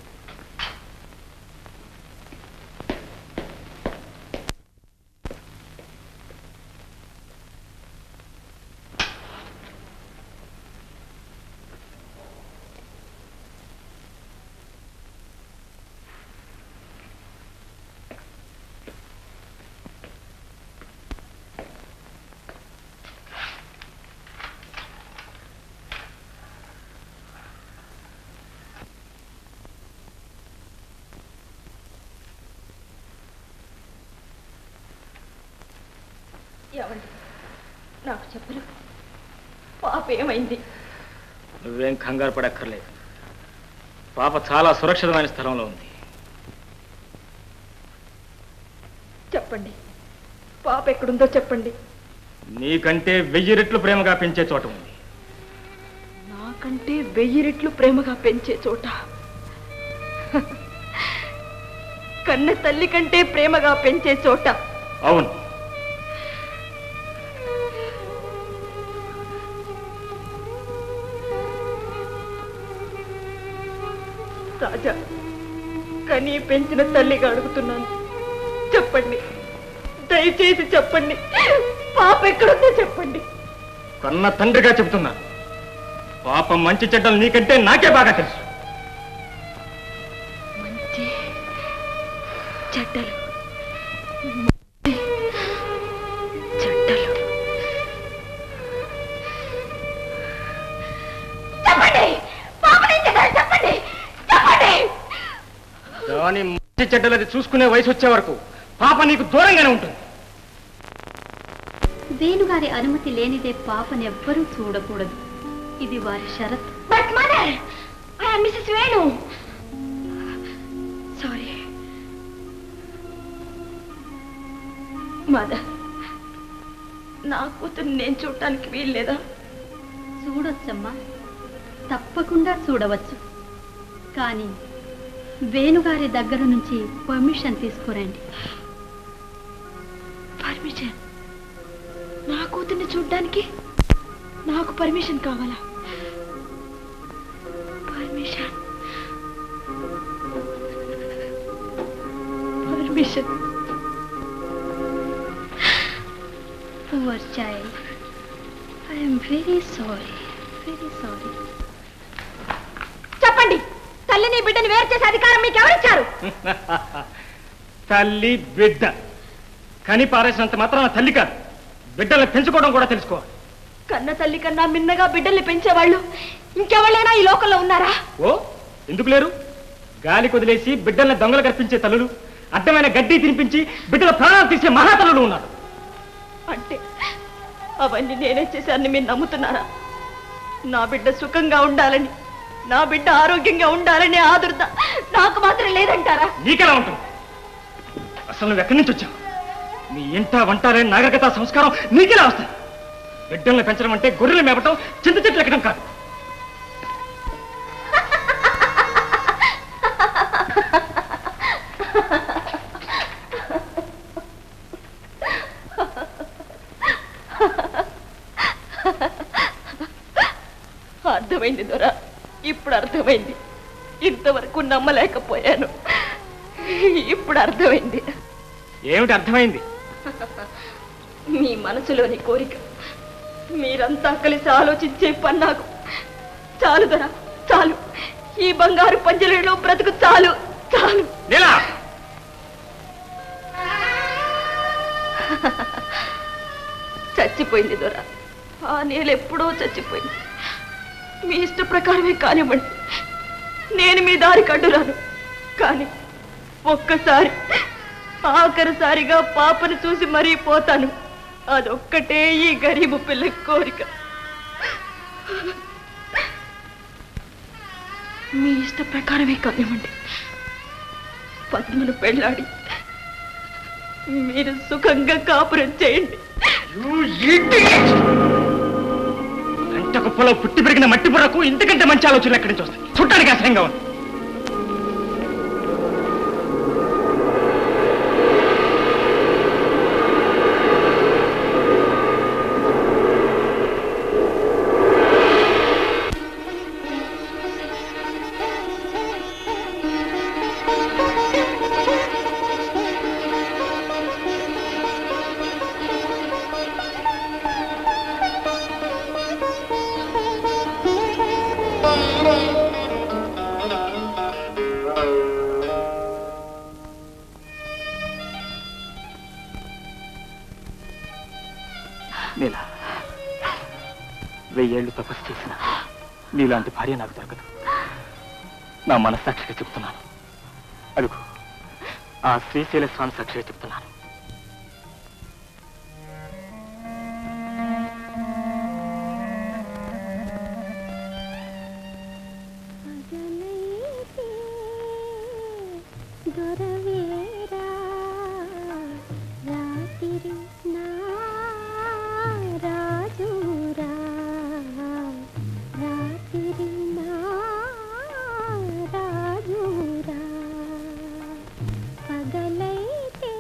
ఏమండి నాకు చెప్పరు పాప ఏమైంది నువ్వేం కంగారు పడక్కర్లేదు పాప చాలా సురక్షితమైన స్థలంలో ఉంది చెప్పండి పాప ఎక్కడుందో చెప్పండి నీకంటే వెయ్యి రెట్లు ప్రేమగా పెంచే చోట ఉంది నాకంటే వెయ్యి రెట్లు ప్రేమగా పెంచే చోట కన్న తల్లి కంటే ప్రేమగా పెంచే చోట అవును రాజా కనీ పెంచిన తల్లిగా అడుగుతున్నాను చెప్పండి దయచేసి చెప్పండి పాప ఎక్కడుందో చెప్పండి కన్న తండ్రిగా చెబుతున్నా పాప మంచి చెడ్డలు నీకంటే నాకే బాగా తెలుసు మంచి చెడ్డలు చెడ్డలు చెప్పండి పాపని చెప్పండి చెప్పండి దాని మంచి చెడ్డలది చూసుకునే వయసు వచ్చే వరకు పాప నీకు దూరంగానే ఉంటుంది వేణుగారి అనుమతి లేనిదే పాపని ఎవ్వరూ చూడకూడదు ఇది వారి షరత్ but mother I Mrs Venu sorry mother నా కూతుర్ని నేను చూడటానికి వీల్లేదా చూడొచ్చమ్మా తప్పకుండా చూడవచ్చు కానీ వేణుగారి దగ్గర నుంచి పర్మిషన్ తీసుకురండి పర్మిషన్ నా కూతుర్ని చూడ్డానికి నాకు పర్మిషన్ కావాలా permission permission poor child I'm very sorry very sorry చెప్పండి తల్లిని బిడ్డని వేరు చేసే అధికారం మీకు ఎవరిచ్చారు తల్లి బిడ్డ కని పారేసినంత మాత్రం తల్లి కాదు బిడ్డల్ని పెంచుకోవడం కూడా తెలుసుకోవాలి కన్న తల్లి కన్నా మిన్నగా బిడ్డల్ని పెంచేవాళ్ళు ఇంకెవరైనా ఈ లోకంలో ఉన్నారా ఓ ఎందుకు లేరు గాలి కొదిలేసి బిడ్డల్ని దొంగలు కల్పించే తల్లులు అడ్డమైన గడ్డి తినిపించి బిడ్డల ప్రాణాలు తీసే మహాతల్లులు ఉన్నారు అంటే అవన్నీ నేనే చేశానని మీరు నమ్ముతున్నారా నా బిడ్డ సుఖంగా ఉండాలని నా బిడ్డ ఆరోగ్యంగా ఉండాలని ఆదుర్ద నాకు మాత్రం లేదంటారా నీకెలా ఉంటుంది అసలు నువ్వు ఎక్కడి నుంచి వచ్చావు నీ ఇంట వంటారని నాగరికత సంస్కారం నీకెలా వస్తాయి బిడ్డల్ని పెంచడం అంటే గొర్రెలు మేపటం చింత చెట్లు ఎక్కడం కాదు అర్థమైంది దొర ఇప్పుడు అర్థమైంది ఇంతవరకు నమ్మలేకపోయాను ఇప్పుడు అర్థమైంది ఏమిటి అర్థమైంది మీ మనసులోని కోరిక మీరంతా కలిసి ఆలోచించే పన్నాకు చాలు దొర చాలు ఈ బంగారు పంజరంలో బ్రతుకు చాలు చాలు నీలా చచ్చిపోయింది దొర ఆ నేల ఎప్పుడో చచ్చిపోయింది మీ ఇష్ట ప్రకారమే కానివ్వండి నేను మీ దారి కడ్డురాను కానీ ఒక్కసారి ఆఖరిసారిగా పాపను చూసి మరీ పోతాను అదొక్కటే ఈ గరీబు పిల్ల కోరిక మీ ఇష్ట ప్రకారమే కానివ్వండి పద్మను పెళ్ళాడి మీరు సుఖంగా కాపురం చేయండి గంట కుప్పలో పుట్టి పెరిగిన మట్టి బుర్రకు ఇంతకంటే మంచి ఆలోచనలు ఎక్కడి నుంచి వస్తాయి చుట్టానికి అసహ్యంగా ఉంది నీలా వెయ్యేళ్ళు తపస్సు చేసిన నీలాంటి భార్య నాకు దొరకదు నా మనస్సాక్షిగా చెప్తున్నాను అడుగు ఆ శ్రీశైల స్వామి సాక్షిగా చెప్తున్నాను దొరవేరా రాత్రి నా రాజురా రాత్రి నా రాజురా పగలైతే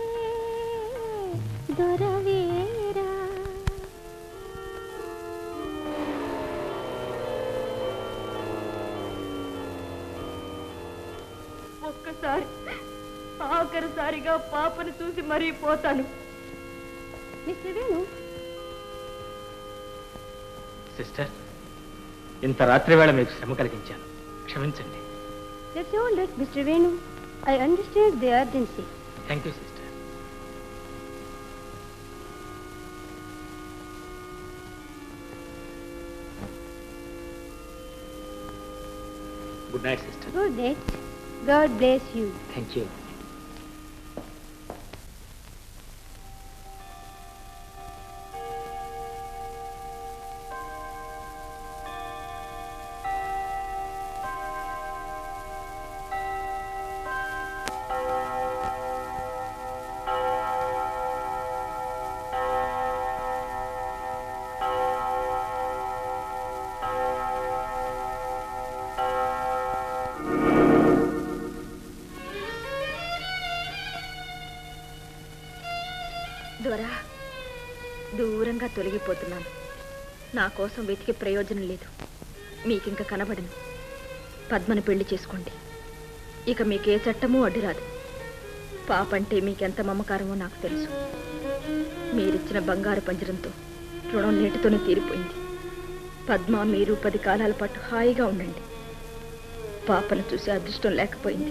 దొరవేరా ఒక్కసారి ఆఖరిసారిగా పాపను చూసి మరీ పోతాను మిస్టర్ వేణు సిస్టర్ ఇంత రాత్రి వేళ మీకు శ్రమ కలిగించాను క్షమించండి that's all right mister Venu I understand the urgency thank you sister good night sister good night God bless you thank you దేవుడా దూరంగా తొలగిపోతున్నాను నా కోసం వెతికే ప్రయోజనం లేదు మీకింక కనబడను పద్మను పెళ్లి చేసుకోండి ఇక మీకే చట్టమూ అడ్డురాదు పాపంటే మీకెంత మమకారమో నాకు తెలుసు మీరిచ్చిన బంగారు పంజరంతో రుణం నేటితోనే తీరిపోయింది పద్మ మీరు పది కాలాల పాటు హాయిగా ఉండండి పాపను చూసే అదృష్టం లేకపోయింది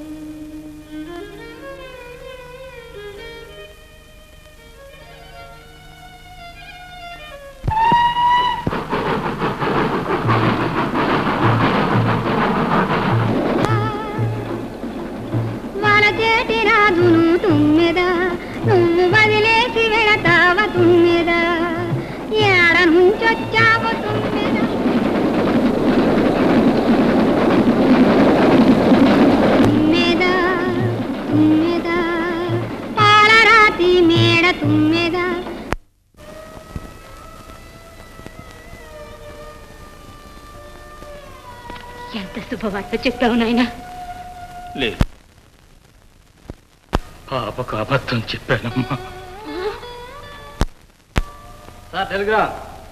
వలచేటి రాజును తుమ్మెద నువ్వు వదిలేసి వెళతావ తుమ్మెద ఏడ నుంచొచ్చావు తుమ్మెద తుమ్మెద తుమ్మెద పాలరాతి మేడ తుమ్మెద ఎంత శుభవార్త చెప్పావు నాయనా లేదు పాపకు అబద్ధం చెప్పానమ్మా సార్ టెలిగ్రామ్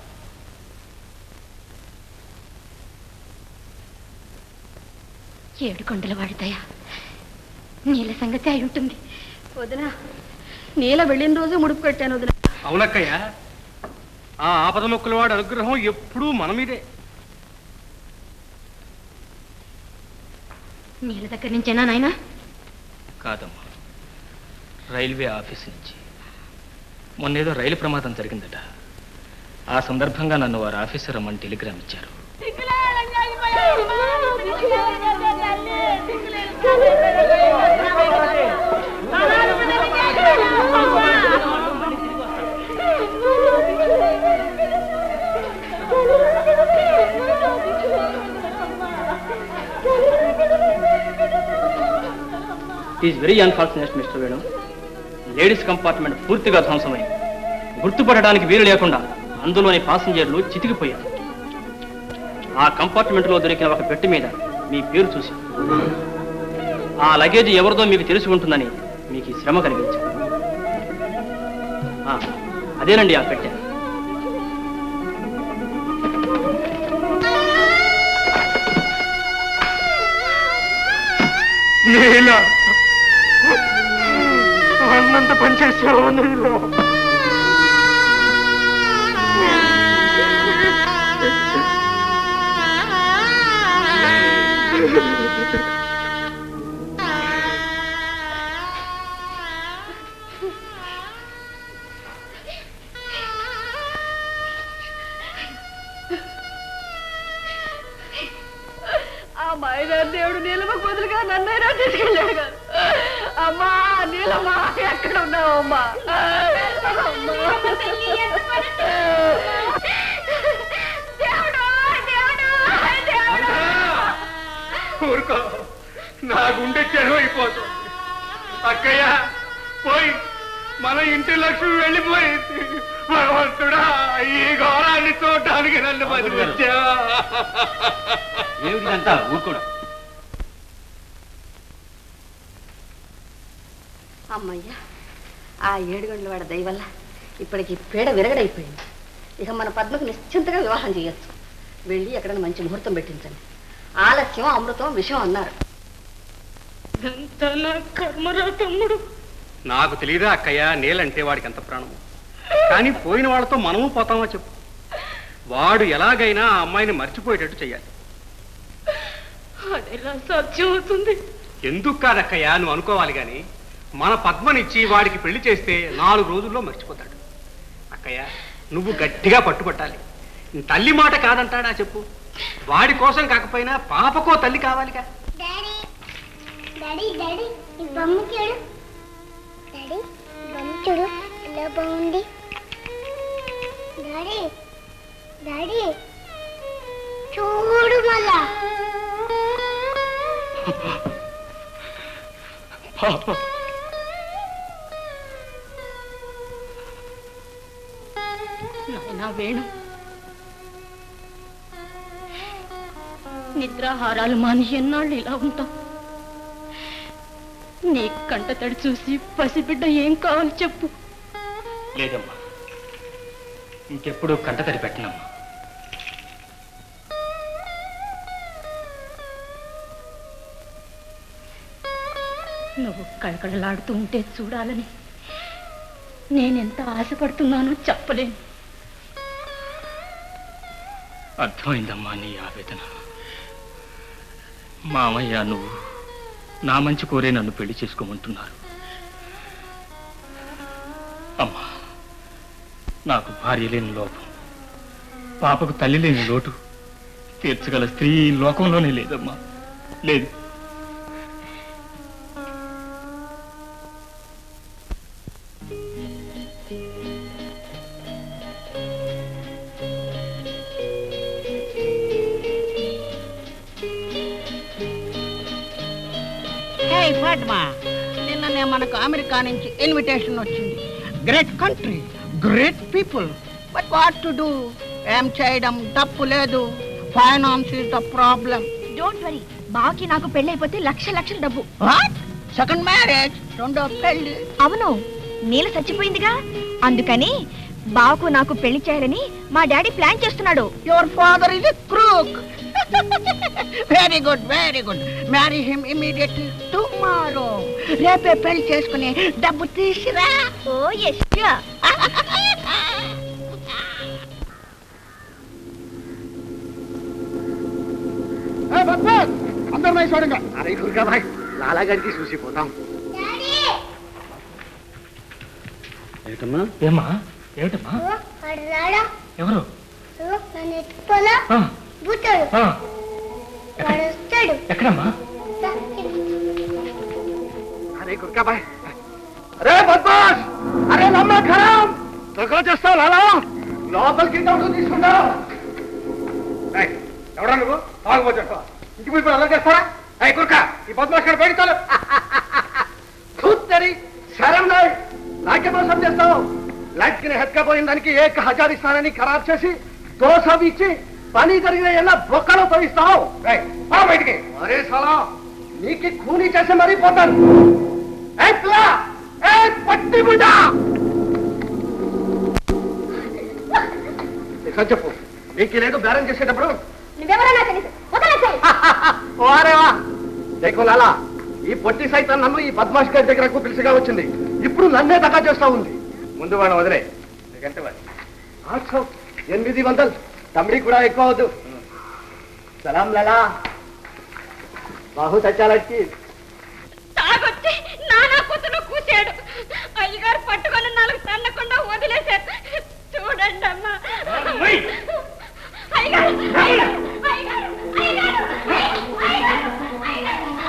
ఏడు కొండల వాడిదయా నీళ్ళ సంగతి అయి ఉంటుంది వదినా నీల వెళ్ళిన రోజు ముడుపు కట్టాను వదిన అవునక్కయ్య ఆ ఆపద మొక్కుల వాడి అనుగ్రహం ఎప్పుడూ మన మీదే నీళ్ళ దగ్గర నుంచేనా నాయనా కాదమ్మా రైల్వే ఆఫీస్ నుంచి మొన్నేదో రైలు ప్రమాదం జరిగిందట ఆ సందర్భంగా నన్ను వారి ఆఫీసర్ రమ్మని టెలిగ్రామ్ ఇచ్చారు is very unfortunate mister Venu ladies compartment పూర్తిగా ధ్వంసమైంది గుర్తుపడడానికి వీలు లేకుండా అందులోని పాసింజర్లు చితికిపోయారు ఆ కంపార్ట్మెంట్లో దొరికిన ఒక పెట్టె మీద మీ పేరు చూసి ఆ లగేజ్ ఎవరిదో మీకు తెలిసి ఉంటుందని మీకు ఈ శ్రమ కలిగించారు ఆ, అదేనండి ఆ పెట్టె నీలా అన్నంత పనిచేసావు నీలో ఆ మాయదారి దేవుడు నీలమ్మకు బదులుగా నన్నైనా తీసుకెళ్ళాడు కాదు అమ్మా నీలమ్మా ఎక్కడ ఉన్నావు అమ్మా ఊరుకో నా గుండె చెరువు అయిపోతుంది అక్కయ్య పోయి మన ఇంటి లక్ష్మి వెళ్ళిపోయింది భగవంతుడా ఈ ఘోరాన్ని చూడటానికి నన్ను బతికొచ్చా ఏమిటంతా ఊరుకోవడం అమ్మయ్యా ఆ ఏడు గంటల వాడ దయ వల్ల ఇప్పటికి పీడ విరగడైపోయింది ఇక మన పద్మకు నిశ్చింతగా వివాహం చేయొచ్చు వెళ్ళి ఎక్కడైనా మంచి ముహూర్తం పెట్టించండి ఆలస్యం అమృతం విషయం అన్నారు కర్మరా తమ్ముడు నాకు తెలియదా అక్కయ్య నీలంటే వాడికి ఎంత ప్రాణము కానీ పోయిన వాళ్ళతో మనము పోతామా చెప్పు వాడు ఎలాగైనా ఆ అమ్మాయిని మర్చిపోయేటట్టు చెయ్యాలి అదెలా సాధ్యం అవుతుంది ఎందుకు కాదక్కయ్య నువ్వు అనుకోవాలి గాని మన పద్మనిచ్చి వాడికి పెళ్లి చేస్తే నాలుగు రోజుల్లో మర్చిపోతాడు అక్కయ్య నువ్వు గట్టిగా పట్టుబట్టాలి తల్లి మాట కాదంటాడా చెప్పు వాడి కోసం కాకపోయినా పాపకో తల్లి కావాలిగా డాడీ డాడీ డాడీ ఈ బొమ్మ చూడు డాడీ బొమ్మ చూడు ఎలా బాగుంది డాడీ డాడీ చూడు మళ్ళా నాయనా వేణు నిద్రాహారాలు మాని ఎన్నాళ్ళు ఇలా ఉంటాం నీ కంట తడి చూసి పసిబిడ్డ ఏం కావాలి చెప్పు లేదమ్మా ఇంకెప్పుడు కంటతడి పెట్టనమ్మా నువ్వు కళకళలాడుతూ ఉంటే చూడాలని నేనెంత ఆశపడుతున్నానో చెప్పలేను అర్థమైందమ్మా నీ ఆవేదన మామయ్య నువ్వు నా మంచి కోరే నన్ను పెళ్లి చేసుకోమంటున్నారు అమ్మా నాకు భార్య లేని లోపం పాపకు తల్లి లేని లోటు తీర్చగల స్త్రీ ఈ లోకంలోనే లేదమ్మా లేదు హే ఫాట్మా నిన్ననే మనకు అమెరికా నుంచి ఇన్విటేషన్ వచ్చింది great country great people but what to do ఏం చేయడం తప్పు లేదు finance is the problem don't worry బావకి నాకు పెళ్ళైపోతే లక్ష లక్షల డబ్బు వాట్ సెకండ్ మ్యారేజ్ రెండో పెళ్లి అవును నీల చచ్చిపోయిందిగా అందుకని బావకు నాకు పెళ్లి చేయాలని మా డాడీ ప్లాన్ చేస్తున్నాడు your father is a crook very good very good marry him immediately tomorrow రేపే పెళ్లి చేసుకుని డబ్బు తీసిరా ఓ ఎస్ అందరు నైస్ వాడుగా అరే దుర్గా భాయ్ లాలా గారికి చూసిపోతాం ఏంటమ్మా ఏమ్మా ఏమిటమ్మా వాడు రాడా ఎవరు ఓ, నన్ను ఎత్తుకోనా ఆ, బుట్టాడు ఆ, వాడు వస్తాడు ఎక్కడమ్మా అరే గుర్కా భాయ్ అరే బద్మాష్ అరే నమ్మ ఖరాం దొంగలు చేస్తావు లాలా లోపలికి డబ్బులు తీసుకుంటావు ఏయ్, ఎవరా నువ్వు తాగుబోతుంటా ఇంటికి పోయి అలా చేస్తారా అయ్యి కుర్క ఈ బద్మాష్ గారు బయట చాలు కూర్చొని శరం నాయ్ నాకే మోసం చేస్తావు లట్కిని హెత్కపోయిన దానికి ఏక హజార్ ఇస్తానని ఖరాబ్ చేసి దోసవి ఇచ్చి పని జరిగిన ఎలా బొక్కలో తోయిస్తావు ఏయ్, పో బయటికి అరే సాలా నీకు ఖూనీ చేసి మరీ పోతాను ఏయ్ పిల్ల ఏయ్ పట్టి గుండా నిజం చెప్పు నీకు లేదు బేరం చేసేటప్పుడు నువ్వెవరన్నా తెలుసు వదలసేయ్ వారేవా దేకో లాలా ఈ పొట్టి సైతం నన్ను ఈ బద్మాష్ గారి దగ్గరకు పిలిచిగా వచ్చింది ఇప్పుడు నన్నే దగా చేస్తా ఉంది ముందు వాడు వదిలే నీకంటే వాడు. ఆచ్చో, ఎనిమిది వందలు తమ్మిడి కూడా ఎక్కువ అవద్దు సలాం లాలా బాహు సచ్చాలకి తాగొచ్చి నానా కూతురు కూసాడు అయ్యగారు పట్టుకొని నాలుగు తన్నకుండా వదిలేశారు చూడండి అమ్మా అయ్యగారు అయ్యగారు అయ్యగారు అయ్యగారు అయ్యగారు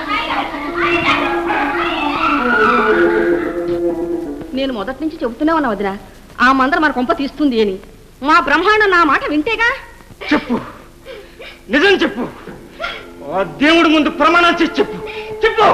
నేను మొదటి నుంచి చెబుతూనే ఉన్నా వదిన ఆ మందర మన కొంప తీస్తుంది అని మా బ్రహ్మాండం నా మాట వింటేగా చెప్పు నిజం చెప్పు ఆ దేవుడి ముందు ప్రమాణం చేసి చెప్పు చెప్పు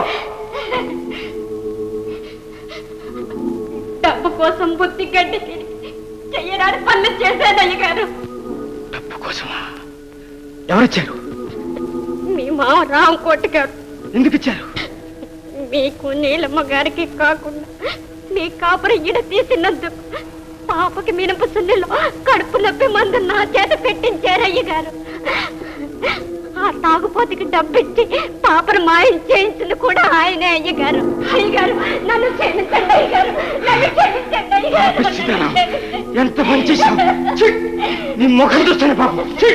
డబ్బు కోసం బుద్ధి గడ్డి తిరిగి చెయ్యరాని పనులు చేశాడు అయ్యగారు డబ్బు కోసమా ఎవరిచ్చారు మీ మామ రామకోట గారు ఎందుకు ఇచ్చారు మీకు నీలమ్మ గారికి కాకుండా మీ కాపురం ఈడ తీసినందుకు పాపకి మినప సున్నెలో కడుపు నొప్పి మందు నా చేత పెట్టించారు అయ్యగారు ఆ తాగుపోతికి డబ్బిచ్చి పాపను మాయం చేయించింది కూడా ఆయనే అయ్యగారు అయ్యగారు నన్ను క్షమించండి అయ్యగారు నన్ను క్షమించండి అయ్యగారు పిచ్చిదానా? ఎంత పని చేశావు ఛీ! నీ ముఖం చూస్తాను పాపం ఛీ!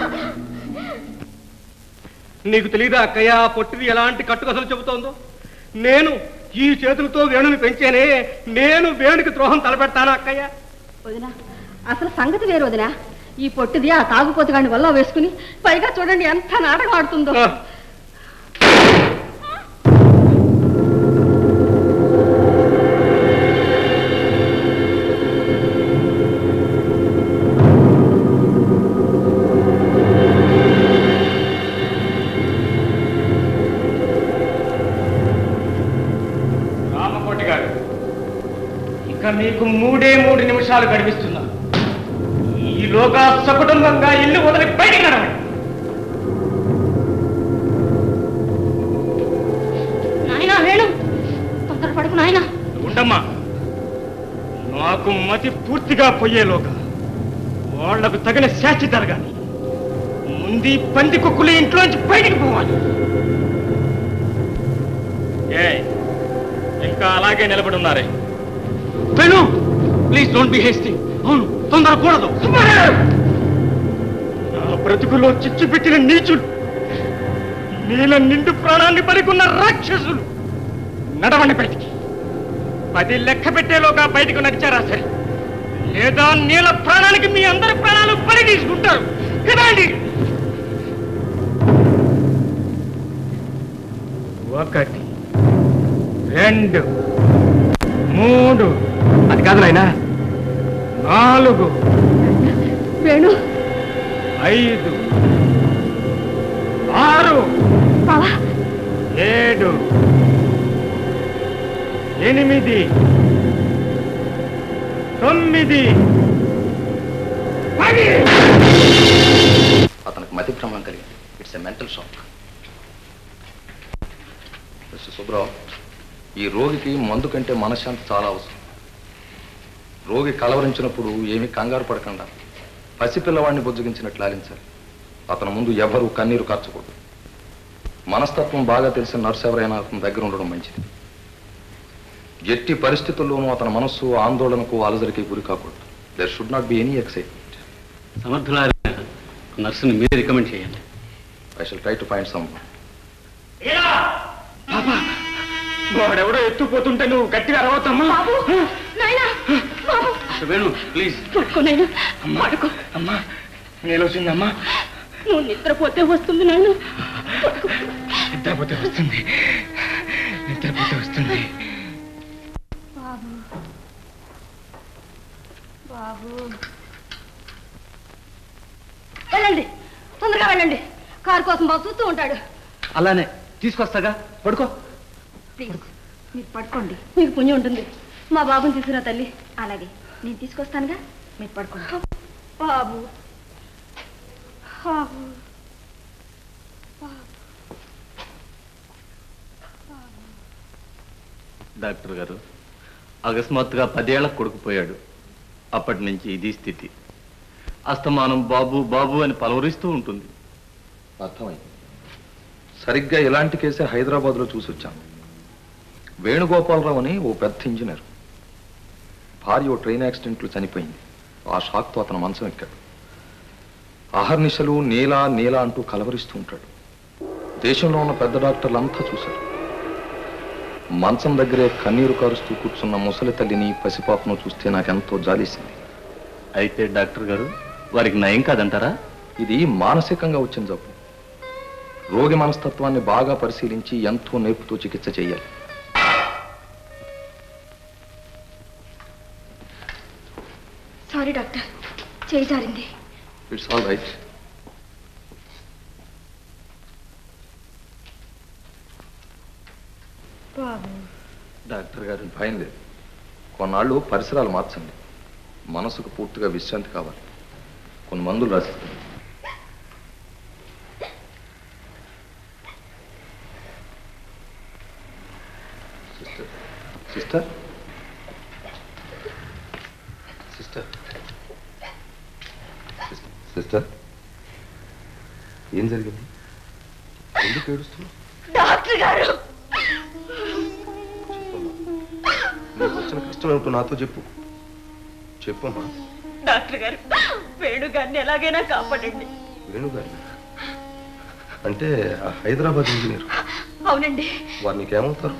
నీకు తెలియదా అక్కయ్య ఆ పొట్టిది ఎలాంటి కట్టుకథలు చెబుతోందో నేను ఈ చేతులతో వేణుని పెంచానే నేను వేణుకి ద్రోహం తలపెట్టానా అక్కయ్య వదిన అసలు సంగతి వేరు వదిన ఈ పొట్టిది ఆ తాగుపోతుగాని వల్ల వేసుకుని పైగా చూడండి ఎంత నాటకం ఆడుతుందో రామకోటి గారు ఇక మీకు మూడే మూడు నిమిషాలు గడిపిస్తున్నా ఈలోగా సకుటుంబంగా ఇల్లు వదిలి బయటికి నడవండి నాయనా వేణు తొందరపడకు నాయనా ఉండమ్మా మాకు మతి పూర్తిగా పోయేలోగా వాళ్లకు తగిన శాస్తి జరగాలి ముందు ఈ పంది కుక్కులు ఇంట్లోంచి బయటికి పోవాలి ఏ ఇంకా అలాగే నిలబడున్నారే Venu please don't be hasty అవును తొందరకూడదు నా బ్రతుకులో చిచ్చు పెట్టిన నీచులు నీల నిండు ప్రాణాన్ని పలికున్న రాక్షసులు నడవండి బయటికి పది లెక్క పెట్టేలోగా బయటకు నడిచారా సరే లేదా నీల ప్రాణానికి మీ అందరి ప్రాణాలు బలి తీసుకుంటారు కదండి ఒకటి రెండు మూడు అది కాదు నాయనా నాలుగు వేణు ఐదు ఆరు ఏడు ఎనిమిది తొమ్మిది పది అతనికి మతి భ్రమం కలిగింది it's a mental shock mister Subrao ఈ రోగికి మందు కంటే మనశ్శాంతి చాలా అవసరం రోగి కలవరించినప్పుడు ఏమీ కంగారు పడకుండా పసిపిల్లవాడిని బుజ్జగించినట్లు లాలించాలి అతని ముందు ఎవరు కన్నీరు కార్చకూడదు మనస్తత్వం బాగా తెలిసిన నర్సు ఎవరైనా అతని దగ్గర ఉండడం మంచిది ఎట్టి పరిస్థితుల్లోనూ అతని మనస్సు ఆందోళనకు అలజడికి గురి కాకూడదు there should not be any excitement సమర్థులారైన నర్సుని మీరే రికమెండ్ చేయండి I shall try to find some వాడెవడో ఎత్తుపోతుంటే నువ్వు గట్టిగా అరవద్దమ్మా వేణు ప్లీజ్ పడుకో నాయన పడుకో అమ్మా నీలొచ్చిందమ్మా నువ్వు నిద్రపోతే వస్తుంది నాయన నిద్రపోతే వస్తుంది నిద్రపోతే వస్తుంది బాబు బాబు వెళ్ళండి తొందరగా వెళ్ళండి కారు కోసం బాబు చూస్తూ ఉంటాడు అలానే తీసుకొస్తాగా పడుకో ప్లీజ్ మీరు పడుకోండి మీకు పుణ్యం ఉంటుంది మా బాబుని తీసుకురా తల్లి అలాగే నేను తీసుకొస్తానుగా మీరు పడుకోండి బాబు బాబు డాక్టర్ గారు అకస్మాత్తుగా పదేళ్లకు కొడుకుపోయాడు అప్పటి నుంచి ఇది స్థితి అస్తమానం బాబు బాబు అని పలవరిస్తూ ఉంటుంది అర్థమైంది సరిగ్గా ఇలాంటి కేసే హైదరాబాద్లో చూసి వచ్చాను వేణుగోపాలరావు అని ఓ పెద్ద ఇంజనీర్ భార్య ఓ ట్రైన్ యాక్సిడెంట్లో చనిపోయింది ఆ షాక్తో అతను మంచం ఎక్కాడు అహర్నిశలు నీలా నీలా అంటూ కలవరిస్తూ ఉంటాడు దేశంలో ఉన్న పెద్ద డాక్టర్లంతా చూశారు మంచం దగ్గరే కన్నీరు కారుస్తూ కూర్చున్న ముసలి తల్లిని పసిపాపను చూస్తే నాకెంతో జాలేసింది అయితే డాక్టర్ గారు వారికి నయం కాదంటారా ఇది మానసికంగా వచ్చిన జబ్బు రోగి మనస్తత్వాన్ని బాగా పరిశీలించి ఎంతో నేర్పుతో చికిత్స చేయాలి సారీ డాక్టర్ చేయి జారింది ఇట్స్ ఆల్ రైట్ బాబు డాక్టర్ గారు భయం లేదు కొన్నాళ్ళు పరిసరాలు మార్చండి మనసుకు పూర్తిగా విశ్రాంతి కావాలి కొన్ని మందులు రాసిస్తాను సిస్టర్ సిస్టర్ సిస్టర్ సిస్టర్ ఏం జరిగింది ఎందుకు ఏడుస్తున్నావు డాక్టర్ గారు నీకు వచ్చిన కష్టం ఏమిటో నాతో చెప్పు చెప్పమ్మా డాక్టర్ గారు వేణు గారిని ఎలాగైనా కాపాడండి వేణుగారి అంటే ఆ హైదరాబాద్ ఇంజనీర్ అవునండి వారు నీకేమవుతారు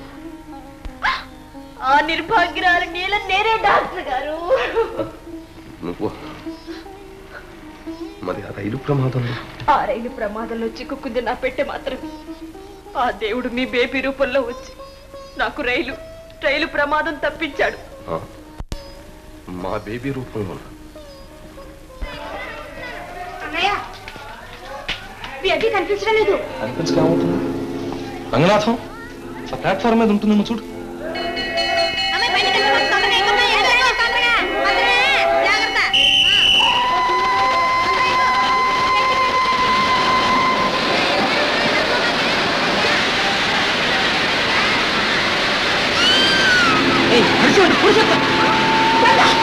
ఆ నిర్భాగ్యురాలు నీల నేనే డాక్టర్ గారు నువ్వు మరి ఆ రైలు ప్రమాదంలో ఆ రైలు ప్రమాదంలో చిక్కుకుంది నా పెట్టె మాత్రం ఆ దేవుడు మీ బేబీ రూపంలో వచ్చి నాకు రైలు రైలు ప్రమాదం తప్పించాడు ఆ, మా బేబీ రూపంలో అన్నయ్య బేబీ కనిపించడం లేదు అనిపించకేమవుతుంది రంగనాథం ఆ ప్లాట్ఫామ్ మీద ఉంటుందేమో చూడు పురుషోత్తం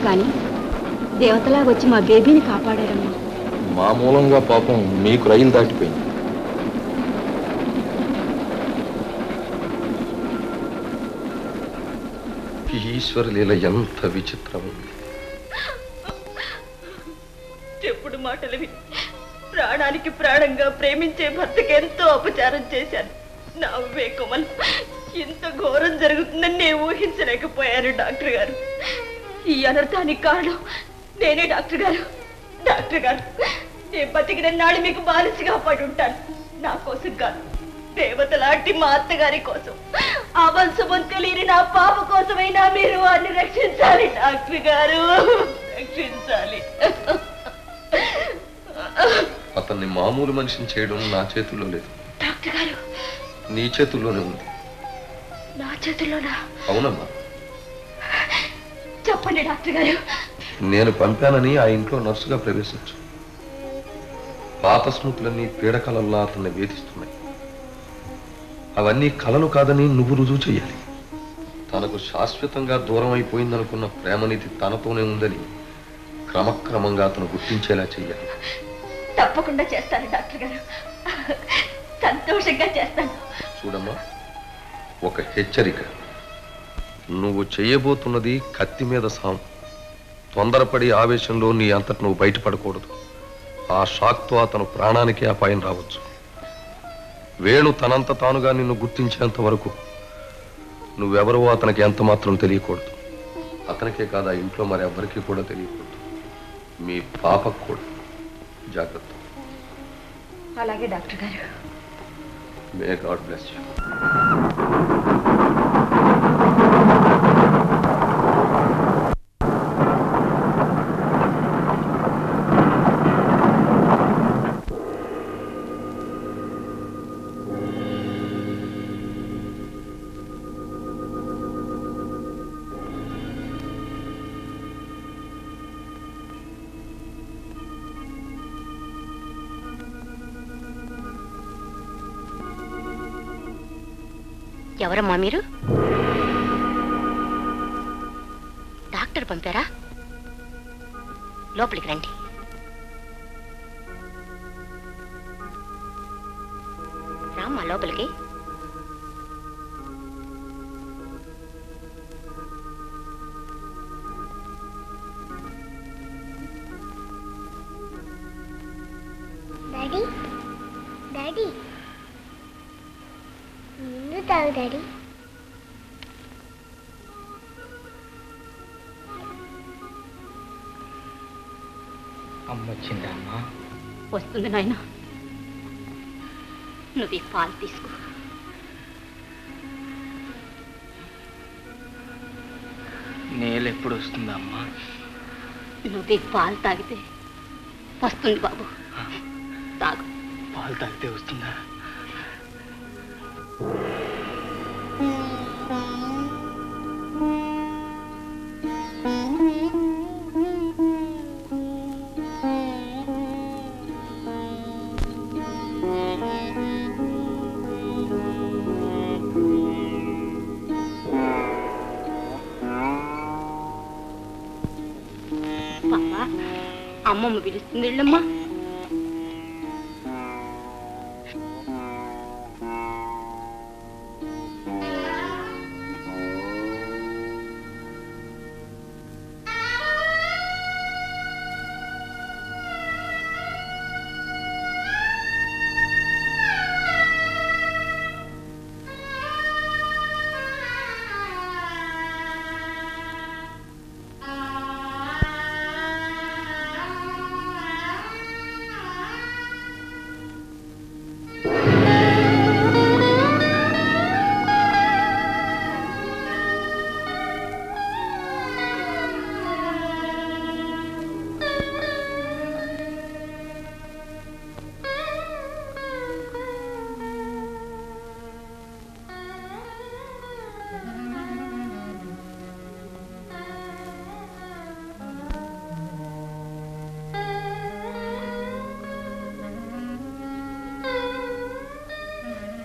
కానీ దేవతలాగా వచ్చి మా బేబీని కాపాడారమ్మా మా మూలంగా పాపం మీకు రైలు దాటిపోయింది ఈశ్వర లీల ఎంత విచిత్రమైంది చెప్పుడు మాటలు విని ప్రాణానికి ప్రాణంగా ప్రేమించే భర్తకి ఎంతో అపచారం చేశాను నా వివేకమల్ ఇంత ఘోరం జరుగుతుందని నేను ఊహించలేకపోయాను డాక్టర్ గారు ఈ అనర్థానికి కారణం నేనే డాక్టర్ గారు డాక్టర్ గారు నేను బతికిన నాడు మీకు బానిసగా పడి ఉంటాను నా కోసం కాదు దేవత లాంటి మా అత్తగారి కోసం ఆ వంశమం తెలియని నా పాప కోసమైనా మీరు వారిని రక్షించాలి డాక్టర్ గారు రక్షించాలి అతన్ని మామూలు మనిషిని చేయడం నా చేతుల్లో లేదు డాక్టర్ గారు నీ చేతుల్లోనే ఉంది నా చేతుల్లోనా అవునమ్మా చెప్పండి డాక్టర్ గారు నేను పంపానని ఆ ఇంట్లో నర్సుగా ప్రవేశించు పాత స్మృతులన్నీ పీడకలల్లా అతన్ని వేధిస్తున్నాయి అవన్నీ కలలు కాదని నువ్వు రుజువు చెయ్యాలి తనకు శాశ్వతంగా దూరం అయిపోయిందనుకున్న ప్రేమనిధి తనతోనే ఉందని క్రమక్రమంగా అతను గుర్తించేలా చెయ్యాలి తప్పకుండా చేస్తాను డాక్టర్ గారు సంతోషంగా చేస్తాను చూడమ్మా ఒక హెచ్చరిక నువ్వు చేయబోతున్నది కత్తి మీద సాం తొందరపడి ఆవేశంలో నీ అంతట నువ్వు బయటపడకూడదు ఆ షాక్తో అతను ప్రాణానికే అపాయం రావచ్చు వేణు తనంత తానుగా నిన్ను గుర్తించేంత వరకు నువ్వెవరో అతనికి ఎంత మాత్రం తెలియకూడదు అతనికే కాదు ఆ ఇంట్లో మరెవ్వరికీ కూడా తెలియకూడదు మీ పాపకు కూడా జాగ్రత్త అలాగే డాక్టర్ గారు మే గాడ్ బ్లెస్ యూ ఎవరమ్మా మీరు డాక్టర్ పంపారా లోపలికి రండి రామ్మా లోపలికి డాడీ డాడీ ముందు తాగు డాడీ అమ్మ వచ్చిందా అమ్మా వస్తుంది నాయన నువ్వు ఈ పాలు తీసుకో నేలు ఎప్పుడు వస్తుందా అమ్మా నువ్వు ఈ పాలు తాగితే వస్తుంది బాబు తాగు పాలు తాగితే వస్తుందా పాపా అమ్మమ్మ పిలుస్తుంది వెళ్ళమ్మా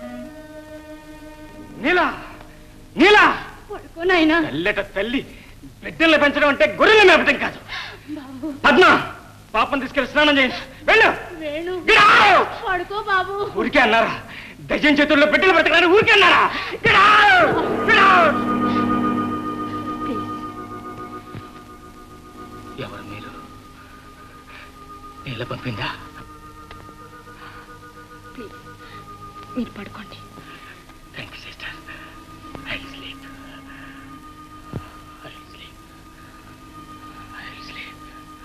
నీలా నీలా పడుకోనాయనా తల్లట తల్లి బిడ్డల్ని పెంచడం అంటే గొర్రెలు మేపటం కాదు పద్మ పాపం తీసుకెళ్ళి స్నానం చేయండి వెళ్ళు వేణు Get out! పడుకో బాబు ఊరికే అన్నారా దయ్యం చేతుల్లో బిడ్డలు పెట్టడానికి ఊరికే అన్నారా Get out! Get out! ఎవరు మీరు నీళ్ళ పంపిందా ప్లీజ్ మీరు పడుకోండి thank you sister I sleep I sleep I sleep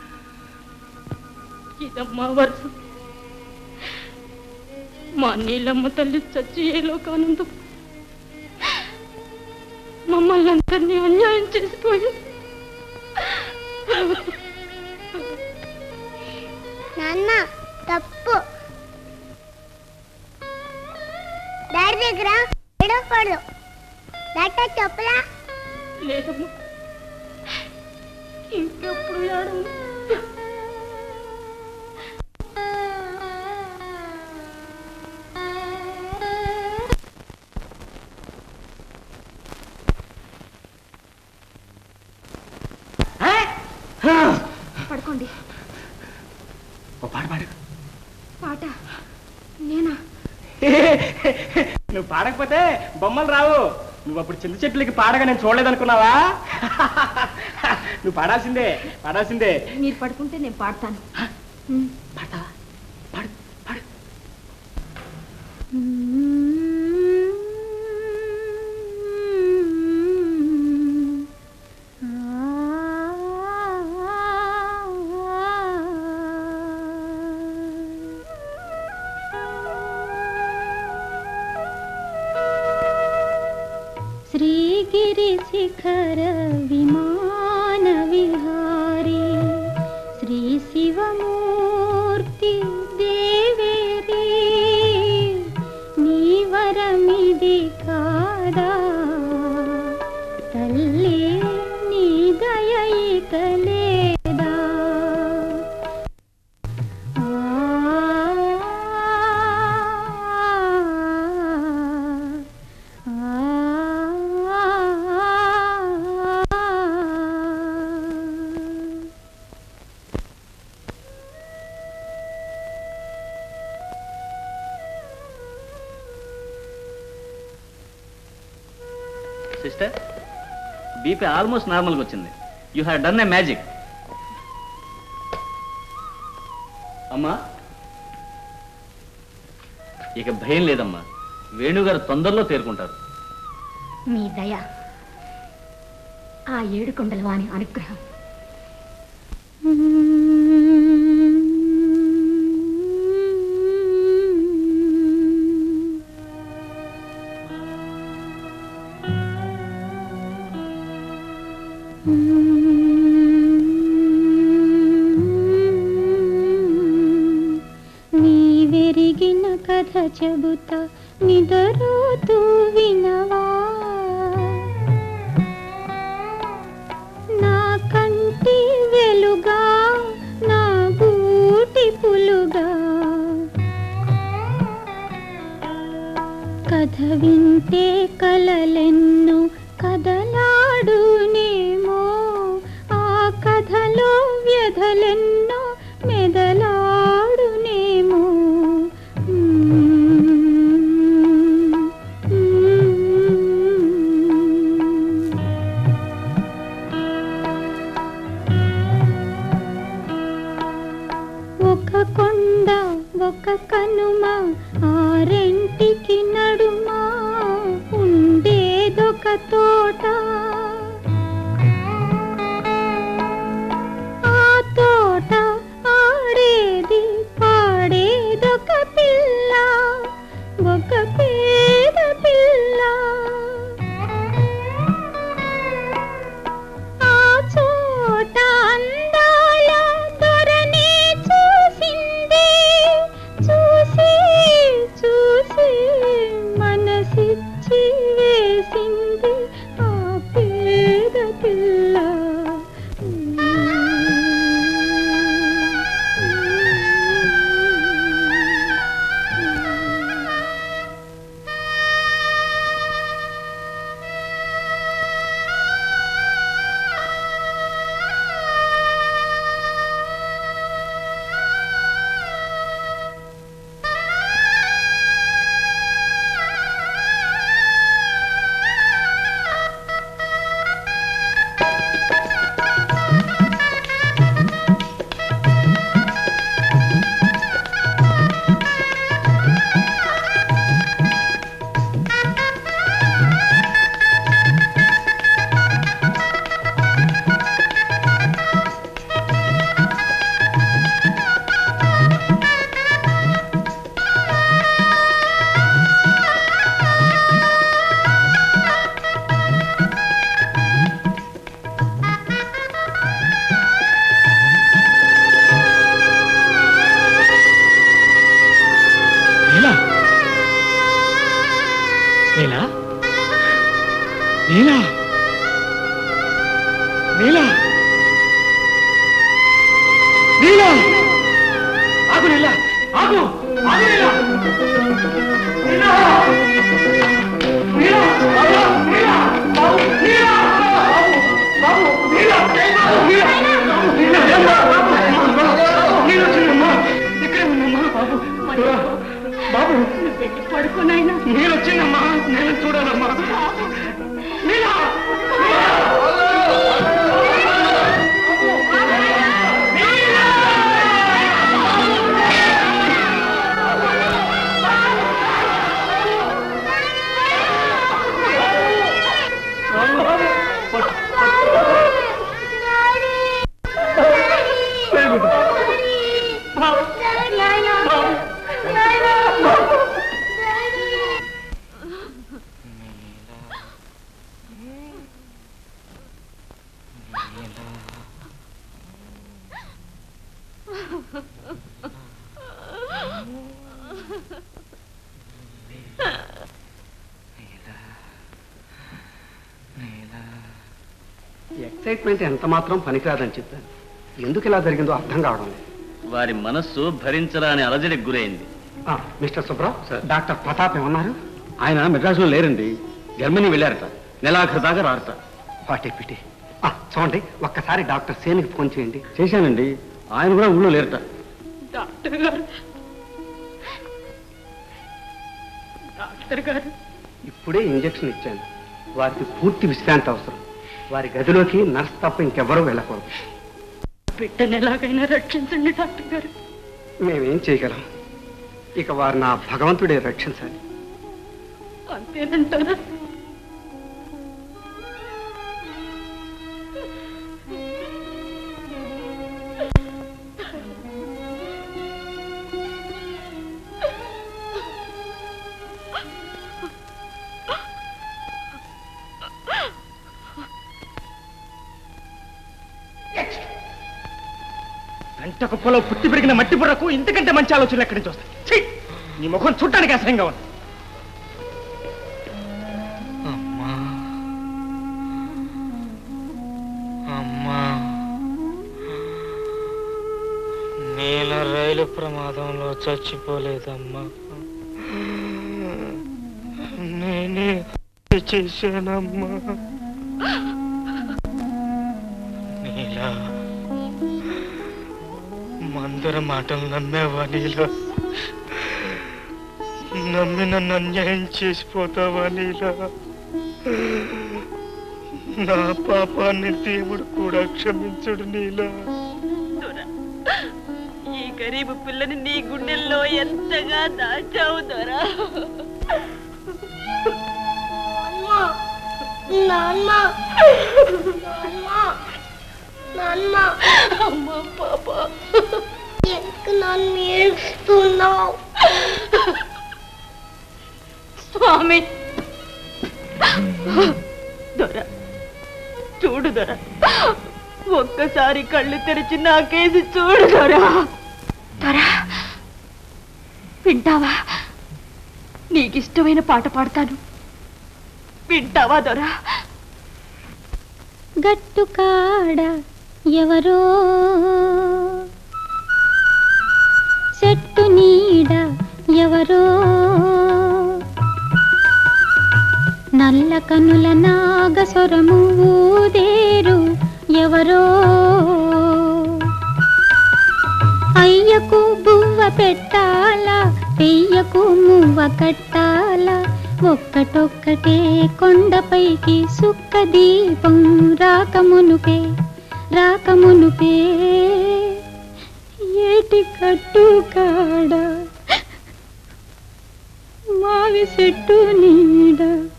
ఇదమ్మా వరుస మా నీళ్ళమ్మ తల్లి చచ్చి ఏ లోకానందం మమ్మల్ని అందరినీ అన్యాయం చేసిపోయింది నాన్న తప్పు డాడీ దగ్గర ఏడవకూడదు డాక్టర్ చెప్పలా లేదమ్మా ఇంకెప్పుడు ఏడవు పడుకోండి ఓ పాట పాడు పాట నేనా నువ్వు పాడకపోతే బొమ్మలు రావు నువ్వు అప్పుడు చింత చెట్లకి పాడగా నేను చూడలేదనుకున్నావా నువ్వు పాడాల్సిందే పాడాల్సిందే మీరు పడుకుంటే నేను పాడతాను ఉమ్. శ్రీగిరి శిఖర విమాన విహారీ శ్రీ శివమూర్తి దేవేరి నీవరమిది కాదా తల్లి నీ దయయిక లేదా సిస్టర్ బీపీ ఆల్మోస్ట్ నార్మల్గా వచ్చింది you have done a magic అమ్మా ఇక భయం లేదమ్మా వేణుగారు తొందరలో తేరుకుంటారు మీ దయ ఆ ఏడు కొండల వాణి అనుగ్రహం నీవెరిగిన కథ చెబుతా నిదరోతూ వినవా నా కంటి వెలుగా నా బూటి పులుగా కథ వింటే కలలెన్నో కదలాడునేమో ఆ కథలో వ్యధలెన్నో మెదలాడునేమో ఒక కొండ ఒక కనుమ ఆ రెంటికి నడుమ ఉండేదొక తోట ఆ తోట ఆడేది పాడేదొక పిల్ల ఒక పేద పిల్ల ఆ చోట అందాల దొరనే చూసింది చూసి చూసి నీలా నీలా నీలా నీలా ఆగు నీలా ఆగు ఆగు నీలా నీలా నీలా బాబు, నీలా బాబు, నీలా బాబు, నీలా నీలా నీలా ఏమ్మా? నీలా వచ్చిందమ్మా ఇక్కడే ఉందమ్మా బాబు బాబు పడుకోనాయనా నీళ్ళు వచ్చిందమ్మా నేను చూడాలమ్మా నీలా ఎక్సైట్మెంట్ ఎంత మాత్రం పనికిరాదని చెప్పాను ఎందుకు ఇలా జరిగిందో అర్థం కావడం లేదు వారి మనస్సు భరించరాని అలజడికి గురైంది ఆ, మిస్టర్ సుబ్రావ్ డాక్టర్ ప్రతాప్ ఏమన్నారు ఆయన మెడ్రాసులో లేరండి జర్మనీ వెళ్ళారట నెలాఖరు దాకా రారట వాటే పిటి ఆ, చూడండి ఒక్కసారి డాక్టర్ సేనికి ఫోన్ చేయండి చేశానండి ఆయన కూడా ఊళ్ళో లేరట డాక్టర్ గారు డాక్టర్ గారు ఇప్పుడే ఇంజెక్షన్ ఇచ్చాను వారికి పూర్తి విశ్రాంతి అవసరం వారి గదిలోకి నర్స్ తప్ప ఇంకెవ్వరూ వెళ్ళకూడదు బిడ్డను ఎలాగైనా రక్షించండి డాక్టర్ గారు మేమేం చేయగలం ఇక వారు నా భగవంతుడే రక్షించాలి అంతేనంటారా గంట కుప్పలో పుట్టి పెరిగిన మట్టి బుర్రకు ఇంతకంటే మంచి ఆలోచనలు ఎక్కడి నుంచి వస్తాయి ఛీ! నీ ముఖం చూడటానికి అసహ్యంగా ఉంది అమ్మా నేను రైలు ప్రమాదంలో చచ్చిపోలేదమ్మా నేనే హత్య చేశానమ్మా నీలా మందర మాటలు నమ్మేవా నీలా నమ్మి నన్ను అన్యాయం చేసిపోతావా నీలా నా పాపాన్ని దేవుడు కూడా క్షమించడు నీలా ఈ గరీబు పిల్లని నీ గుండెల్లో ఎంతగా దాచావు దొరా నాన్న నాన్న నాన్న అమ్మ పాప ఎందుకు నన్ను ఏడుస్తున్నావు స్వామి దొర చూడు దొర ఒక్కసారి కళ్ళు తెరిచి నా కేసి చూడు దొర దొర వింటావా నీకిష్టమైన పాట పాడతాను వింటావా దొర గట్టు కాడ ఎవరో చెట్టు నీడ ఎవరో నల్ల కనుల నాగస్వరము ఊదేరు ఎవరో అయ్యకు బువ్వ పెట్టాలా పెయ్యకు మువ్వ కట్టాలా ఒక్కటొక్కటే కొండపైకి సుక్క దీపం రాకమునుపే రాకమునుపే ఏటి కట్టు కాడ మావి చెట్టు నీడ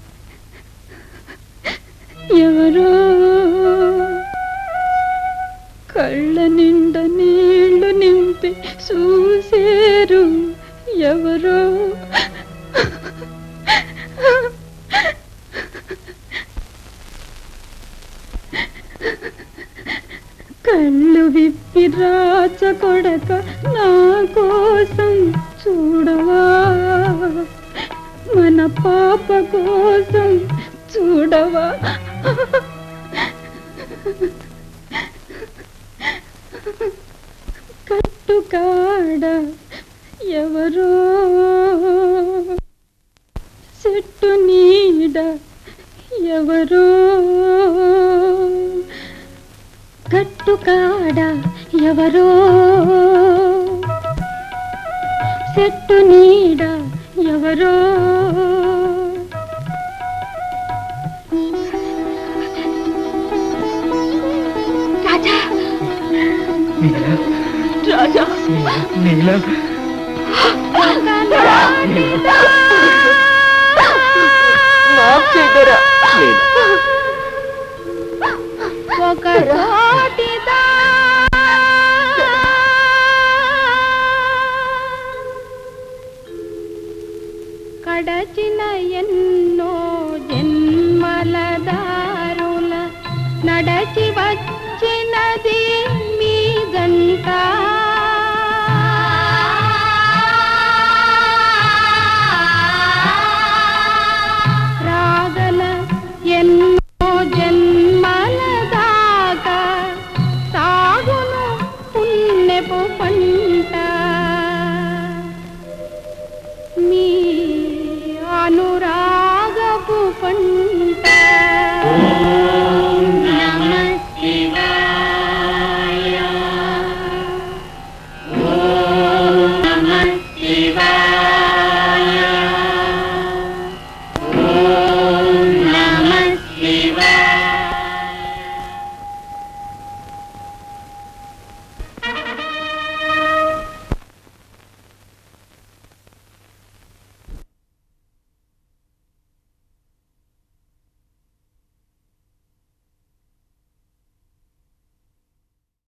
ఎవరో కళ్ళ నిండా నీళ్లు నింపి చూసేరు ఎవరో కళ్ళు విప్పి రాచ కొడక నా కోసం చూడవా మన పాప కోసం చూడవా కట్టుకాడ ఎవరో చెట్టు నీడ ఎవరో కట్టుకాడ ఎవరో చెట్టు నీడ ఎవరో రాజా రాజా నీలం మాఫ్ చేయరా ఒక తోటిదా కడచిన ఎన్నో జన్మల దారుల నడచి వచ్చినది మీ గంట రాగల ఎన్నో జన్మల దాకా సాగును పుణ్యపు పంట మీ అనురాగపు పంట